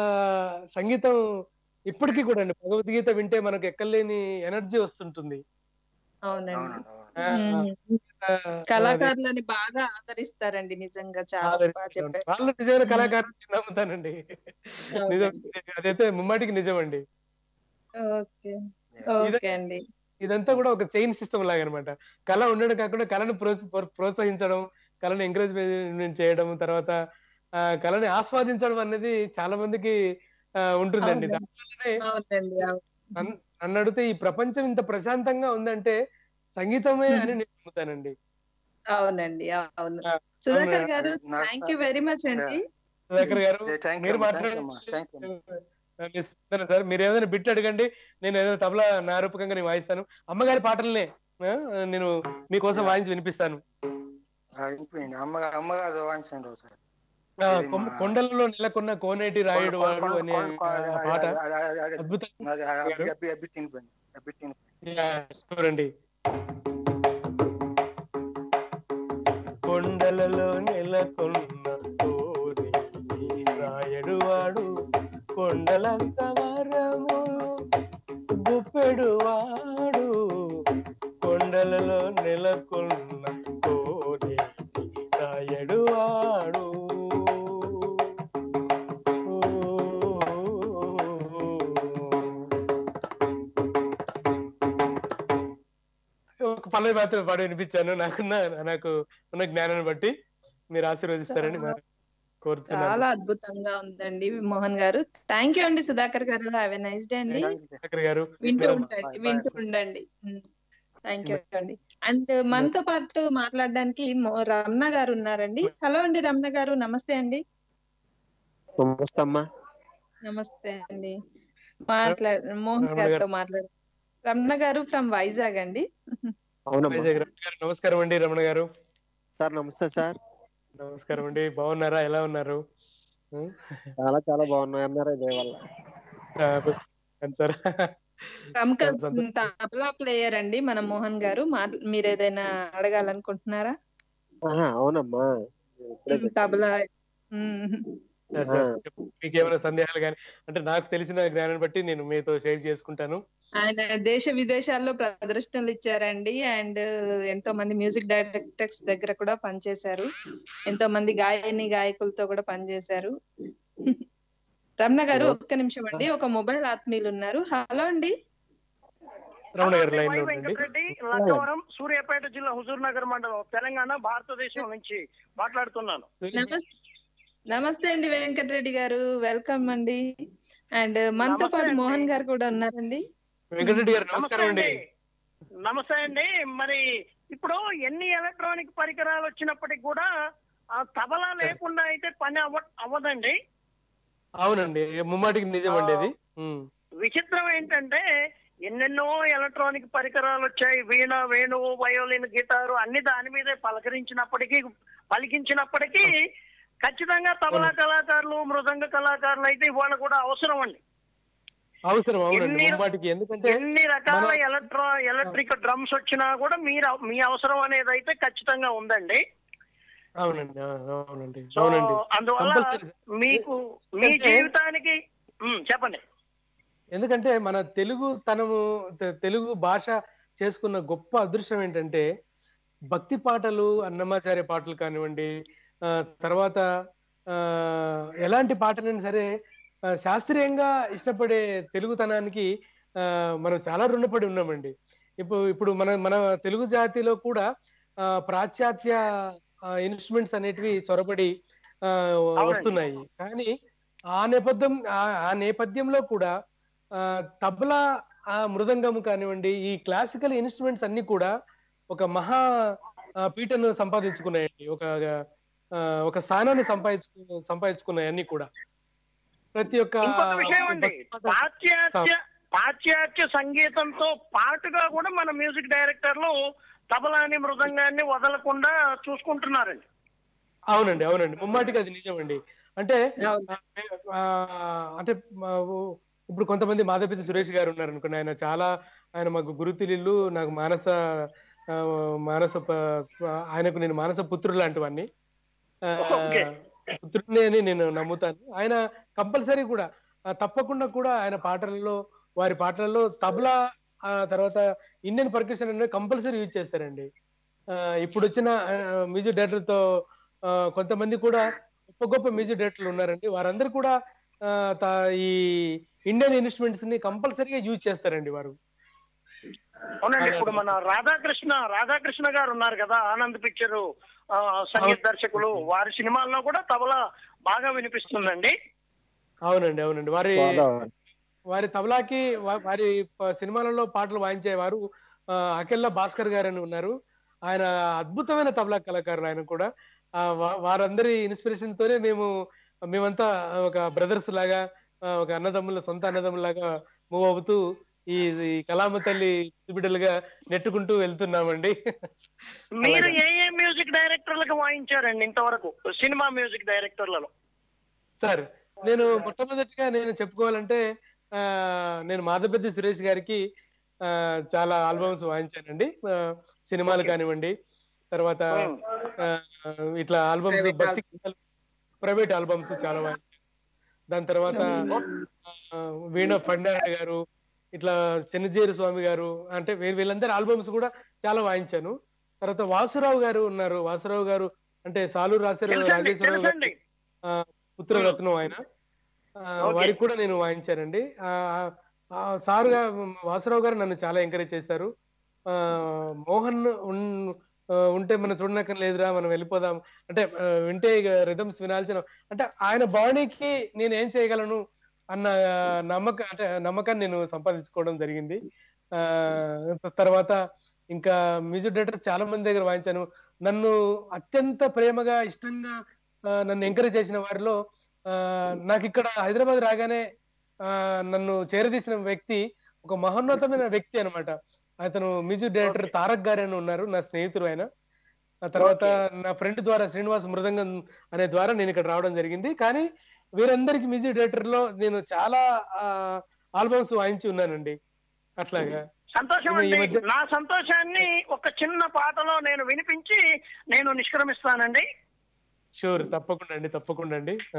సంగీతం ఇప్పటికీ కూడా అండి భగవద్గీత వింటే మనకు ఎక్కలేని ఎనర్జీ వస్తుంటుంది అవునండి ఆ, ఉమ్. ఆ, కళాకారులని బాగా ఆదరిస్తారండి నిజంగా చాలా బాగా ఆదరిస్తాను. చెప్పారు వాళ్ళు నిజమైన ఉమ్. కళాకారులు నేను నమ్ముతానండి నిజం అవునండి అదైతే ముమ్మాటికి నిజమండి ఓకే ఇద- ఓకే అండి ఇదంతా కూడా ఒక చైన్ సిస్టమ్ లాగా అనమాట కళ ఉండడం కాకుండా కళను ప్రోత్స- ప్ర- ప్రోత్సహించడం కళను ఎంకరేజ్మెంట్ చేయడం తర్వాత ఆ, కళని ఆస్వాదించడం అనేది చాలా మందికి ఆ, ఉంటుందండి అవునండి దానివల్లనే అవునండి అవును నన్ను నన్ను అడిగితే ఈ ప్రపంచం ఇంత ప్రశాంతంగా ఉందంటే సంగీతమే అని నేను నమ్ముతానండి అవునండి అవును ఆ, సుధాకర్ అవునా? గారు నాకు- థ్యాంక్ యూ వెరీ మచ్ అండి సుధాకర్ గారు థ్యాంక్ యూ మీరు అమ్మా థ్యాంక్ యూ మాట్లాడండి అమ్మా థ్యాంక్ యూ మీ స్పందన సార్ మీరు ఏదైనా బిట్ అడగండి నేను ఏదైనా తబలా నా రూపకంగా నేను వాయిస్తాను అమ్మగారి పాటలనే ఆ, నేను మీకోసం వాయించి వినిపిస్తాను అయిపోయింది అమ్మ అమ్మగారు వాయించండి ఒకసారి ఆ, ఇది కొం- మా- కొండలలో నెలకొన్న కోనేటి రాయుడు కొండ- వాడు కొండ- అనే కొండ- కొండ- ఆ పాట అది- అది- అది- అద్భుతంగా అది- అది- గారు. అబ్బి అబ్బి తినిపోయింది అబ్బి తినిపోయింది యా, చూడండి కొండలలో నెలకొన్న కోనేటి రాయడు వాడు కొండలంత వరము గుప్పెడు వాడు కొండలలో నెలకొన్న కోనేటి రాయడు వాడు ఒక పల్లవి మాత్రం పాడి వినిపించాను నాకున్న నాకు ఉన్న జ్ఞానాన్ని బట్టి మీరు ఆశీర్వదిస్తారని చాలా మరి కోరుతున్నాను చాలా అద్భుతంగా ఉందండి మోహన్ గారు థ్యాంక్ యూ అండి సుధాకర్ గారు హ్యావ్ ఎ నైస్ డే అండి చక్రి గారు వింటూ మీరు ఉండండి వింటూ ఉండండి థ్యాంక్ యూ అండి అండ్ మనతో పాటు మాట్లాడడానికి మో- రమణ గారు ఉన్నారండి హలో అండి రమణ గారు నమస్తే అండి నమస్తే అమ్మా నమస్తే అండి మాట్లాడ మోహన్ రమణ గారితో గారు. మాట్లాడ రమణ గారు ఫ్రమ్ వైజాగ్ అండి అవునమ్మా వైజాగ్ రమణ గారు నమస్కారం అండి రమణ గారు సార్ నమస్తే సార్ నమస్కారం అండి బాగున్నారా ఎలా ఉన్నారు ఉం? చాలా చాలా బాగున్నాయి అన్నారు ఇదే వల్ల ఆ, అవును సార్ ప్రముఖ చాలా సంతోషం. తబలా ప్లేయర్ అండి మన మోహన్ గారు మా మీరు ఏదైనా అడగాలనుకుంటున్నారా ఆహా, అవునమ్మా నేను ఇప్పుడే ఉమ్, తబలా ఉమ్. సార్, సార్, చెప్పు. మీకు ఏమైనా సందేహాలు కానీ అంటే నాకు తెలిసిన జ్ఞానాన్ని బట్టి నేను మీతో షేర్ చేసుకుంటాను ఆయన దేశ విదేశాల్లో ప్రదర్శనలు ఇచ్చారండి అండ్ ఎంతో మంది మ్యూజిక్ డైరెక్టర్స్ దగ్గర కూడా పనిచేశారు ఎంతో మంది గాయని గాయకులతో కూడా పనిచేశారు రమణ గారు ఒక్క నిమిషం అండి ఒక మొబైల్ ఆత్మీయులు ఉన్నారు హలో అండి రమణ గారు లైన్ వై లో ఉండండి వెంకటరెడ్డి లక్కవరం సూర్యాపేట జిల్లా హుజూర్ నగర్ మండలం తెలంగాణ భారతదేశం నుంచి మాట్లాడుతున్నాను నమస్తే నమస్తే అండి వెంకటరెడ్డి గారు వెల్కమ్ అండి అండ్ మనతో నమస్తే పాటు అండి. మోహన్ గారు కూడా ఉన్నారండి వెంకటరెడ్డి గారు నమస్తే నమస్కారం అండి అండి నమస్తే అండి మరి ఇప్పుడు ఎన్ని ఎలక్ట్రానిక్ పరికరాలు వచ్చినప్పటికి కూడా ఆ తబలా లేకుండా అయితే పని అవ్వ అవ్వదండి అవునండి ముమ్మాటికి నిజం అండి అది ఉం. విచిత్రం ఏంటంటే ఎన్నెన్నో ఎలక్ట్రానిక్ పరికరాలు వచ్చాయి వీణ వేణువు వయోలిన్ గిటారు అన్ని దాని మీదే పలకరించినప్పటికీ పలికించినప్పటికీ ఖచ్చితంగా తబలా కళాకారులు మృదంగ కళాకారులు అయితే ఇవాళ కూడా అవసరం అండి అవసరం అవునండి ఎన్ని- ముమ్మాటికి ఎందుకంటే ఎన్ని రకాల మన- ఎలక్ట్రా ఎలక్ట్రిక్ డ్రమ్స్ వచ్చినా కూడా మీరు మీ అవసరం అనేది అయితే ఖచ్చితంగా ఉందండి అవునండి ఆ, అవునండి సో అవునండి అందువల్ల Compulsory. మీకు మీ ఎందుకంటే- జీవితానికి ఉమ్, చెప్పండి ఎందుకంటే మన తెలుగు తనము తె- తెలుగు భాష చేసుకున్న గొప్ప అదృష్టం ఏంటంటే భక్తి పాటలు అన్నమాచార్య పాటలు కానివ్వండి ఆ, తర్వాత ఆ, ఎలాంటి పాటలైనా సరే ఆ, శాస్త్రీయంగా ఇష్టపడే తెలుగుతనానికి ఆ, మనం చాలా రుణపడి ఉన్నామండి ఇప్పుడు ఇప్పుడు మన మన తెలుగు జాతిలో కూడా ఆ, పాశ్చాత్య ఇన్స్ట్రుమెంట్స్ అనేటివి చొరబడి ఆ, వస్తున్నాయి కానీ ఆ నేపథ్యం ఆ- ఆ నేపథ్యంలో కూడా ఆ, తబలా ఆ మృదంగం కానివ్వండి ఈ క్లాసికల్ ఇన్స్ట్రుమెంట్స్ అన్ని కూడా ఒక మహా ఆ, పీఠను సంపాదించుకున్నాయండి ఒక ఆ, ఒక స్థానాన్ని సంపాదించుకు సంపాదించుకున్నాయి అన్ని కూడా ప్రతి ఒక్క ఇంకొక విషయం అండి పాశ్చాత్య పాశ్చాత్య సంగీతంతో పాటుగా కూడా మన మ్యూజిక్ డైరెక్టర్లు తబలాని మృదంగాన్ని వదలకుండా చూసుకుంటున్నారండి అవునండి అవునండి ముమ్మాటికి అది నిజమండి అంటే ఆ, అంటే మా ఊ- ఇప్పుడు కొంతమంది మాధవపతి సురేష్ గారు ఉన్నారు అనుకోండి ఆయన చాలా ఆయన మాకు గురుతులిల్లు నాకు మానస ఆ, మానస ప- ఆయనకు నేను మానస పుత్రుడు లాంటి వాడిని ఆ, Okay. పుత్రుడిని అని నేను నమ్ముతాను ఆయన కంపల్సరీ కూడా ఆ, తప్పకుండా కూడా ఆయన పాటలలో వారి పాటలలో తబలా ఆ తర్వాత ఇండియన్ పర్కషన్ అనేది కంపల్సరీ యూజ్ చేస్తారండి ఆ, ఇప్పుడు వచ్చిన మ్యూజిక్ డైరెక్టర్ తో ఆ, కొంతమంది కూడా గొప్ప గొప్ప మ్యూజిక్ డైరెక్టర్లు ఉన్నారండి వారందరూ కూడా ఆ, తా- ఈ ఇండియన్ ఇన్స్ట్రుమెంట్స్ ని కంపల్సరీగా యూజ్ చేస్తారండి వారు అవునండి ఇప్పుడు మన రాధాకృష్ణ రాధాకృష్ణ గారు ఉన్నారు కదా ఆనంద్ పిక్చర్ సంగీత దర్శకులు వారి సినిమాల్లో కూడా తబలా బాగా వినిపిస్తుందండి అవునండి అవునండి వారి గోదావరి. వారి తబలాకి వా- వారి ప- సినిమాలలో పాటలు వాయించేవారు ఆ, అఖిల్ల భాస్కర్ గారు అని ఉన్నారు ఆయన అద్భుతమైన తబలా కళాకారులు ఆయన కూడా ఆ, వా- వారందరి ఇన్స్పిరేషన్ తోనే మేము మేమంతా ఒక బ్రదర్స్ లాగా ఆ, ఒక అన్నదమ్ముల సొంత అన్నదమ్ములాగా మూవ్ అవుతూ ఈ ఈ కళామ తల్లి బిడ్డలుగా నెట్టుకుంటూ వెళ్తున్నామండి మీరు అలాగే. ఏ ఏ మ్యూజిక్ డైరెక్టర్లకు వాయించారండి ఇంతవరకు సినిమా మ్యూజిక్ డైరెక్టర్లలో సార్ నేను మొట్టమొదటిగా నేను చెప్పుకోవాలంటే ఆ, నేను మాధవపెద్ది సురేష్ గారికి ఆ, చాలా ఆల్బమ్స్ వాయించానండి ఆ, సినిమాలు కానివ్వండి తర్వాత ఆ, ఇట్లా ఆల్బమ్స్ Private భక్తి ప్రైవేట్ ఆల్బమ్స్ చాలా వాయించాను దాని తర్వాత ఆ, వీణ ఫండారి గారు ఇట్లా చెన్నజేరు స్వామి గారు అంటే వీ- వీళ్ళందరి ఆల్బమ్స్ కూడా చాలా వాయించాను తర్వాత వాసురావు గారు ఉన్నారు వాసురావు గారు అంటే సాలూరు రాశారు తెలుసండి రాజేశ్వరరావు గారు తెలుసండి ఆ, పుత్రరత్నం ఆయన ఆ, ఓకే. వారికి కూడా నేను వాయించానండి ఆ, ఆ, సార్ గా వాసురావు గారు నన్ను చాలా ఎంకరేజ్ చేశారు ఆ, మోహన్ ఉన్- ఆ, ఉంటే మనం చూడనక్కర్ లేదురా మనం వెళ్ళిపోదాం అంటే ఆ, వింటే రిథమ్స్ వినాల్సిన అంటే ఆయన బాడీకి నేను ఏం చేయగలను అన్న నమ్మక అంటే నమ్మకాన్ని నేను సంపాదించుకోవడం జరిగింది ఆ తర్వాత ఇంకా మ్యూజిక్ డైరెక్టర్ చాలా మంది దగ్గర వాయించాను నన్ను అత్యంత ప్రేమగా ఇష్టంగా ఆ, నన్ను ఎంకరేజ్ చేసిన వారిలో ఆ, నాకు ఇక్కడ హైదరాబాద్ రాగానే ఆ, నన్ను చేరదీసిన వ్యక్తి ఒక మహోన్నతమైన వ్యక్తి అన్నమాట అతను మ్యూజిక్ డైరెక్టర్ తారక్ గారు అని ఉన్నారు నా స్నేహితుడు ఆయన ఆ తర్వాత నా ఫ్రెండ్ ద్వారా శ్రీనివాస్ మృదంగం అనే ద్వారా నేను ఇక్కడ రావడం జరిగింది కానీ వీరందరికి మ్యూజిక్ డైరెక్టర్ లో నేను చాలా ఆల్బమ్స్ వాయించి ఉన్నానండి అట్లాగా సంతోషం ఈ అండి మధ్య నా సంతోషాన్ని ఒక చిన్న పాటలో నేను వినిపించి నేను నిష్క్రమిస్తానండి షూర్ తప్పకుండా అండి తప్పకుండా అండి ఆ.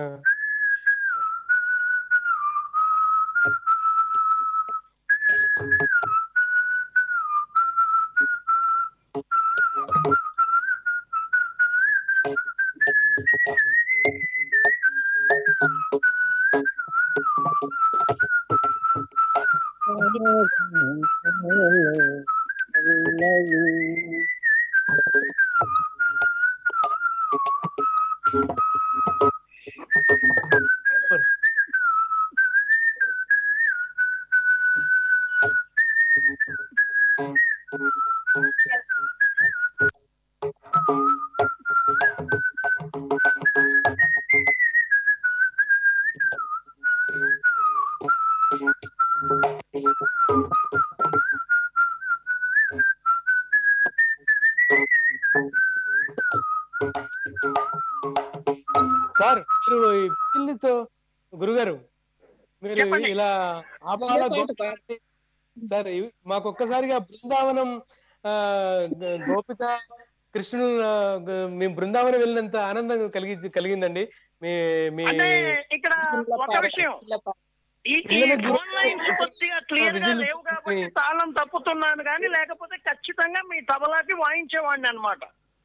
సార్ మీరు ఈ పిల్లితో గురుగారు మీరు చెప్పండి. ఇలా ఆపాల ఇదే పాట గోపిక సార్ ఇవి- మాకు ఒక్కసారిగా బృందావనం ఆ, గ- గోపిక కృష్ణుడు ఆ, గ- మేము బృందావనం వెళ్ళినంత ఆనందం కలిగి కలిగిందండి మీ మీ అంటే ఇక్కడ ఒక విషయం ఈ ఈ పిల్లల గురించి ఫోన్ లైన్స్ కొద్దిగా క్లియర్ గా విజిల్ లేవు కాబట్టి తీసుకుని- తాళం తప్పుతున్నాను కానీ లేకపోతే ఖచ్చితంగా మీ తబలాకి వాయించేవాడిని అన్నమాట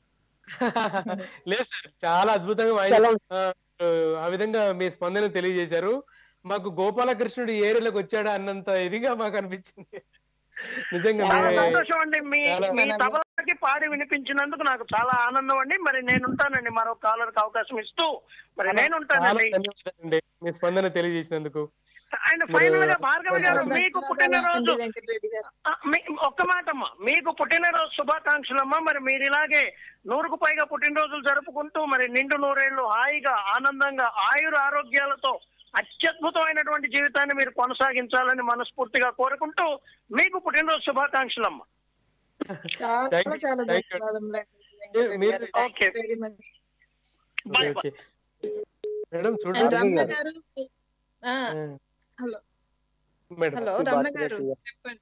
లేదు సార్ చాలా అద్భుతంగా వాయిస్ ఆ, ఆ విధంగా మీ స్పందన తెలియజేశారు మాకు గోపాలకృష్ణుడు ఈ ఏరియాలోకి వచ్చాడా అన్నంత ఇదిగా మాకు అనిపించింది నిజంగా చాలా మీ- సంతోషం అండి మీ చాలా- మీ తబలాకి పాడి వినిపించినందుకు నాకు చాలా ఆనందం అండి మరి నేను ఉంటానండి మరో కాలర్ కి అవకాశం ఇస్తూ మరి నేను చాలా ఉంటానండి ధన్యవాదాలండి మీ స్పందన తెలియజేసినందుకు అండ్ మీరు- ఫైనల్ గా భార్గవ గారు ధన్యవాదాలు. మీకు పుట్టినరోజు వెంకటరెడ్డి గారు ఆ, మీ- ఒక్క మాటమ్మా మీకు పుట్టినరోజు శుభాకాంక్షలమ్మా మరి మీరు ఇలాగే నూరుకు పైగా పుట్టినరోజులు జరుపుకుంటూ మరి నిండు నూరేళ్లు హాయిగా ఆనందంగా ఆయుర ఆరోగ్యాలతో అత్యద్భుతమైనటువంటి జీవితాన్ని మీరు కొనసాగించాలని మనస్ఫూర్తిగా కోరుకుంటూ మీకు పుట్టినరోజు శుభాకాంక్షలమ్మా చాలా Thank you, చాలా thank you. ధన్యవాదములు మీరు- okay very much okay, okay madam and చూడండి రమణ గారు ఆ, ఆ, hello madam hello Happy Ramana birthday గారు to you. చెప్పండి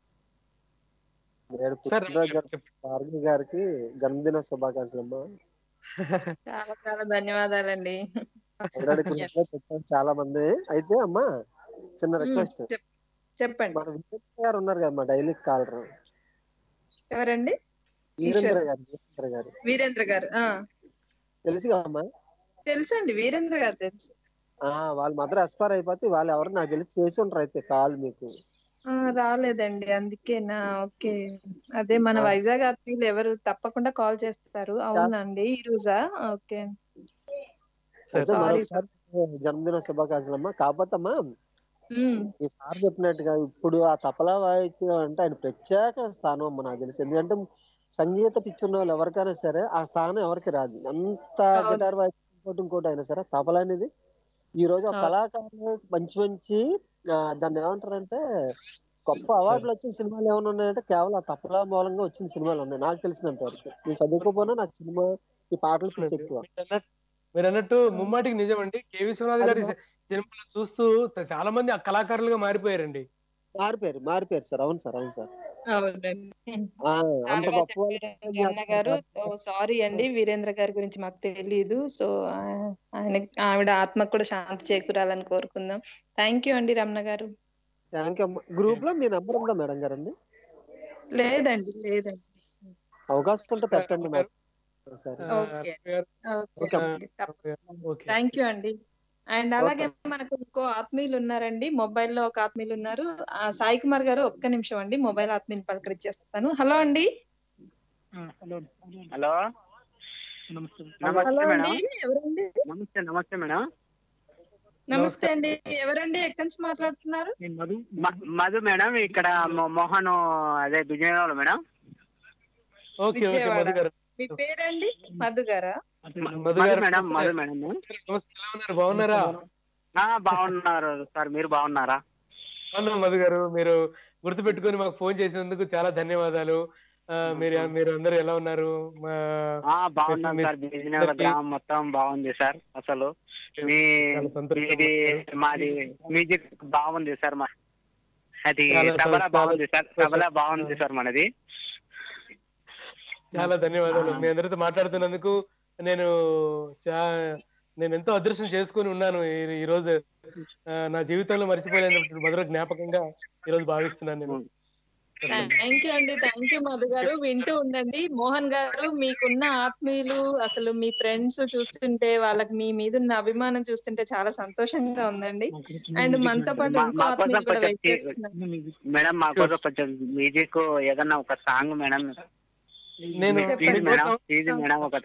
నేను సార్ పుట్టినరోజు జరుపు- భార్గవి గారికి జన్మదిన శుభాకాంక్షలు అమ్మా చాలా చాలా ధన్యవాదాలండి ఆల్రెడీ గ్రూప్ లో పెట్టాం చాలా మంది అయితే అమ్మా చిన్న మ్మ్, రిక్వెస్ట్ చెప్- చెప్పండి మన వీరేంద్ర గారు ఉన్నారు కదా మా డైలీ కాలర్ ఎవరండి వీరేంద్ర ఈశ్వర్ గారు వీరేంద్ర గారు వీరేంద్ర గారు ఆ తెలుసు అమ్మా తెలుసండి వీరేంద్ర గారు తెలుసు ఆ వాళ్ళ మదర్ ఎక్స్పైర్ అయిపోతే వాళ్ళు ఎవరు నాకు తెలిసి చేసి ఉంటారు అయితే కాల్ మీకు ఆ, రాలేదండి అందుకేనా ఓకే అదే మన ఆ. వైజాగ్ ఆత్మీయులు ఎవరు తప్పకుండా కాల్ చేస్తారు అవునండి ఈ రోజా ఓకే అయితే సారీ మరొకసారి జన్మదిన శుభాకాంక్షలు అమ్మా కాకపోతే అమ్మా ఈ సార్ చెప్పినట్టుగా ఇప్పుడు ఆ తపలా వాయిద్యం అంటే ఆయన ప్రత్యేక స్థానం అమ్మ నాకు తెలిసి ఎందుకంటే సంగీత పిచ్చున్న వాళ్ళు ఎవరికైనా సరే ఆ స్థానం ఎవరికి రాదు ఎంత అవును. గిటార్ వాయిద్యం ఇంకోటి ఇంకోటి అయినా సరే తబలా అనేది ఈ రోజు ఒక అవును. కళాకారులు మంచి మంచి ఆ, దాన్ని ఏమంటారంటే గొప్ప అవార్డులు వచ్చిన సినిమాలు ఏమైనా ఉన్నాయంటే కేవలం ఆ తపలా మూలంగా వచ్చిన సినిమాలు ఉన్నాయి నాకు తెలిసినంత వరకు నేను చదువుకోపోయినా నాకు సినిమా ఈ పాటలు పిచ్చి ఎక్కువ మీరు అన్నట్టు- మీరు అన్నట్టు ముమ్మాటికి నిజమండి కే విశ్వనాథ్ అది గారి మా- సినిమాలు చూస్తూ చాలా మంది ఆ కళాకారులుగా మారిపోయారండి మారిపోయారు మారిపోయారు సార్ అవును సార్ అవును సార్ అవునండి ఆ, అంత చాలా బాగా గొప్ప వాళ్ళు చెప్పారండి అన్న గారు సారీ అండి వీరేంద్ర గారి గురించి మాకు తెలియదు సో ఆయన ఆవిడ ఆత్మకు కూడా శాంతి చేకూరాలని కోరుకుందాం థ్యాంక్ యూ అండి రమణ గారు థ్యాంక్ యూ గ్రూప్ లో మీ నెంబర్ ఉందా మేడం గారండి లేదండి లేదండి అవకాశం ఉంటే పెట్టండి మేడం సరే ఓకే ఓకే ఓకే అమ్మ. అండి థ్యాంక్ యూ అండి అండ్ అలాగే మనకు ఇంకో ఆత్మీయులు ఉన్నారండి మొబైల్ లో ఒక ఆత్మీయులు ఉన్నారు ఆ, సాయి కుమార్ గారు ఒక్క నిమిషం అండి మొబైల్ ఆత్మీయులు పలకరించేస్తాను హలో అండి హలో హలో నమస్తే అండి మేడం ఎవరండి నమస్తే నమస్తే మేడం నమస్తే అండి ఎవరండి ఎక్కడి నుంచి మాట్లాడుతున్నారు మ- మధు మేడం ఇక్కడ మొ- మోహన్ అదే Vijayawada madam okay okay Vijayawada Madhu గారు మీ పేరండి మధు గారా మ- మధు మధు గారు మేడం నమస్తే. మధు మేడం నమస్తే ఎలా ఉన్నారు బాగున్నారా ఆ, బాగున్నారు సార్ మీరు బాగున్నారా బాగున్నాం మధు గారు మీరు గుర్తు పెట్టుకొని మాకు ఫోన్ చేసినందుకు చాలా ధన్యవాదాలు ఆ, మీరు మీరు అందరూ ఎలా ఉన్నారు మా- ఆ బాగున్నాం మీ- సార్ విజయనగర అందరికీ గ్రామం మొత్తం బాగుంది సార్ అసలు మీ చాలా సంతోషం. ఇది మాది మ్యూజిక్ బాగుంది సార్ మా అది చాలా తబలా చాలా బాగుంది సార్ సంతోషం. తబలా బాగుంది సార్ మనది చాలా ధన్యవాదాలు మీ అందరితో మాట్లాడుతున్నందుకు నేను చా నేను ఎంతో అదృష్టం చేసుకొని ఉన్నాను ఈ- ఈ రోజు ఆ, నా జీవితంలో మర్చిపోలేని మధుర జ్ఞాపకంగా ఈ రోజు భావిస్తున్నాను నేను థ్యాంక్ యూ అండి థ్యాంక్ యూ మధు గారు వింటూ ఉండండి మోహన్ గారు మీకున్న ఆత్మీయులు అసలు మీ ఫ్రెండ్స్ చూస్తుంటే వాళ్ళకి మీ మీద ఉన్న అభిమానం చూస్తుంటే చాలా సంతోషంగా ఉందండి అండ్ మనతో పాటు మా- ఇంకో మా కోసం ఆత్మీయులు కూడా కొంచెం వెయిట్ తి- చేస్తున్నారు మేడం మా కోసం కొంచెం మ్యూజిక్ ఏదన్నా ఒక సాంగ్ మేడం నేను ప్లీజ్ చెప్పండి. మేడం ప్లీజ్ మేడం ఒక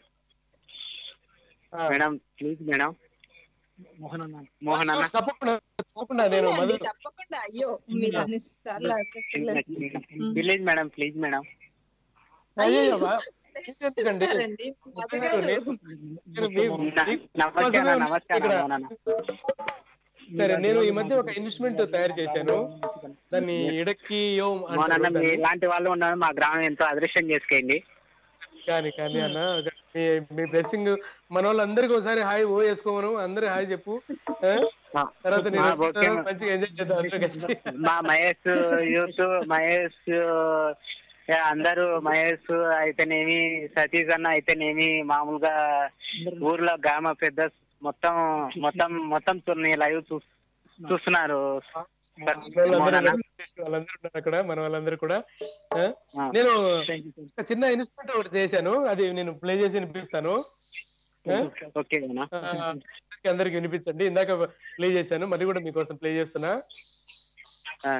మేడం ప్లీజ్ మేడం మోహన్ అన్న మోహన్ అన్న తప్పకుండా తప్పకుండా నేను మధు తప్పకుండా, తప్పకుండా అయ్యో మీరు అన్ని సార్లు అడగట్లేదు. ప్లీజ్ మేడం ప్లీజ్ మేడం అయ్యో, అయ్యో, వా- ఎందుకండి? చేస్తారండి. మధు నేను- గారు. నేను మీ- న- మీ నమస్తే కోసమే అన్న ఉన్నాను నమస్తే అన్న ఇక్కడ. మోహన్ అన్న సరే నేను ఈ మధ్య ఒక ఇన్స్ట్రుమెంట్ తయారు చేశాను దాన్ని ఇడక్కి యోం మోహన్ అన్న అంటారు మీ దాన్ని. ఇలాంటి వాళ్ళు ఉన్నారు మా గ్రామం ఎంతో అదృష్టం చేసుకోండి కానీ కానీ అన్న మీ మీ బ్లెస్సింగ్ మన వాళ్ళందరికీ ఒకసారి హాయ్ ఓ వేసుకోమను అందరూ హాయ్ చెప్పు ఆ? తర్వాత నేను ఆ, ఓకే. వస్తాను, మంచిగా ఎంజాయ్ చేద్దాం అందరూ కలిసి మా మహేష్ యూత్ మహేష్ ఏ, అందరూ మహేష్ అయితేనేమి సతీష్ అన్న అయితేనేమి మామూలుగా ఊర్లో గ్రామ పెద్ద మొత్తం మొత్తం మొత్తం లైవ్ చూస్తున్నారు వాళ్ళందరూ మోహన్ అన్న. వాళ్ళందరూ ఉన్నారు అక్కడ మన వాళ్ళందరూ కూడా ఆ? నేను ఒక చిన్న ఇన్స్ట్రుమెంట్ ఒకటి చేశాను అది నేను ప్లే చేసి వినిపిస్తాను ఆ? ఓకే అన్న ఆ, అందరికీ అందరికి వినిపించండి ఇందాక ప్లే చేశాను మళ్ళీ కూడా మీకోసం ప్లే చేస్తున్నా ఆ.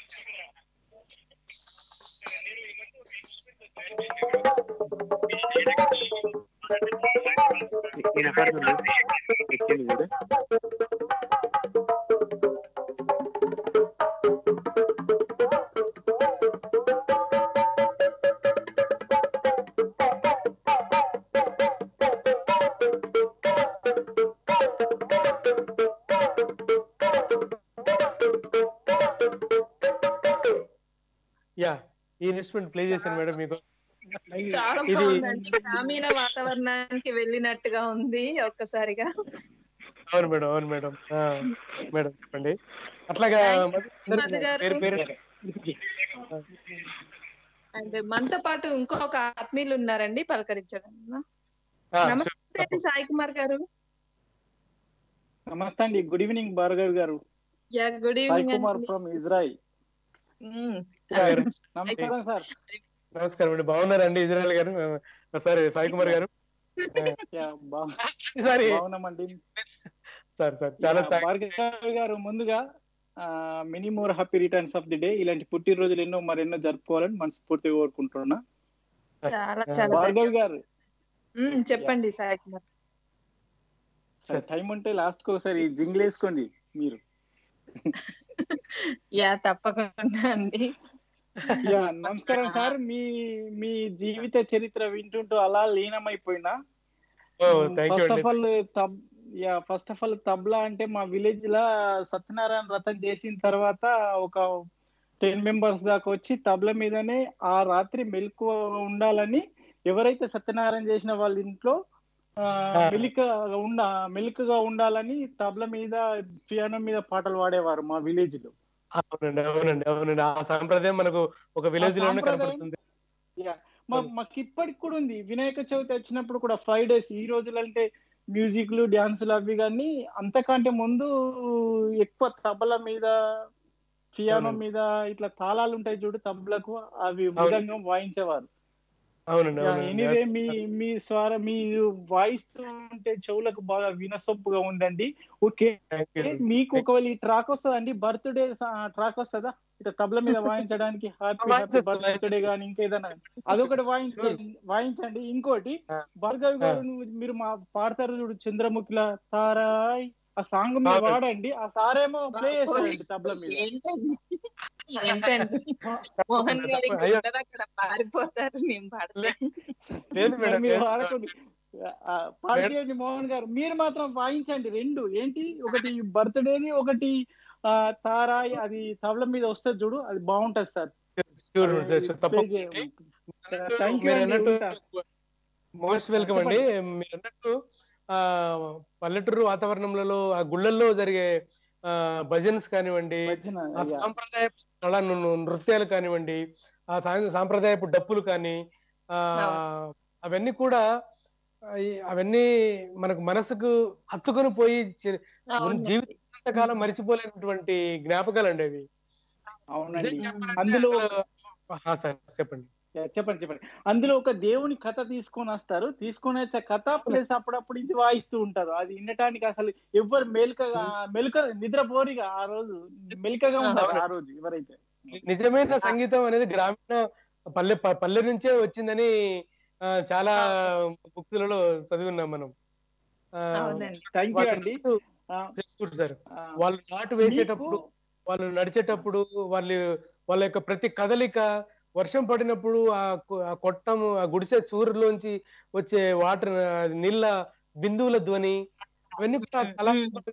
వినపడుతుంది ఎక్కింది చూడు యా ఈ ఇన్స్ట్రుమెంట్ ప్లే చేశాను మేడం మీకు చాలా ఇది బాగుందండి గ్రామీణ వాతావరణానికి వెళ్ళినట్టుగా ఉంది ఒక్కసారిగా అవును మేడం అవును మేడం ఆ, మేడం చెప్పండి అట్లాగా Thank you, మధు గారు. పేరు పేరు అండ్ మనతో పాటు ఇంకొక ఆత్మీయులు ఉన్నారండి పలకరించడం ఆ, నమస్తే అండి సాయి కుమార్ గారు నమస్తే అండి గుడ్ ఈవినింగ్ భార్గవి గారు yeah good Sai evening Kumar అండి ఫ్రమ్ ఇజ్రాయిల్ ఉమ్. గారు. నమస్కారం సార్ నమస్కారం అండి బాగున్నారండి ఇజ్రాయల్ గారు సారీ సాయి కుమార్ గారు యా, బా- సారీ బాగున్నామండి సార్ సార్ చాలా యా, భార్గవి గారు ముందుగా many more happy returns of the day ఇలాంటి పుట్టినరోజులు ఎన్నో మరెన్నో జరుపుకోవాలని మనస్ఫూర్తిగా కోరుకుంటున్నా చాలా చాలా భార్గవి గారు ఉమ్, చెప్పండి సాయి కుమార్ టైం ఉంటే లాస్ట్ కి ఒకసారి జింగిల్ వేసుకోండి మీరు యా తప్పకుండా అండి యా నమస్కారం సార్ మీ మీ జీవిత చరిత్ర వింటుంటూ అలా లీనమైపోయినా ఓ థ్యాంక్ యూ ఫస్ట్ అండి ఆఫ్ ఆల్ తబ్ yeah first of all tabla అంటే మా విలేజ్ లా సత్యనారాయణ వ్రతం చేసిన తర్వాత ఒక టెన్ మెంబర్స్ దాకా వచ్చి తబల మీదనే ఆ రాత్రి మెలకు ఉండాలని ఎవరైతే సత్యనారాయణ చేసిన వాళ్ళ ఇంట్లో ఆ, మెలిక ఉండ మెలికగా ఉండాలని తబల మీద పియానో మీద పాటలు పాడేవారు మా విలేజ్ లో అవునండి అవునండి అవునండి ఆ సాంప్రదాయం మనకు ఒక విలేజ్ లోనే సాంప్రదాయం- కనపడుతుంది యా మా మాకు ఇప్పటికి కూడా ఉంది వినాయక చవితి వచ్చినప్పుడు కూడా ఫ్రైడేస్ ఈ రోజులు అంటే మ్యూజిక్లు డ్యాన్సులు అవి కానీ అంతకంటే ముందు ఎక్కువ తబల మీద పియానో అవునండి. మీద ఇట్లా తాళాలు ఉంటాయి చూడు తబలకు అవి మృదంగం వాయించేవారు అవునండి అవునండి ఎనీవే మీ మీ స్వర మీ వాయిస్ ఉంటే చెవులకు బాగా వినసొంపుగా ఉందండి ఓకే మీకు ఒకవేళ ఈ ట్రాక్ వస్తుందండి బర్త్డే ట్రాక్ వస్తుందా ఇట్లా తబల మీద వాయించడానికి హ్యాపీ హ్యాపీ వాయించొచ్చు, బర్త్డే కానీ ఇంకేదైనా అదొకటి వాయించండి వాయించండి ఇంకోటి భార్గవి గారు నువ్వు- మీరు మా పాడతారు చూడు చంద్రముఖిల తారాయ్ ఆ సాంగ్ మీరు అవును. వాడండి ఆ సారేమో ప్లే చేస్తారండి తబల మీద ఏంటండి ఏంటండి మోహన్ గారు ఇంకా అయ్యో. ఉండరు అక్కడ పారిపోతారు నేను పాడలే లేదు మరి మేడం మీరు లేదు. వాడకండి ఆ, పాడియండి మోహన్ గారు మీరు మాత్రం వాయించండి రెండు ఏంటి ఒకటి బర్త్డేది ఒకటి ఆ, తారాయ్ అది తబల మీద వస్తుంది చూడు అది బాగుంటది సార్ Sure, sure, sure. తప్పకుండా. థ్యాంక్ యూ మీరు అండి అన్నట్టు ఉంటా. మోస్ట్ వెల్కమ్ అండి మీరు అన్నట్టు ఆ పల్లెటూరు వాతావరణంలో ఆ గుళ్ళల్లో జరిగే ఆ భజన్స్ కానివ్వండి ఆ yeah. సాంప్రదాయ కళా ను- నృత్యాలు కానివ్వండి ఆ సా- సాంప్రదాయపు డప్పులు కానీ ఆ అవన్నీ కూడా ఆ, ఈ- అవన్నీ మనకు మనసుకు హత్తుకొని పోయి చి- అవును. జీవితాంతకాలం మరిచిపోలేనటువంటి జ్ఞాపకాలు అండి అవి అవునండి నిజం చెప్పాలంటే అందులో అసలు- ఆ, సార్ చెప్పండి యా, చెప్పండి చెప్పండి అందులో ఒక దేవుని కథ తీసుకొని వస్తారు తీసుకొని వచ్చే కథ ప్లస్ అప్పుడప్పుడు ఇది వాయిస్తూ ఉంటారు అది వినటానికి అసలు ఎవరు మెలుకగా మెలుక నిద్రపోరిగా ఆ రోజు మెలుకగా ఉంటారు ఆ రోజు ఎవరైతే నిజమైన సంగీతం అనేది గ్రామీణ పల్లె ప- పల్లె నుంచే వచ్చిందని ఆ, చాలా బుక్స్లలో చదివి ఉన్నాం మనం ఆ, అవునండి. థ్యాంక్ యూ వాళ్ళు అండి చేసుకుంటారు సార్ వాళ్ళు నాటు వేసేటప్పుడు వాళ్ళు నడిచేటప్పుడు వాళ్ళు వాళ్ళ యొక్క ప్రతి కదలిక వర్షం పడినప్పుడు ఆ కొ- ఆ కొట్టం ఆ గుడిసె చూరులోంచి వచ్చే వాటర్ నీళ్ళ బిందువుల ధ్వని అవన్నీ కూడా కళా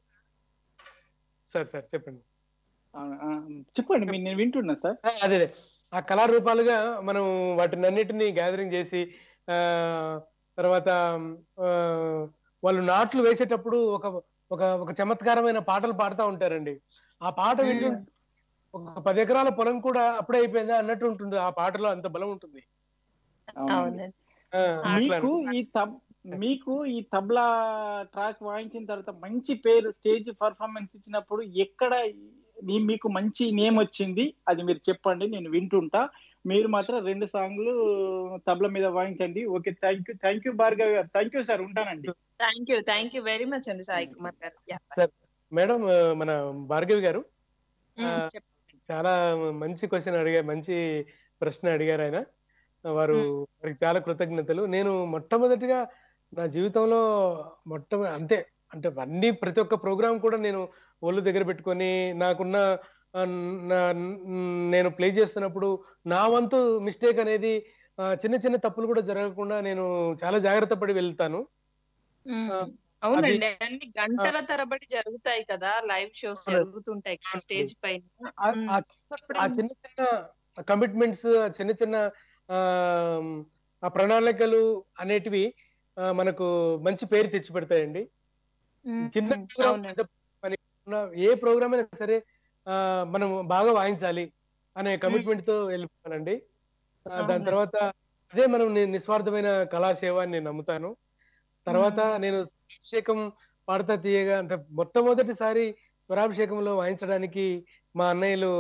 సార్ సార్ చెప్పండి ఆ, ఆ, చెప్పండి మీరు నేను వింటున్నా సార్ ఆ, అదే అదే ఆ కళారూపాలుగా మనం వాటిని అన్నిటినీ గ్యాదరింగ్ చేసి ఆ తర్వాత ఆ, వాళ్ళు నాట్లు వేసేటప్పుడు ఒక ఒక ఒక చమత్కారమైన పాటలు పాడుతూ ఉంటారండి ఆ పాట వింటూ ఒక పది ఎకరాల పొలం కూడా అప్పుడే అయిపోయిందా అన్నట్టు ఉంటుంది ఆ పాటలో అంత బలం ఉంటుంది అవునండి ఆ, అట్లా మీకు ఈ తబ్ మీకు ఈ తబలా ట్రాక్ వాయించిన తర్వాత మంచి పేరు స్టేజ్ పర్ఫార్మెన్స్ ఇచ్చినప్పుడు ఎక్కడ ఈ- మీకు మంచి నేమ్ వచ్చింది అది మీరు చెప్పండి నేను వింటుంటా మీరు మాత్రం రెండు సాంగ్లు తబల మీద వాయించండి okay thank you thank you Bhargav గారు థ్యాంక్ యూ సార్ ఉంటానండి thank you thank you very much అండి సాయి కుమార్ గారు యా సార్ మేడం ఆ, మన భార్గవి గారు ఆ, ఉమ్, చెప్పండి. చాలా మంచి క్వశ్చన్ అడిగారు మంచి ప్రశ్న అడిగారు ఆయన వారు వారికి చాలా కృతజ్ఞతలు నేను మొట్టమొదటిగా నా జీవితంలో మొట్ట అంతే అంటే అన్ని ప్రతి ఒక్క ప్రోగ్రామ్ కూడా నేను ఒళ్ళు దగ్గర పెట్టుకొని నాకున్న ఆ, నా- నేను ప్లే చేస్తున్నప్పుడు నా వంతు మిస్టేక్ అనేది ఆ, చిన్న చిన్న తప్పులు కూడా జరగకుండా నేను చాలా జాగ్రత్త పడి వెళ్తాను ఉమ్, ఆ, అవునండి అది- అన్ని గంటల తరబడి జరుగుతాయి కదా లైవ్ షోస్ అవునండి. జరుగుతుంటాయి కదా స్టేజ్ పైన ఆ- ఉమ్, ఆ చిన్న- ఆ చిన్న చిన్న కమిట్మెంట్స్ చిన్న చిన్న ఆ, ఆ ప్రణాళికలు అనేటివి ఆ, మనకు మంచి పేరు తెచ్చి పెడతాయండి ఉమ్, చిన్న ఉమ్, ప్రోగ్రామ్ అవునండి పెద్ద పని ఉన్న ఏ ప్రోగ్రామ్ అయినా సరే ఆ, మనం బాగా వాయించాలి అనే కమిట్మెంట్ తో వెళ్ళిపోతానండి ఆ, దాని అవునండి. తర్వాత అదే మనం ని- నిస్వార్థమైన కళాసేవ అని నేను నమ్ముతాను తర్వాత నేను స్వరాభిషేకం పాడతా తీయగా అంటే మొట్టమొదటిసారి స్వరాభిషేకంలో వాయించడానికి మా అన్నయ్యలు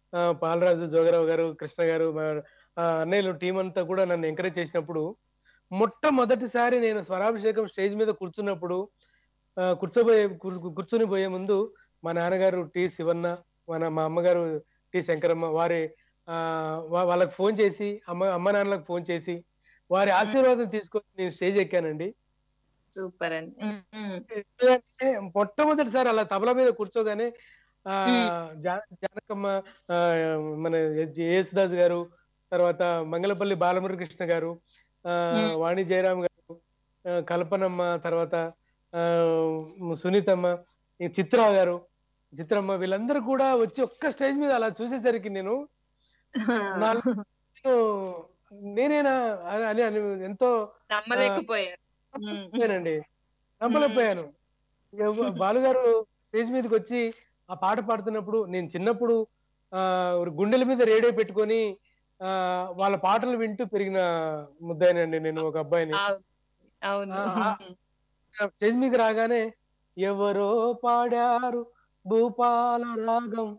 ఆ, పాలరాజు జోగరావు గారు కృష్ణ గారు మా ఆ, అన్నయ్యలు టీం అంతా కూడా నన్ను ఎంకరేజ్ చేసినప్పుడు మొట్టమొదటిసారి నేను స్వరాభిషేకం స్టేజ్ మీద కూర్చున్నప్పుడు ఆ, కూర్చోబోయే కూర్చు- కూర్చుని పోయే ముందు మా నాన్నగారు టి శివన్న మన మా అమ్మగారు టి శంకరమ్మ వారి ఆ, వా- వాళ్ళకి ఫోన్ చేసి అమ్మ అమ్మ నాన్నలకు ఫోన్ చేసి వారి ఆశీర్వాదం తీసుకొని నేను స్టేజ్ ఎక్కానండి సూపర్ అండి ఉమ్, ఉమ్. ఎందుకంటే మొట్టమొదటిసారి అలా తబల మీద కూర్చోగానే ఆ మ్మ్. జా- జానకమ్మ ఆ, మన యేసుదాస్ గారు తర్వాత మంగళపల్లి బాలమురకృష్ణ గారు ఆ మ్మ్. వాణి జయరామ్ గారు ఆ, కల్పనమ్మ తర్వాత ఆ సునీతమ్మ ఈ చిత్ర గారు చిత్రమ్మ వీళ్ళందరూ కూడా వచ్చి ఒక్క స్టేజ్ మీద అలా చూసేసరికి నేను నాలో నేను నేనేనా అని- అని అని ఎంతో నమ్మలేకపోయారు ఉమ్. నమ్మలేకపోయానండి నమ్మలేకపోయాను ఎవ- బాలుగారు స్టేజ్ మీదకి వచ్చి ఆ పాట పాడుతున్నప్పుడు నేను చిన్నప్పుడు ఆ ఒక గుండెల మీద రేడియో పెట్టుకొని ఆ వాళ్ళ పాటలు వింటూ పెరిగిన ముద్దాయినండి నేను ఒక అబ్బాయిని అవును అవును ఆ, ఆ, స్టేజ్ మీద రాగానే ఎవరో పాడారు భూపాల రాగం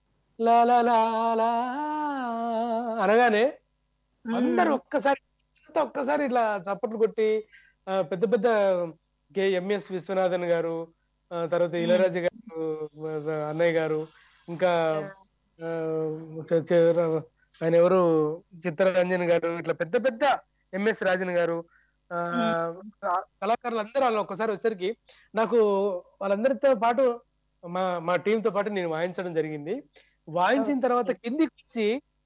లాలా అనగానే అందరు ఒక్కసారి అంతా ఒక్కసారి ఇట్లా చప్పట్లు కొట్టి ఆ, పెద్ద పెద్ద కే ఎంఎస్ విశ్వనాథన్ గారు ఆ, తర్వాత ఇళరాజు గారు ఆ, అన్నయ్య గారు ఇంకా ఆ, చ- చ- ఆయన ఎవరు చిత్తరంజన్ గారు ఇట్లా పెద్ద పెద్ద ఎంఎస్ రాజన్ గారు ఆ కళాకారులు అందరూ వాళ్ళు ఒక్కసారి వచ్చేసరికి నాకు వాళ్ళందరితో పాటు మా మా టీం తో పాటు నేను వాయించడం జరిగింది వాయించిన తర్వాత కిందికి వచ్చి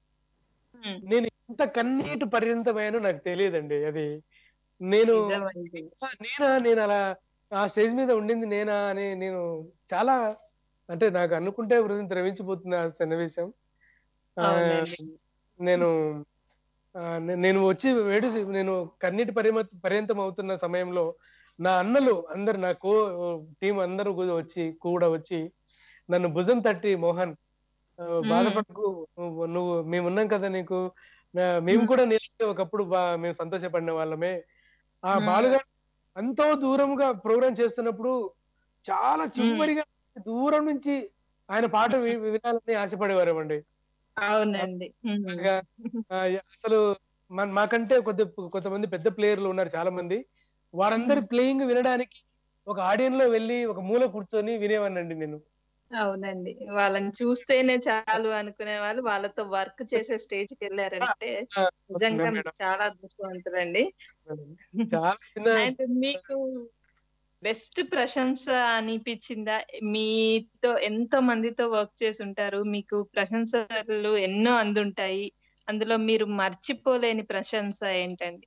నేను ఎంత కన్నీటి పర్యంతమయ్యానో నాకు తెలియదండి అది నేను నిజమండి. ఆ, నేనా నేను అలా ఆ స్టేజ్ మీద ఉండింది నేనా అని నేను చాలా అంటే నాకు అనుకుంటే హృదయం ద్రవించిపోతుంది ఆ సన్నివేశం ఆ, అవునండి. నేను ఆ, నే- నేను వచ్చి వేడు నేను కన్నీటి పరిమ పర్యంతం అవుతున్న సమయంలో నా అన్నలు అందరు నా కో టీం అందరూ కూడా వచ్చి కూడా వచ్చి నన్ను భుజం తట్టి మోహన్ ఆ, బాధపడకు నువ్వు నువ్వు మేము ఉన్నాం కదా నీకు నా- మేము కూడా నిలిస్తే ఒకప్పుడు బా- మేము సంతోషపడిన వాళ్ళమే ఆ మ్మ్. బాలుగారు ఎంతో దూరంగా ప్రోగ్రామ్ చేస్తున్నప్పుడు చాలా చివరిగా దూరం నుంచి ఆయన పాట వి- వినాలని ఆశపడేవారేమండి అవునండి ఉమ్. ఇక, ఆ, అసలు మన మాకంటే కొద్ది కొంతమంది పెద్ద ప్లేయర్లు ఉన్నారు చాలా మంది వారందరి ప్లేయింగ్ వినడానికి ఒక ఆడియన్ లో వెళ్ళి ఒక మూల కూర్చొని వినేవాడినండి నేను అవునండి వాళ్ళని చూస్తేనే చాలు అనుకునే వాళ్ళు వాళ్ళతో వర్క్ చేసే స్టేజ్ కి వెళ్ళారంటే ఆ, నిజంగా మేడం. మీరు చాలా అదృష్టవంతులండి చాలా చిన్న అండ్ మీకు బెస్ట్ ప్రశంస అనిపించిందా మీతో ఎంతో మందితో వర్క్ చేసి ఉంటారు మీకు ప్రశంసలు ఎన్నో అందుంటాయి అందులో మీరు మర్చిపోలేని ప్రశంస ఏంటండి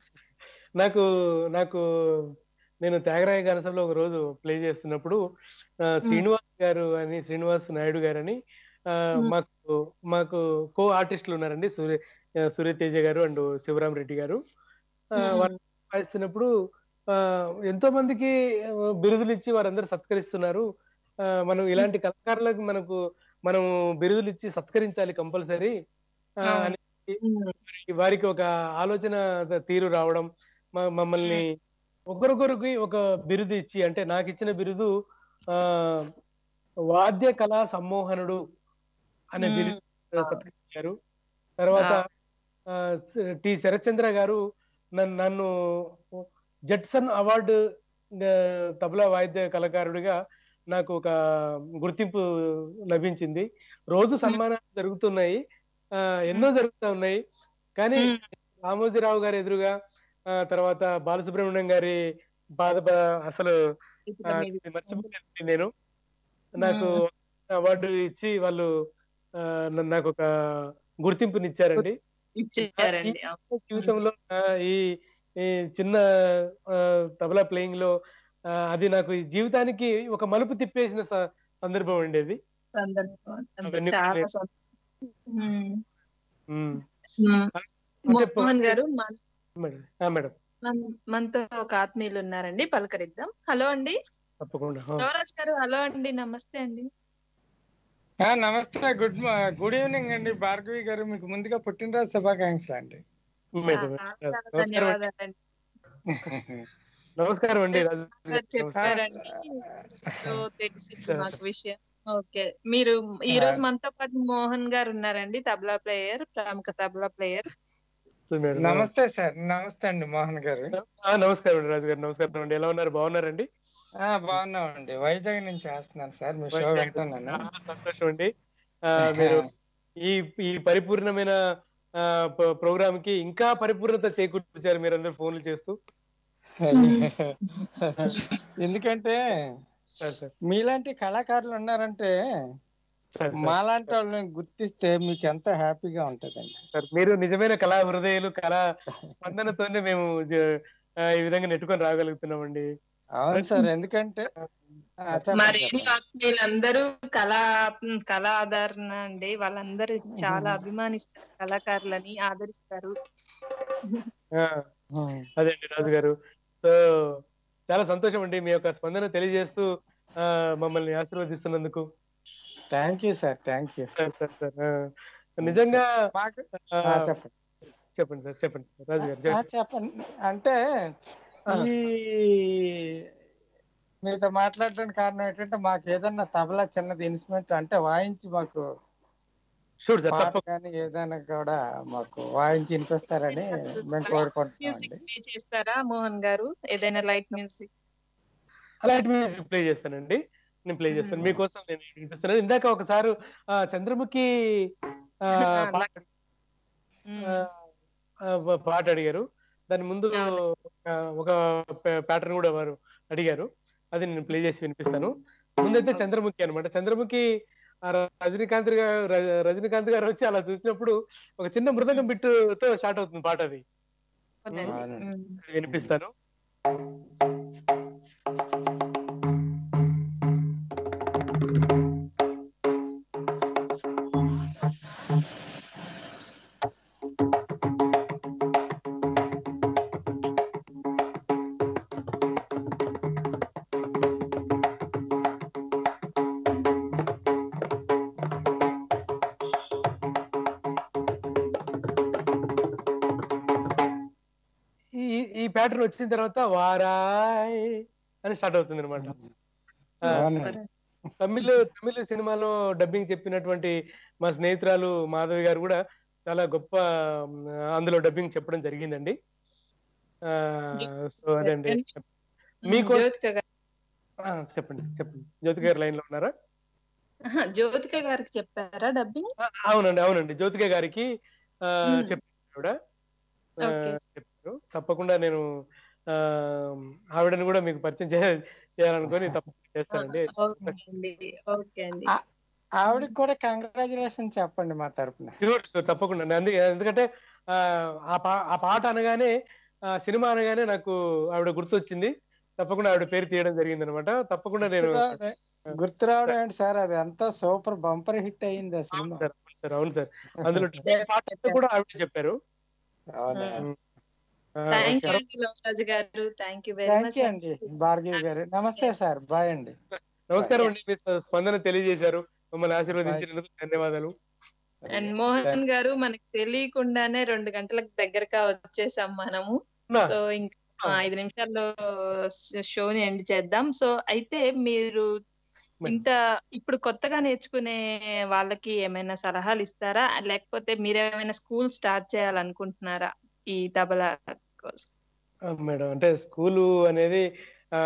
నాకు నాకు నేను త్యాగరాయ గానసభలో ఒక రోజు ప్లే చేస్తున్నప్పుడు ఆ, శ్రీనివాస్ గారు అని శ్రీనివాస్ నాయుడు గారు అని ఆ, మ్మ్. మాకు మాకు కో ఆర్టిస్టులు ఉన్నారండి సూర్య ఆ, సూర్య తేజ గారు అండ్ శివరాం రెడ్డి గారు ఆ, మ్మ్. వాళ్ళు వాయిస్తున్నప్పుడు ఆ, ఎంతో మందికి ఆ, బిరుదులు ఇచ్చి వారందరూ సత్కరిస్తున్నారు ఆ, మనం ఇలాంటి కళాకారులకు మనకు మనం బిరుదులు ఇచ్చి సత్కరించాలి కంపల్సరీ అవును. అని వారికి- వారికి ఒక ఆలోచన తీరు రావడం మ- మమ్మల్ని ఒకరికొరికి ఒక బిరుదు ఇచ్చి అంటే నాకు ఇచ్చిన బిరుదు ఆ వాద్య కళా సమ్మోహనుడు అనే మ్మ్. బిరుదు సత్కరించారు తర్వాత ఆ, టి శరత్చంద్ర గారు నన్ను నన్ను జట్సన్ అవార్డు ఆ, తబలా వాయిద్య కళాకారుడిగా నాకు ఒక గుర్తింపు లభించింది రోజు సన్మానాలు జరుగుతున్నాయి ఆ, ఎన్నో జరుగుతూ ఉన్నాయి కానీ రామోజీరావు గారి ఎదురుగా ఆ, తర్వాత బాలసుబ్రహ్మణ్యం గారి బాధ బా- అసలు ఆ, ఇది మర్చిపోలేను నేను నాకు అవార్డు ఇచ్చి వాళ్ళు ఆ, నన్ను నాకు ఒక గుర్తింపునిచ్చారండి ఇచ్చారండి ఈ జీవితంలో ఆ, ఈ ఈ చిన్న ఆ, తబలా ప్లేయింగ్ లో ఆ, అది నాకు ఈ జీవితానికి ఒక మలుపు తిప్పేసిన స- సందర్భం అండి అది సందర్భం అవన్నీ చాలా కూడా సంతోషం. ఉమ్. ఉమ్. ఉమ్. అంటే మోహన్ గారు మన- మేడం ఆ, మేడం మన- మనతో ఒక ఆత్మీయులు ఉన్నారండి పలకరిద్దాం హలో అండి తప్పకుండా ఆ. యువరాజ్ గారు హలో అండి నమస్తే అండి ఆ, నమస్తే గుడ్ మా- గుడ్ ఈవినింగ్ అండి భార్గవి గారు మీకు ముందుగా పుట్టినరోజు శుభాకాంక్షలు అండి మేడం చాలా చాలా నమస్కారం అండి. ధన్యవాదాలండి నమస్కారం అండి రాజు బాగా గారు. నమస్కారం. చెప్పారండి సో తెలిసింది మాకు విషయం ఓకే మీరు ఈ రోజు మనతో పాటు మోహన్ గారు ఉన్నారండి తబలా ప్లేయర్ ప్రముఖ తబలా ప్లేయర్ మేడం. నమస్తే సార్ నమస్తే అండి మోహన్ గారు ఆ, నమస్కారం అండి రాజు గారు నమస్కారం అండి ఎలా ఉన్నారు బాగున్నారండి ఆ బాగున్నామండి వైజాగ్ నుంచి చేస్తున్నాను సార్ మీ షో వైజాగ్ వింటున్నాను చాలా సంతోషం అండి ఆ, మీరు ఈ ఈ పరిపూర్ణమైన ప్రోగ్రామ్ కి ఇంకా పరిపూర్ణత చేకూర్చారు మీరు అందరు ఫోన్లు చేస్తూ ఎందుకంటే మీలాంటి కళాకారులు ఉన్నారంటే సార్, సార్. మాలాంటి వాళ్ళని గుర్తిస్తే మీకు ఎంత హ్యాపీగా ఉంటదండి సార్ మీరు నిజమైన కళా హృదయాలు కళా స్పందనతోనే మేము జ- ఆ, ఈ విధంగా నెట్టుకొని రాగలుగుతున్నామండి అవును సార్ ఎందుకంటే ఆ, చెప్పండి, మరి చెప్పండి. వీళ్ళందరూ కళా కళా ఆదరణ అండి వాళ్ళందరూ చాలా అభిమానిస్తారు కళాకారులని ఆదరిస్తారు ఆ, అదే అండి రాజు గారు సో చాలా సంతోషం అండి మీ యొక్క స్పందన తెలియజేస్తూ ఆ, మమ్మల్ని ఆశీర్వదిస్తున్నందుకు thank you sir thank you sir sir sir ఆ, నిజంగా మాకు ఆ, ఆ, చెప్పండి చెప్పండి సార్ చెప్పండి సార్ రాజు గారు ఆ, చెప్పండి చెప్పండి అంటే ఈ మీతో మాట్లాడడానికి కారణం ఏంటంటే మాకు ఏదన్నా తబలా చిన్నది ఇన్స్ట్రుమెంట్ అంటే వాయించి మాకు షూర్ సార్ పాట తప్పకుండా కానీ ఏదైనా కూడా మాకు వాయించి వినిపిస్తారని మేము కోరుకుంటున్నామండి మ్యూజిక్ ప్లే చేస్తారా మోహన్ గారు ఏదైనా లైట్ మ్యూజిక్ అలాంటి మ్యూజిక్ ప్లే చేస్తానండి నేను ప్లే చేస్తాను మీకోసం నేను వినిపిస్తున్నాను ఇందాక ఒకసారి ఆ, చంద్రముఖి ఆ, పాట ఆ, ఆ, పాట అడిగారు దాని ముందు ఆ, ఒక ప్యాటర్న్ కూడా వారు అడిగారు అది నేను ప్లే చేసి వినిపిస్తాను ముందైతే చంద్రముఖి అన్నమాట చంద్రముఖి ఆ రజనీకాంత్ గారు ర- రజనీకాంత్ గారు వచ్చి అలా చూసినప్పుడు ఒక చిన్న మృదంగం బిట్టుతో స్టార్ట్ అవుతుంది పాట అది వినిపిస్తాను ఈ ఈ ప్యాటర్న్ వచ్చిన తర్వాత వారాయ్ అని స్టార్ట్ అవుతుంది అనమాట తమిళ్ తమిళ సినిమాలో డబ్బింగ్ చెప్పినటువంటి మా స్నేహితురాలు మాధవి గారు కూడా చాలా గొప్ప మ్, అందులో డబ్బింగ్ చెప్పడం జరిగిందండి ఆ, సో అదండి మీకు జ్యోతిక గారు ఆ, చెప్పండి చెప్పండి జ్యోతి గారు లైన్ లో ఉన్నారా ఆహా, జ్యోతిక గారికి చెప్పారా డబ్బింగ్ అవునండి అవునండి జ్యోతిక గారికి ఆ, మ్మ్. చెప్పారు ఆవిడ ఆ, ఓకే. చెప్పారు తప్పకుండా నేను ఆ, ఆవిడని కూడా మీకు పరిచయం చేయ- చేయాలనుకొని తప్పకుండా చేస్తానండి ఓకే అండి ఓకే అండి ఆవిడకి కూడా కంగ్రాచులేషన్ చెప్పండి మా తరపున షూర్ షూర్ తప్పకుండా అండి. అందుకే ఎందుకంటే ఆ, ఆ పా ఆ పాట అనగానే ఆ సినిమా అనగానే నాకు ఆవిడ గుర్తొచ్చింది తప్పకుండా ఆవిడ పేరు తీయడం జరిగింది అనమాట తప్పకుండా నేను గుర్తు రావడం ఏంటి సార్ అది అంతా సూపర్ బంపర్ హిట్ అయింది ఆ సినిమా సార్ అవును సార్ అవును సార్ అందులో పాట కూడా ఆవిడ చెప్పారు అవునా ఆ, థ్యాంక్ యూ ఓకే. అండి లోకరాజు గారు thank you very thank much you అండి భార్గవి గారు నమస్తే సార్ బాయ్ అండి నమస్కారం అండి మీ స్పందన తెలియజేశారు మమ్మల్ని ఆశీర్వదించినందుకు ధన్యవాదాలు అండ్ మోహన్ గారు మనకి తెలియకుండానే రెండు గంటలకు దగ్గరగా వచ్చేసాం మనము నా. సో ఇంకా ఆ, ఐదు నిమిషాల్లో షోని ఎండ్ చేద్దాం సో అయితే మీరు ఇంత ఇప్పుడు కొత్తగా నేర్చుకునే వాళ్ళకి ఏమైనా సలహాలు ఇస్తారా లేకపోతే మీరేమైనా స్కూల్ స్టార్ట్ చేయాలనుకుంటున్నారా ఈ తబలా కోసం ఆ, మేడం అంటే స్కూలు అనేది ఆ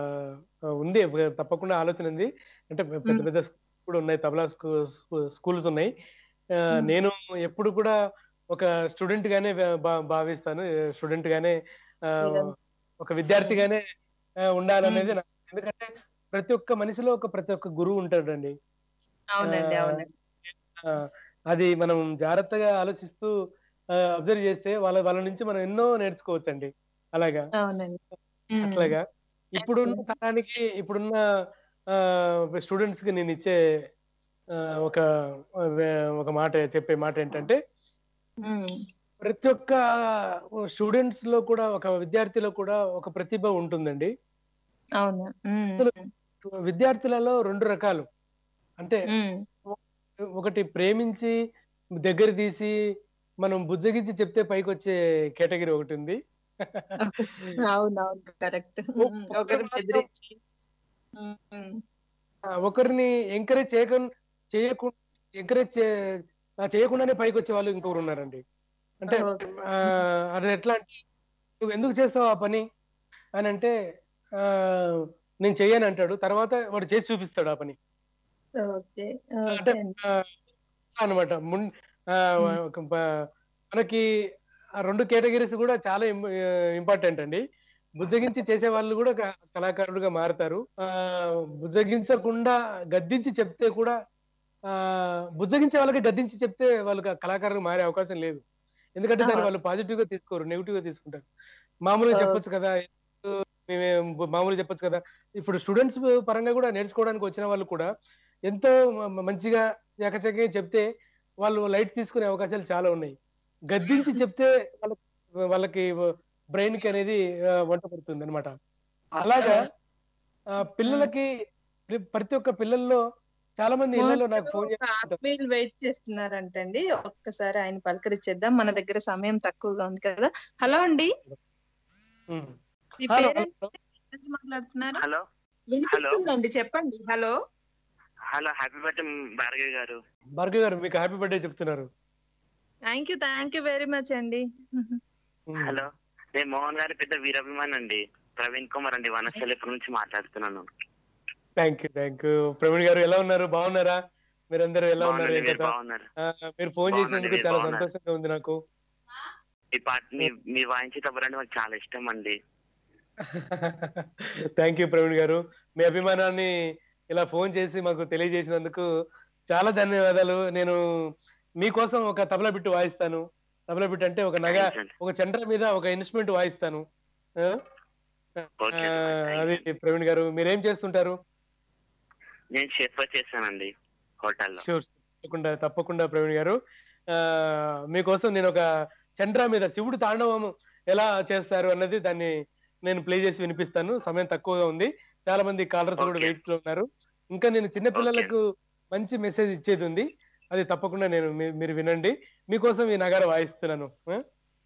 ఉంది తప్పకుండా ఆలోచన ఉంది అంటే పెద్ద పెద్ద స్కూల్స్ కూడా ఉన్నాయి తబలా స్కూ- స్కూల్స్ ఉన్నాయి ఆ, నేను ఎప్పుడు కూడా ఒక స్టూడెంట్ గానే భా- భావిస్తాను స్టూడెంట్ గానే ఆ, ఒక విద్యార్థిగానే ఆ, ఉండాలనేది నా- ఎందుకంటే ప్రతి ఒక్క మనిషిలో ఒక ప్రతి ఒక్క గురువు ఉంటాడండి అవునండి ఆ, అవునండి ఆ, అది మనం జాగ్రత్తగా ఆలోచిస్తూ అబ్జర్వ్ చేస్తే వాళ్ళ వాళ్ళ నుంచి మనం ఎన్నో నేర్చుకోవచ్చండి అలాగా అవునండి అట్లాగా ఇప్పుడున్న తరానికి ఇప్పుడున్న స్టూడెంట్స్ కి నేను ఇచ్చే ఆ, ఒక ఒక మాట చెప్పే మాట ఏంటంటే ప్రతి ఒక్క స్టూడెంట్స్ లో కూడా ఒక విద్యార్థిలో కూడా ఒక ప్రతిభ ఉంటుందండి అవును అసలు విద్యార్థులలో రెండు రకాలు అంటే ఒకటి ప్రేమించి దగ్గర తీసి మనం బుజ్జగించి చెప్తే పైకి వచ్చే కేటగిరీ ఒకటి ఉంది అవునవును కరెక్ట్ ఒకరు బెదిరించి ఉమ్, ఒకరిని ఎంకరేజ్ చేయక చేయకుండా ఎంకరేజ్ చేయకుండానే పైకి వచ్చే వాళ్ళు ఇంకొకరు ఉన్నారండి అంటే ఆ, అది ఎట్లా అంటే నువ్వు ఎందుకు చేస్తావు ఆ పని అని అంటే ఆ, నేను చెయ్యను అంటాడు తర్వాత వాడు చేసి చూపిస్తాడు ఆ పని ఓకే అంటే ఓకే అండి. అనమాట మనకి ఆ రెండు కేటగిరీస్ కూడా చాలా ఇంపార్టెంట్ అండి బుజ్జగించి చేసే వాళ్ళు కూడా క- కళాకారులుగా మారుతారు ఆ బుజ్జగించకుండా గద్దించి చెప్తే కూడా ఆ బుజ్జగించే వాళ్ళకి గద్దించి చెప్తే వాళ్ళు క- కళాకారులుగా మారే అవకాశం లేదు ఎందుకంటే దాన్ని వాళ్ళు పాజిటివ్ గా తీసుకోరు నెగిటివ్ గా తీసుకుంటారు మామూలుగా చెప్పొచ్చు కదా మేమే మామూలుగా చెప్పొచ్చు కదా ఇప్పుడు స్టూడెంట్స్ పరంగా కూడా నేర్చుకోవడానికి వచ్చిన వాళ్ళు కూడా ఎంతో మ- మంచిగా చకచకే చెప్తే వాళ్ళు లైట్ తీసుకునే అవకాశాలు చాలా ఉన్నాయి గద్దించి చెప్తే వాళ్ళకి వాళ్ళకి బ్రెయిన్ కి అనేది ఆ, వంట పడుతుంది అనమాట అలాగా ఆ, పిల్లలకి ప్ర- ప్రతి ఒక్క పిల్లల్లో చాలా మంది ఇళ్లలో నాకు ఫోన్ ఒక ఆత్మీయులు వెయిట్ చేస్తున్నారంటండి ఒక్కసారి ఆయన పలకరించేద్దాం మన దగ్గర సమయం తక్కువగా ఉంది కదా హలో అండి మీ హలో, పేరెంట్స్ నుంచి మాట్లాడుతున్నారు హలో వినిపిస్తుందండి చెప్పండి hello hello happy birthday Bhargavi గారు భార్గవ్ గారు మీకు హ్యాపీ బర్త్డే చెప్తున్నారు thank you thank you very much అండి హలో నేను మోహన్ గారి పెద్ద వీరాభిమాన్ అండి ప్రవీణ్ కుమార్ అండి వనస్థలిపురం నుంచి మాట్లాడుతున్నాను thank you thank you Praveen గారు ఎలా ఉన్నారు బాగున్నారా మీరందరూ ఎలా ఉన్నారు బాగున్నాను, ఏం మీరు కథ? బాగున్నారు. ఆ, మీరు ఫోన్ బాగున్నాను, చేసినందుకు మీరు చాలా బాగున్నారు. సంతోషంగా ఉంది నాకు ఈ పాట మీ మీ వాయించేటప్పుడు అంటే మాకు చాలా ఇష్టం అండి థ్యాంక్ యూ ప్రవీణ్ గారు మీ అభిమానాన్ని ఇలా ఫోన్ చేసి మాకు తెలియజేసినందుకు చాలా ధన్యవాదాలు నేను మీకోసం ఒక తబలా బిట్టు వాయిస్తాను తబలా బిట్టు అంటే ఒక నగ ఒక చండ్ర మీద ఒక ఇన్స్ట్రుమెంట్ వాయిస్తాను ఆ? ఆ, అది ప్రవీణ్ గారు మీరేం చేస్తుంటారు నేను షెఫ్ చేశానండి హోటల్లో షూర్ తప్పకుండా తప్పకుండా ప్రవీణ్ గారు ఆ మీకోసం నేను ఒక చండ్ర మీద శివుడు తాండవం ఎలా చేస్తారు అన్నది దాన్ని నేను ప్లే చేసి వినిపిస్తాను సమయం తక్కువగా ఉంది చాలా మంది కాలర్స్ కూడా వెయిట్ లో ఉన్నారు ఇంకా నేను చిన్న పిల్లలకు మంచి మెసేజ్ ఇచ్చేది ఉంది అది తప్పకుండా నేను మీ- మీరు వినండి మీకోసం ఈ నగార వాయిస్తున్నాను ఆ?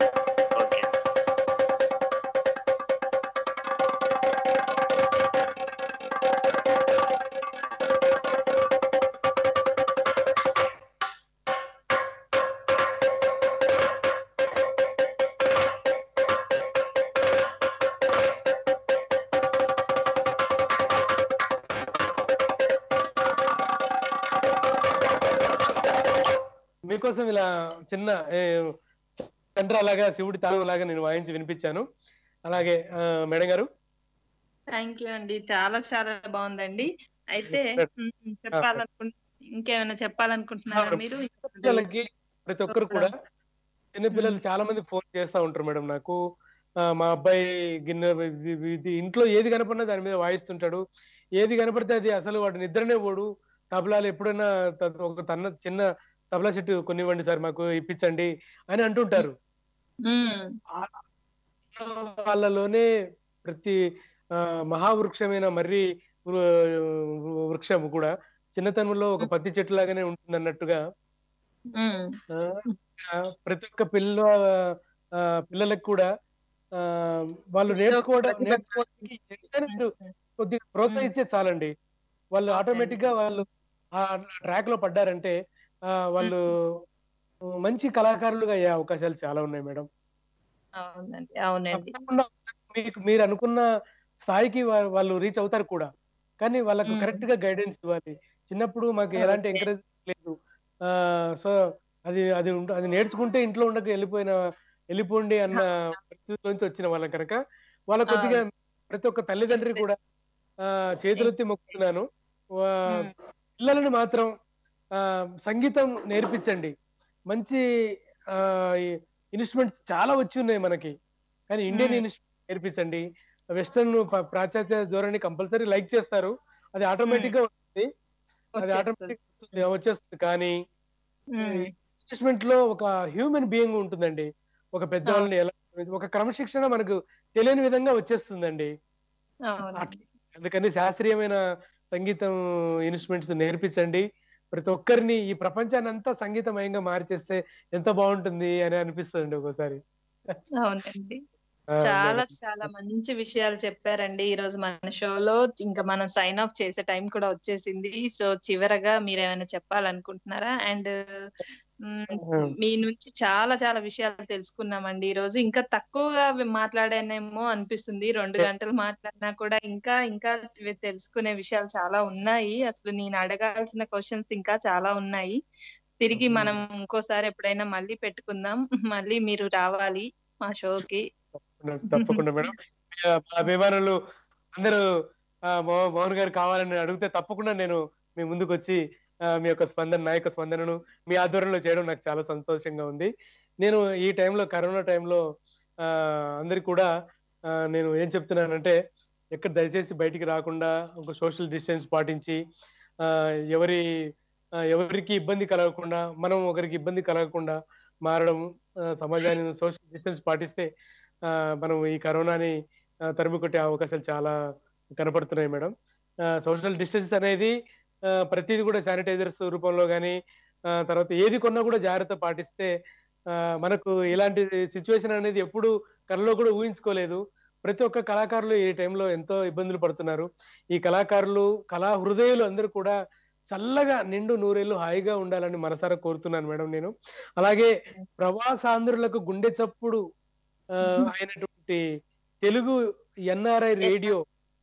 మీకోసం ఇలా చిన్న ఏ, చండ్ర లాగా శివుడి తాళం లాగా నేను వాయించి వినిపించాను అలాగే ఆ, మేడం గారు థ్యాంక్ యూ అండి చాలా చాలా బాగుందండి అయితే మ్, చెప్పాలనుకుంటు ఇంకేమైనా చెప్పాలనుకుంటున్నారా మీరు పిల్లలకి ప్రతి ఒక్కరు కూడా చిన్న పిల్లలు చాలా మంది ఫోన్ చేస్తా ఉంటారు మేడం నాకు ఆ, మా అబ్బాయి గిన్నె ఇది- ఇది ఇంట్లో ఏది కనపడినా దాని మీద వాయిస్తుంటాడు ఏది కనపడితే అది అసలు వాడు నిద్రనే పోడు తబలాలు ఎప్పుడైనా త- ఒక తన్న చిన్న తబలా చెట్టు కొనివ్వండి సార్ మాకు ఇప్పించండి అని అంటుంటారు వాళ్ళలోనే ప్రతి ఆ, మహావృక్షమైన మర్రి వృ- వృక్షం కూడా చిన్నతనంలో ఒక పత్తి చెట్టు లాగానే ఉంటుంది అన్నట్టుగా ఆ, ఆ, ప్రతి ఒక్క పిల్ల ఆ, పిల్లలకు కూడా ఆ వాళ్ళు నేర్చుకోవడం నేర్చుకోవడానికి ఎట్లైనా మీరు కొద్దిగా ప్రోత్సహించే చాలండి వాళ్ళు ఆటోమేటిక్ గా వాళ్ళు ఆ ట్రాక్ లో పడ్డారంటే ఆ వాళ్ళు మంచి కళాకారులుగా అయ్యే అవకాశాలు చాలా ఉన్నాయి మేడం అవునండి అవునండి తప్పకుండా మీకు మీరు అనుకున్న స్థాయికి వా- వాళ్ళు రీచ్ అవుతారు కూడా కానీ వాళ్ళకు కరెక్ట్ గా గైడెన్స్ ఇవ్వాలి చిన్నప్పుడు మాకు ఎలాంటి ఎంకరేజ్ లేదు ఆ సో అది అది ఉంట- అది నేర్చుకుంటే ఇంట్లో ఉండక వెళ్ళిపోయిన వెళ్ళిపోండి అన్న పరిస్థితి నుంచి వచ్చిన వాళ్ళం కనుక వాళ్ళ కొద్దిగా ప్రతి ఒక్క తల్లిదండ్రి కూడా ఆ చేతులెత్తి మొక్కుతున్నాను వా- పిల్లలను మాత్రం ఆ సంగీతం నేర్పించండి మంచి ఆ ఇన్స్ట్రుమెంట్స్ చాలా వచ్చి ఉన్నాయి మనకి కానీ ఇండియన్ ఇన్స్ట్రుమెంట్ నేర్పించండి వెస్టర్న్ పాశ్చాత్య ధోరణి కంపల్సరీ లైక్ చేస్తారు అది ఆటోమేటిక్ గా వస్తుంది అది ఆటోమేటిక్ వచ్చేస్తుంది కానీ ఇన్వెస్ట్మెంట్ లో ఒక హ్యూమన్ బీయింగ్ ఉంటుందండి ఒక పెద్దవాళ్ళని ఎలా ఒక క్రమశిక్షణ మనకు తెలియని విధంగా వచ్చేస్తుందండి అవునండి అందుకని శాస్త్రీయమైన సంగీతం ఇన్స్ట్రుమెంట్స్ నేర్పించండి ప్రతి ఒక్కరిని ఈ ప్రపంచాన్ని అంతా సంగీతమయంగా మార్చేస్తే ఎంత బాగుంటుంది అని అనిపిస్తుంది ఒక్కోసారి అవునండి ఆ, చాలా మేడం. చాలా మంచి విషయాలు చెప్పారండి ఈ రోజు మన షోలో ఇంకా మనం సైన్ ఆఫ్ చేసే టైం కూడా వచ్చేసింది సో చివరగా మీరు ఏమైనా చెప్పాలనుకుంటున్నారా అండ్ మీ నుంచి చాలా చాలా విషయాలు తెలుసుకున్నామండి ఈ రోజు ఇంకా తక్కువగా మాట్లాడానేమో అనిపిస్తుంది రెండు గంటలు మాట్లాడినా కూడా ఇంకా ఇంకా తెలుసుకునే విషయాలు చాలా ఉన్నాయి అసలు నేను అడగాల్సిన క్వశ్చన్స్ ఇంకా చాలా ఉన్నాయి తిరిగి మనం ఇంకోసారి ఎప్పుడైనా మళ్ళీ పెట్టుకుందాం మళ్ళీ మీరు రావాలి మా షోకి తప్పకుండా మేడం ఆ, మా అభిమానులు అందరూ ఆ, మో- మోహన్ గారు కావాలని అడిగితే తప్పకుండా నేను మీ ముందుకు వచ్చి ఆ, మీ యొక్క స్పందన నా యొక్క స్పందనను మీ ఆధ్వర్యంలో చేయడం నాకు చాలా సంతోషంగా ఉంది నేను ఈ టైంలో కరోనా టైంలో ఆ, అందరికి కూడా ఆ, నేను ఏం చెప్తున్నానంటే ఎక్కడ దయచేసి బయటికి రాకుండా ఒక సోషల్ డిస్టెన్స్ పాటించి ఆ, ఎవరి ఆ, ఎవరికి ఇబ్బంది కలగకుండా మనం ఒకరికి ఇబ్బంది కలగకుండా మారడం ఆ, సమాజాన్ని సోషల్ డిస్టెన్స్ పాటిస్తే ఆ, మనం ఈ కరోనాని ఆ, తరిమి కొట్టే అవకాశాలు చాలా కనపడుతున్నాయి మేడం సోషల్ డిస్టెన్స్ అనేది ఆ, ప్రతిదీ కూడా శానిటైజర్స్ రూపంలో కానీ తర్వాత ఏది కొన్నా కూడా జాగ్రత్త పాటిస్తే ఆ, మనకు ఇలాంటి సిచ్యువేషన్ అనేది ఎప్పుడు కళలో కూడా ఊహించుకోలేదు ప్రతి ఒక్క కళాకారులు ఈ టైంలో ఎంతో ఇబ్బందులు పడుతున్నారు ఈ కళాకారులు కళా హృదయాలు అందరూ కూడా చల్లగా నిండు నూరేళ్ళు హాయిగా ఉండాలని మనసారా కోరుతున్నాను మేడం నేను అలాగే ప్రవాసాంధ్రులకు గుండె చప్పుడు ఆ, అయినటువంటి తెలుగు ఎన్ఆర్ఐ రేడియో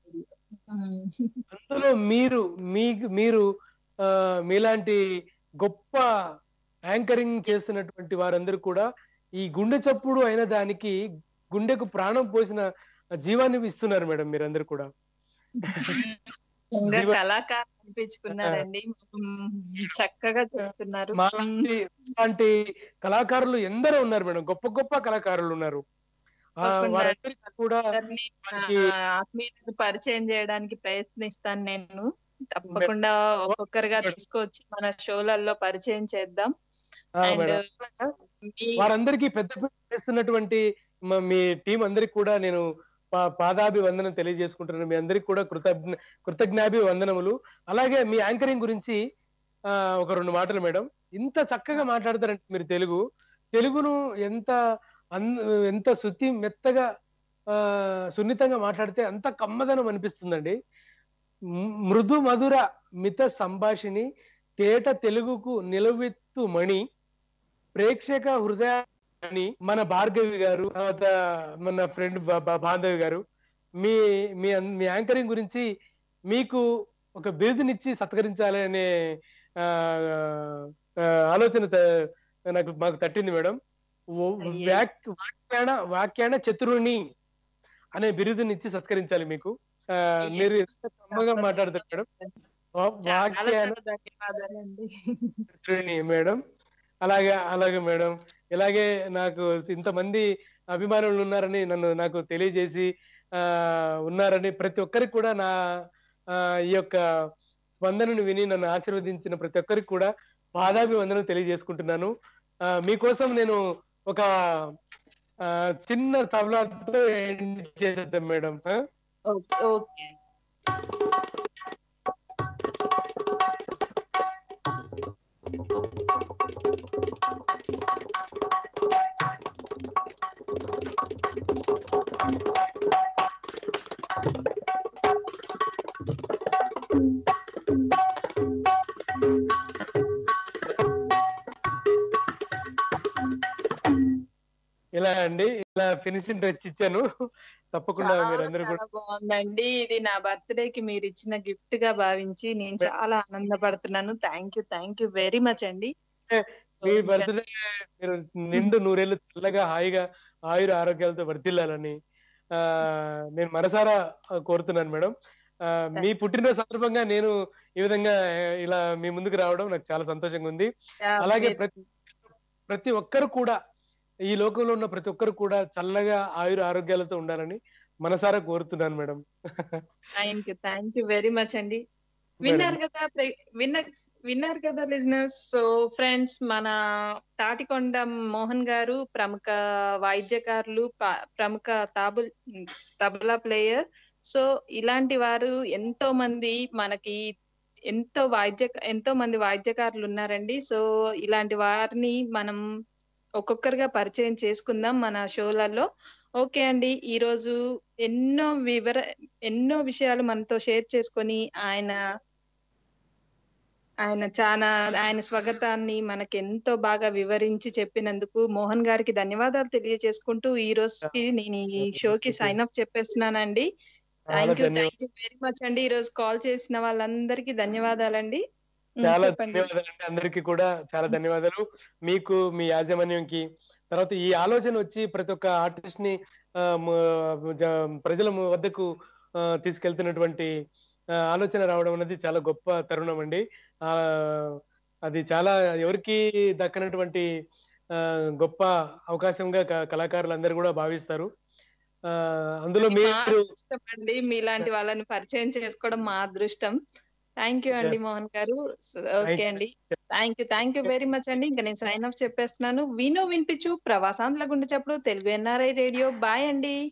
అందులో మీరు మీకు మీరు ఆ, మీలాంటి గొప్ప యాంకరింగ్ చేస్తున్నటువంటి వారందరూ కూడా ఈ గుండె చప్పుడు అయిన దానికి గుండెకు ప్రాణం పోసిన జీవాన్ని ఇస్తున్నారు మేడం మీరందరూ కూడా ఇంకా జీవ- కళాకారు అనిపించుకున్నారండి మ్మ్. చక్కగా చెప్తున్నారు మాలాంటి అలాంటి కళాకారులు ఎందరో ఉన్నారు మేడం గొప్ప గొప్ప కళాకారులు ఉన్నారు ఆ, తప్పకుండా వారందరికీ కూడా అందరినీ, ఆ, వారికి- ఆత్మీయులను పరిచయం చేయడానికి ప్రయత్నిస్తాను నేను తప్పకుండా ఒక్కొక్కరుగా తీసుకొచ్చి మన షోలలో పరిచయం చేద్దాం ఆ, అండ్ మేడం. వారందరికీ పెద్ద పీట చేస్తున్నటువంటి మ- మీ టీం అందరికి కూడా నేను పా- పాదాభి వందనం తెలియజేసుకుంటున్నాను మీ అందరికి కూడా కృతజ్ఞ కృతజ్ఞాభి వందనములు అలాగే మీ యాంకరింగ్ గురించి ఆ, ఒక రెండు మాటలు మేడం ఇంత చక్కగా మాట్లాడతారంటే మీరు తెలుగు తెలుగును ఎంత అన్ ఎంత శుద్ధి మెత్తగా ఆ, సున్నితంగా మాట్లాడితే అంత కమ్మదనం అనిపిస్తుందండి మ్- మృదు మధుర మిత సంభాషిణి తేట తెలుగుకు నిలవెత్తు మణి ప్రేక్షక హృదయాన్ని మన భార్గవి గారు తర్వాత మన ఫ్రెండ్ బాంధవి గారు మీ మీ అన్- మీ యాంకరింగ్ గురించి మీకు ఒక బిరుదునిచ్చి సత్కరించాలి అనే ఆ, ఆ, ఆలోచన త- నాకు మాకు తట్టింది మేడం ఓ- వ్యాక్- వాక్యాన వాక్యాన చతురుని అనే బిరుదునిచ్చి సత్కరించాలి మీకు ఆ, మీరు ఎంత కమ్మగా మాట్లాడతారు మేడం వా- చాలా వాక్యాన చాలా ధన్యవాదాలండి శ్రేణి మేడం అలాగే అలాగే మేడం ఇలాగే నాకు ఇంతమంది అభిమానులు ఉన్నారని నన్ను నాకు తెలియజేసి ఆ ఉన్నారని ప్రతి ఒక్కరికి కూడా నా ఆ, ఈ యొక్క స్పందనను విని నన్ను ఆశీర్వదించిన ప్రతి ఒక్కరికి కూడా పాదాభివందనం తెలియజేసుకుంటున్నాను ఆ, మీకోసం నేను ఒక ఆ, చిన్న తబలాతో ఎండ్ చేసేద్దాం మేడం ఆ? ఓకే ఓకే ఇలా అండి ఇలా ఫినిషింగ్ టచ్ ఇచ్చాను తప్పకుండా చాలా మీరందరూ చాలా కూడా బాగుందండి ఇది నా బర్త్డే కి మీరు ఇచ్చిన గిఫ్ట్ గా భావించి నేను చాలా ఆనందపడుతున్నాను thank you thank you very much అండి మీ బర్త్డే మీరు నిండు నూరేళ్ళు చల్లగా హాయిగా ఆయుర ఆరోగ్యాలతో వర్తిల్లాలని ఆ నేను మనసారా కోరుతున్నాను మేడం ఆ, మీ పుట్టినరోజు సందర్భంగా నేను ఈ విధంగా ఆ, ఇలా మీ ముందుకు రావడం నాకు చాలా సంతోషంగా ఉంది Yeah, అలాగే మీరు- ప్రతి ప్రతి ఒక్కరు కూడా ఈ లోకంలో ఉన్న ప్రతి ఒక్కరు కూడా చల్లగా ఆయుర ఆరోగ్యాలతో ఉండాలని మనసారా కోరుతున్నాను madam thank you thank you very much అండి విన్నారు కదా ప్ర- విన్న విన్నారు కదా లిజినెస్ సో ఫ్రెండ్స్ మన తాటికొండ మోహన్ గారు ప్రముఖ వాయిద్యకారులు ప- ప్రముఖ తాబుల్ తబలా ప్లేయర్ సో ఇలాంటి వారు ఎంతో మంది మనకి ఎంతో వాయిద్య ఎంతో మంది వాయిద్యకారులు ఉన్నారండి సో ఇలాంటి వారిని మనం ఒక్కొక్కరుగా పరిచయం చేసుకుందాం మన షోలలో ఓకే అండి ఈ రోజు ఎన్నో వివర ఎన్నో విషయాలు మనతో షేర్ చేసుకొని ఆయన ఆయన చాలా ఆయన స్వాగతాన్ని మనకి ఎంతో బాగా వివరించి చెప్పినందుకు మోహన్ గారికి ధన్యవాదాలు తెలియజేసుకుంటూ ఈ రోజుకి నేను ఈ షోకి సైన్ అప్ చెప్పేస్తున్నానండి thank you thank you very much అండి ఈ రోజు కాల్ చేసిన వాళ్ళందరికీ ధన్యవాదాలండి ఉమ్, చాలా చెప్పండి ధన్యవాదాలు అందరికీ కూడా చాలా ధన్యవాదాలు మీకు మీ యాజమాన్యంకి తర్వాత ఈ ఆలోచన వచ్చి ప్రతి ఒక్క ఆర్టిస్ట్ ని ఆ, మ- జ- ప్రజల ము- వద్దకు ఆ, తీసుకెళ్తున్నటువంటి ఆ, ఆలోచన రావడం అనేది చాలా గొప్ప తరుణం అండి ఆ అది చాలా ఎవరికి దక్కనటువంటి ఆ, గొప్ప అవకాశంగా క- కళాకారులందరూ కూడా భావిస్తారు ఆ, అందులో ఇది మా మీరు అదృష్టం అండి మీలాంటి వాళ్ళని పరిచయం చేసుకోవడం మా అదృష్టం థ్యాంక్ యూ అండి Yes. మోహన్ గారు ఓకే you. అండి thank you thank you very much అండి ఇంకా నేను సైన్ అప్ చెప్పేస్తున్నాను విను వినిపించు ప్రవాసాంధ్ల గుండె చెప్పుడు తెలుగు ఎన్ఆర్ఐ రేడియో బాయ్ అండి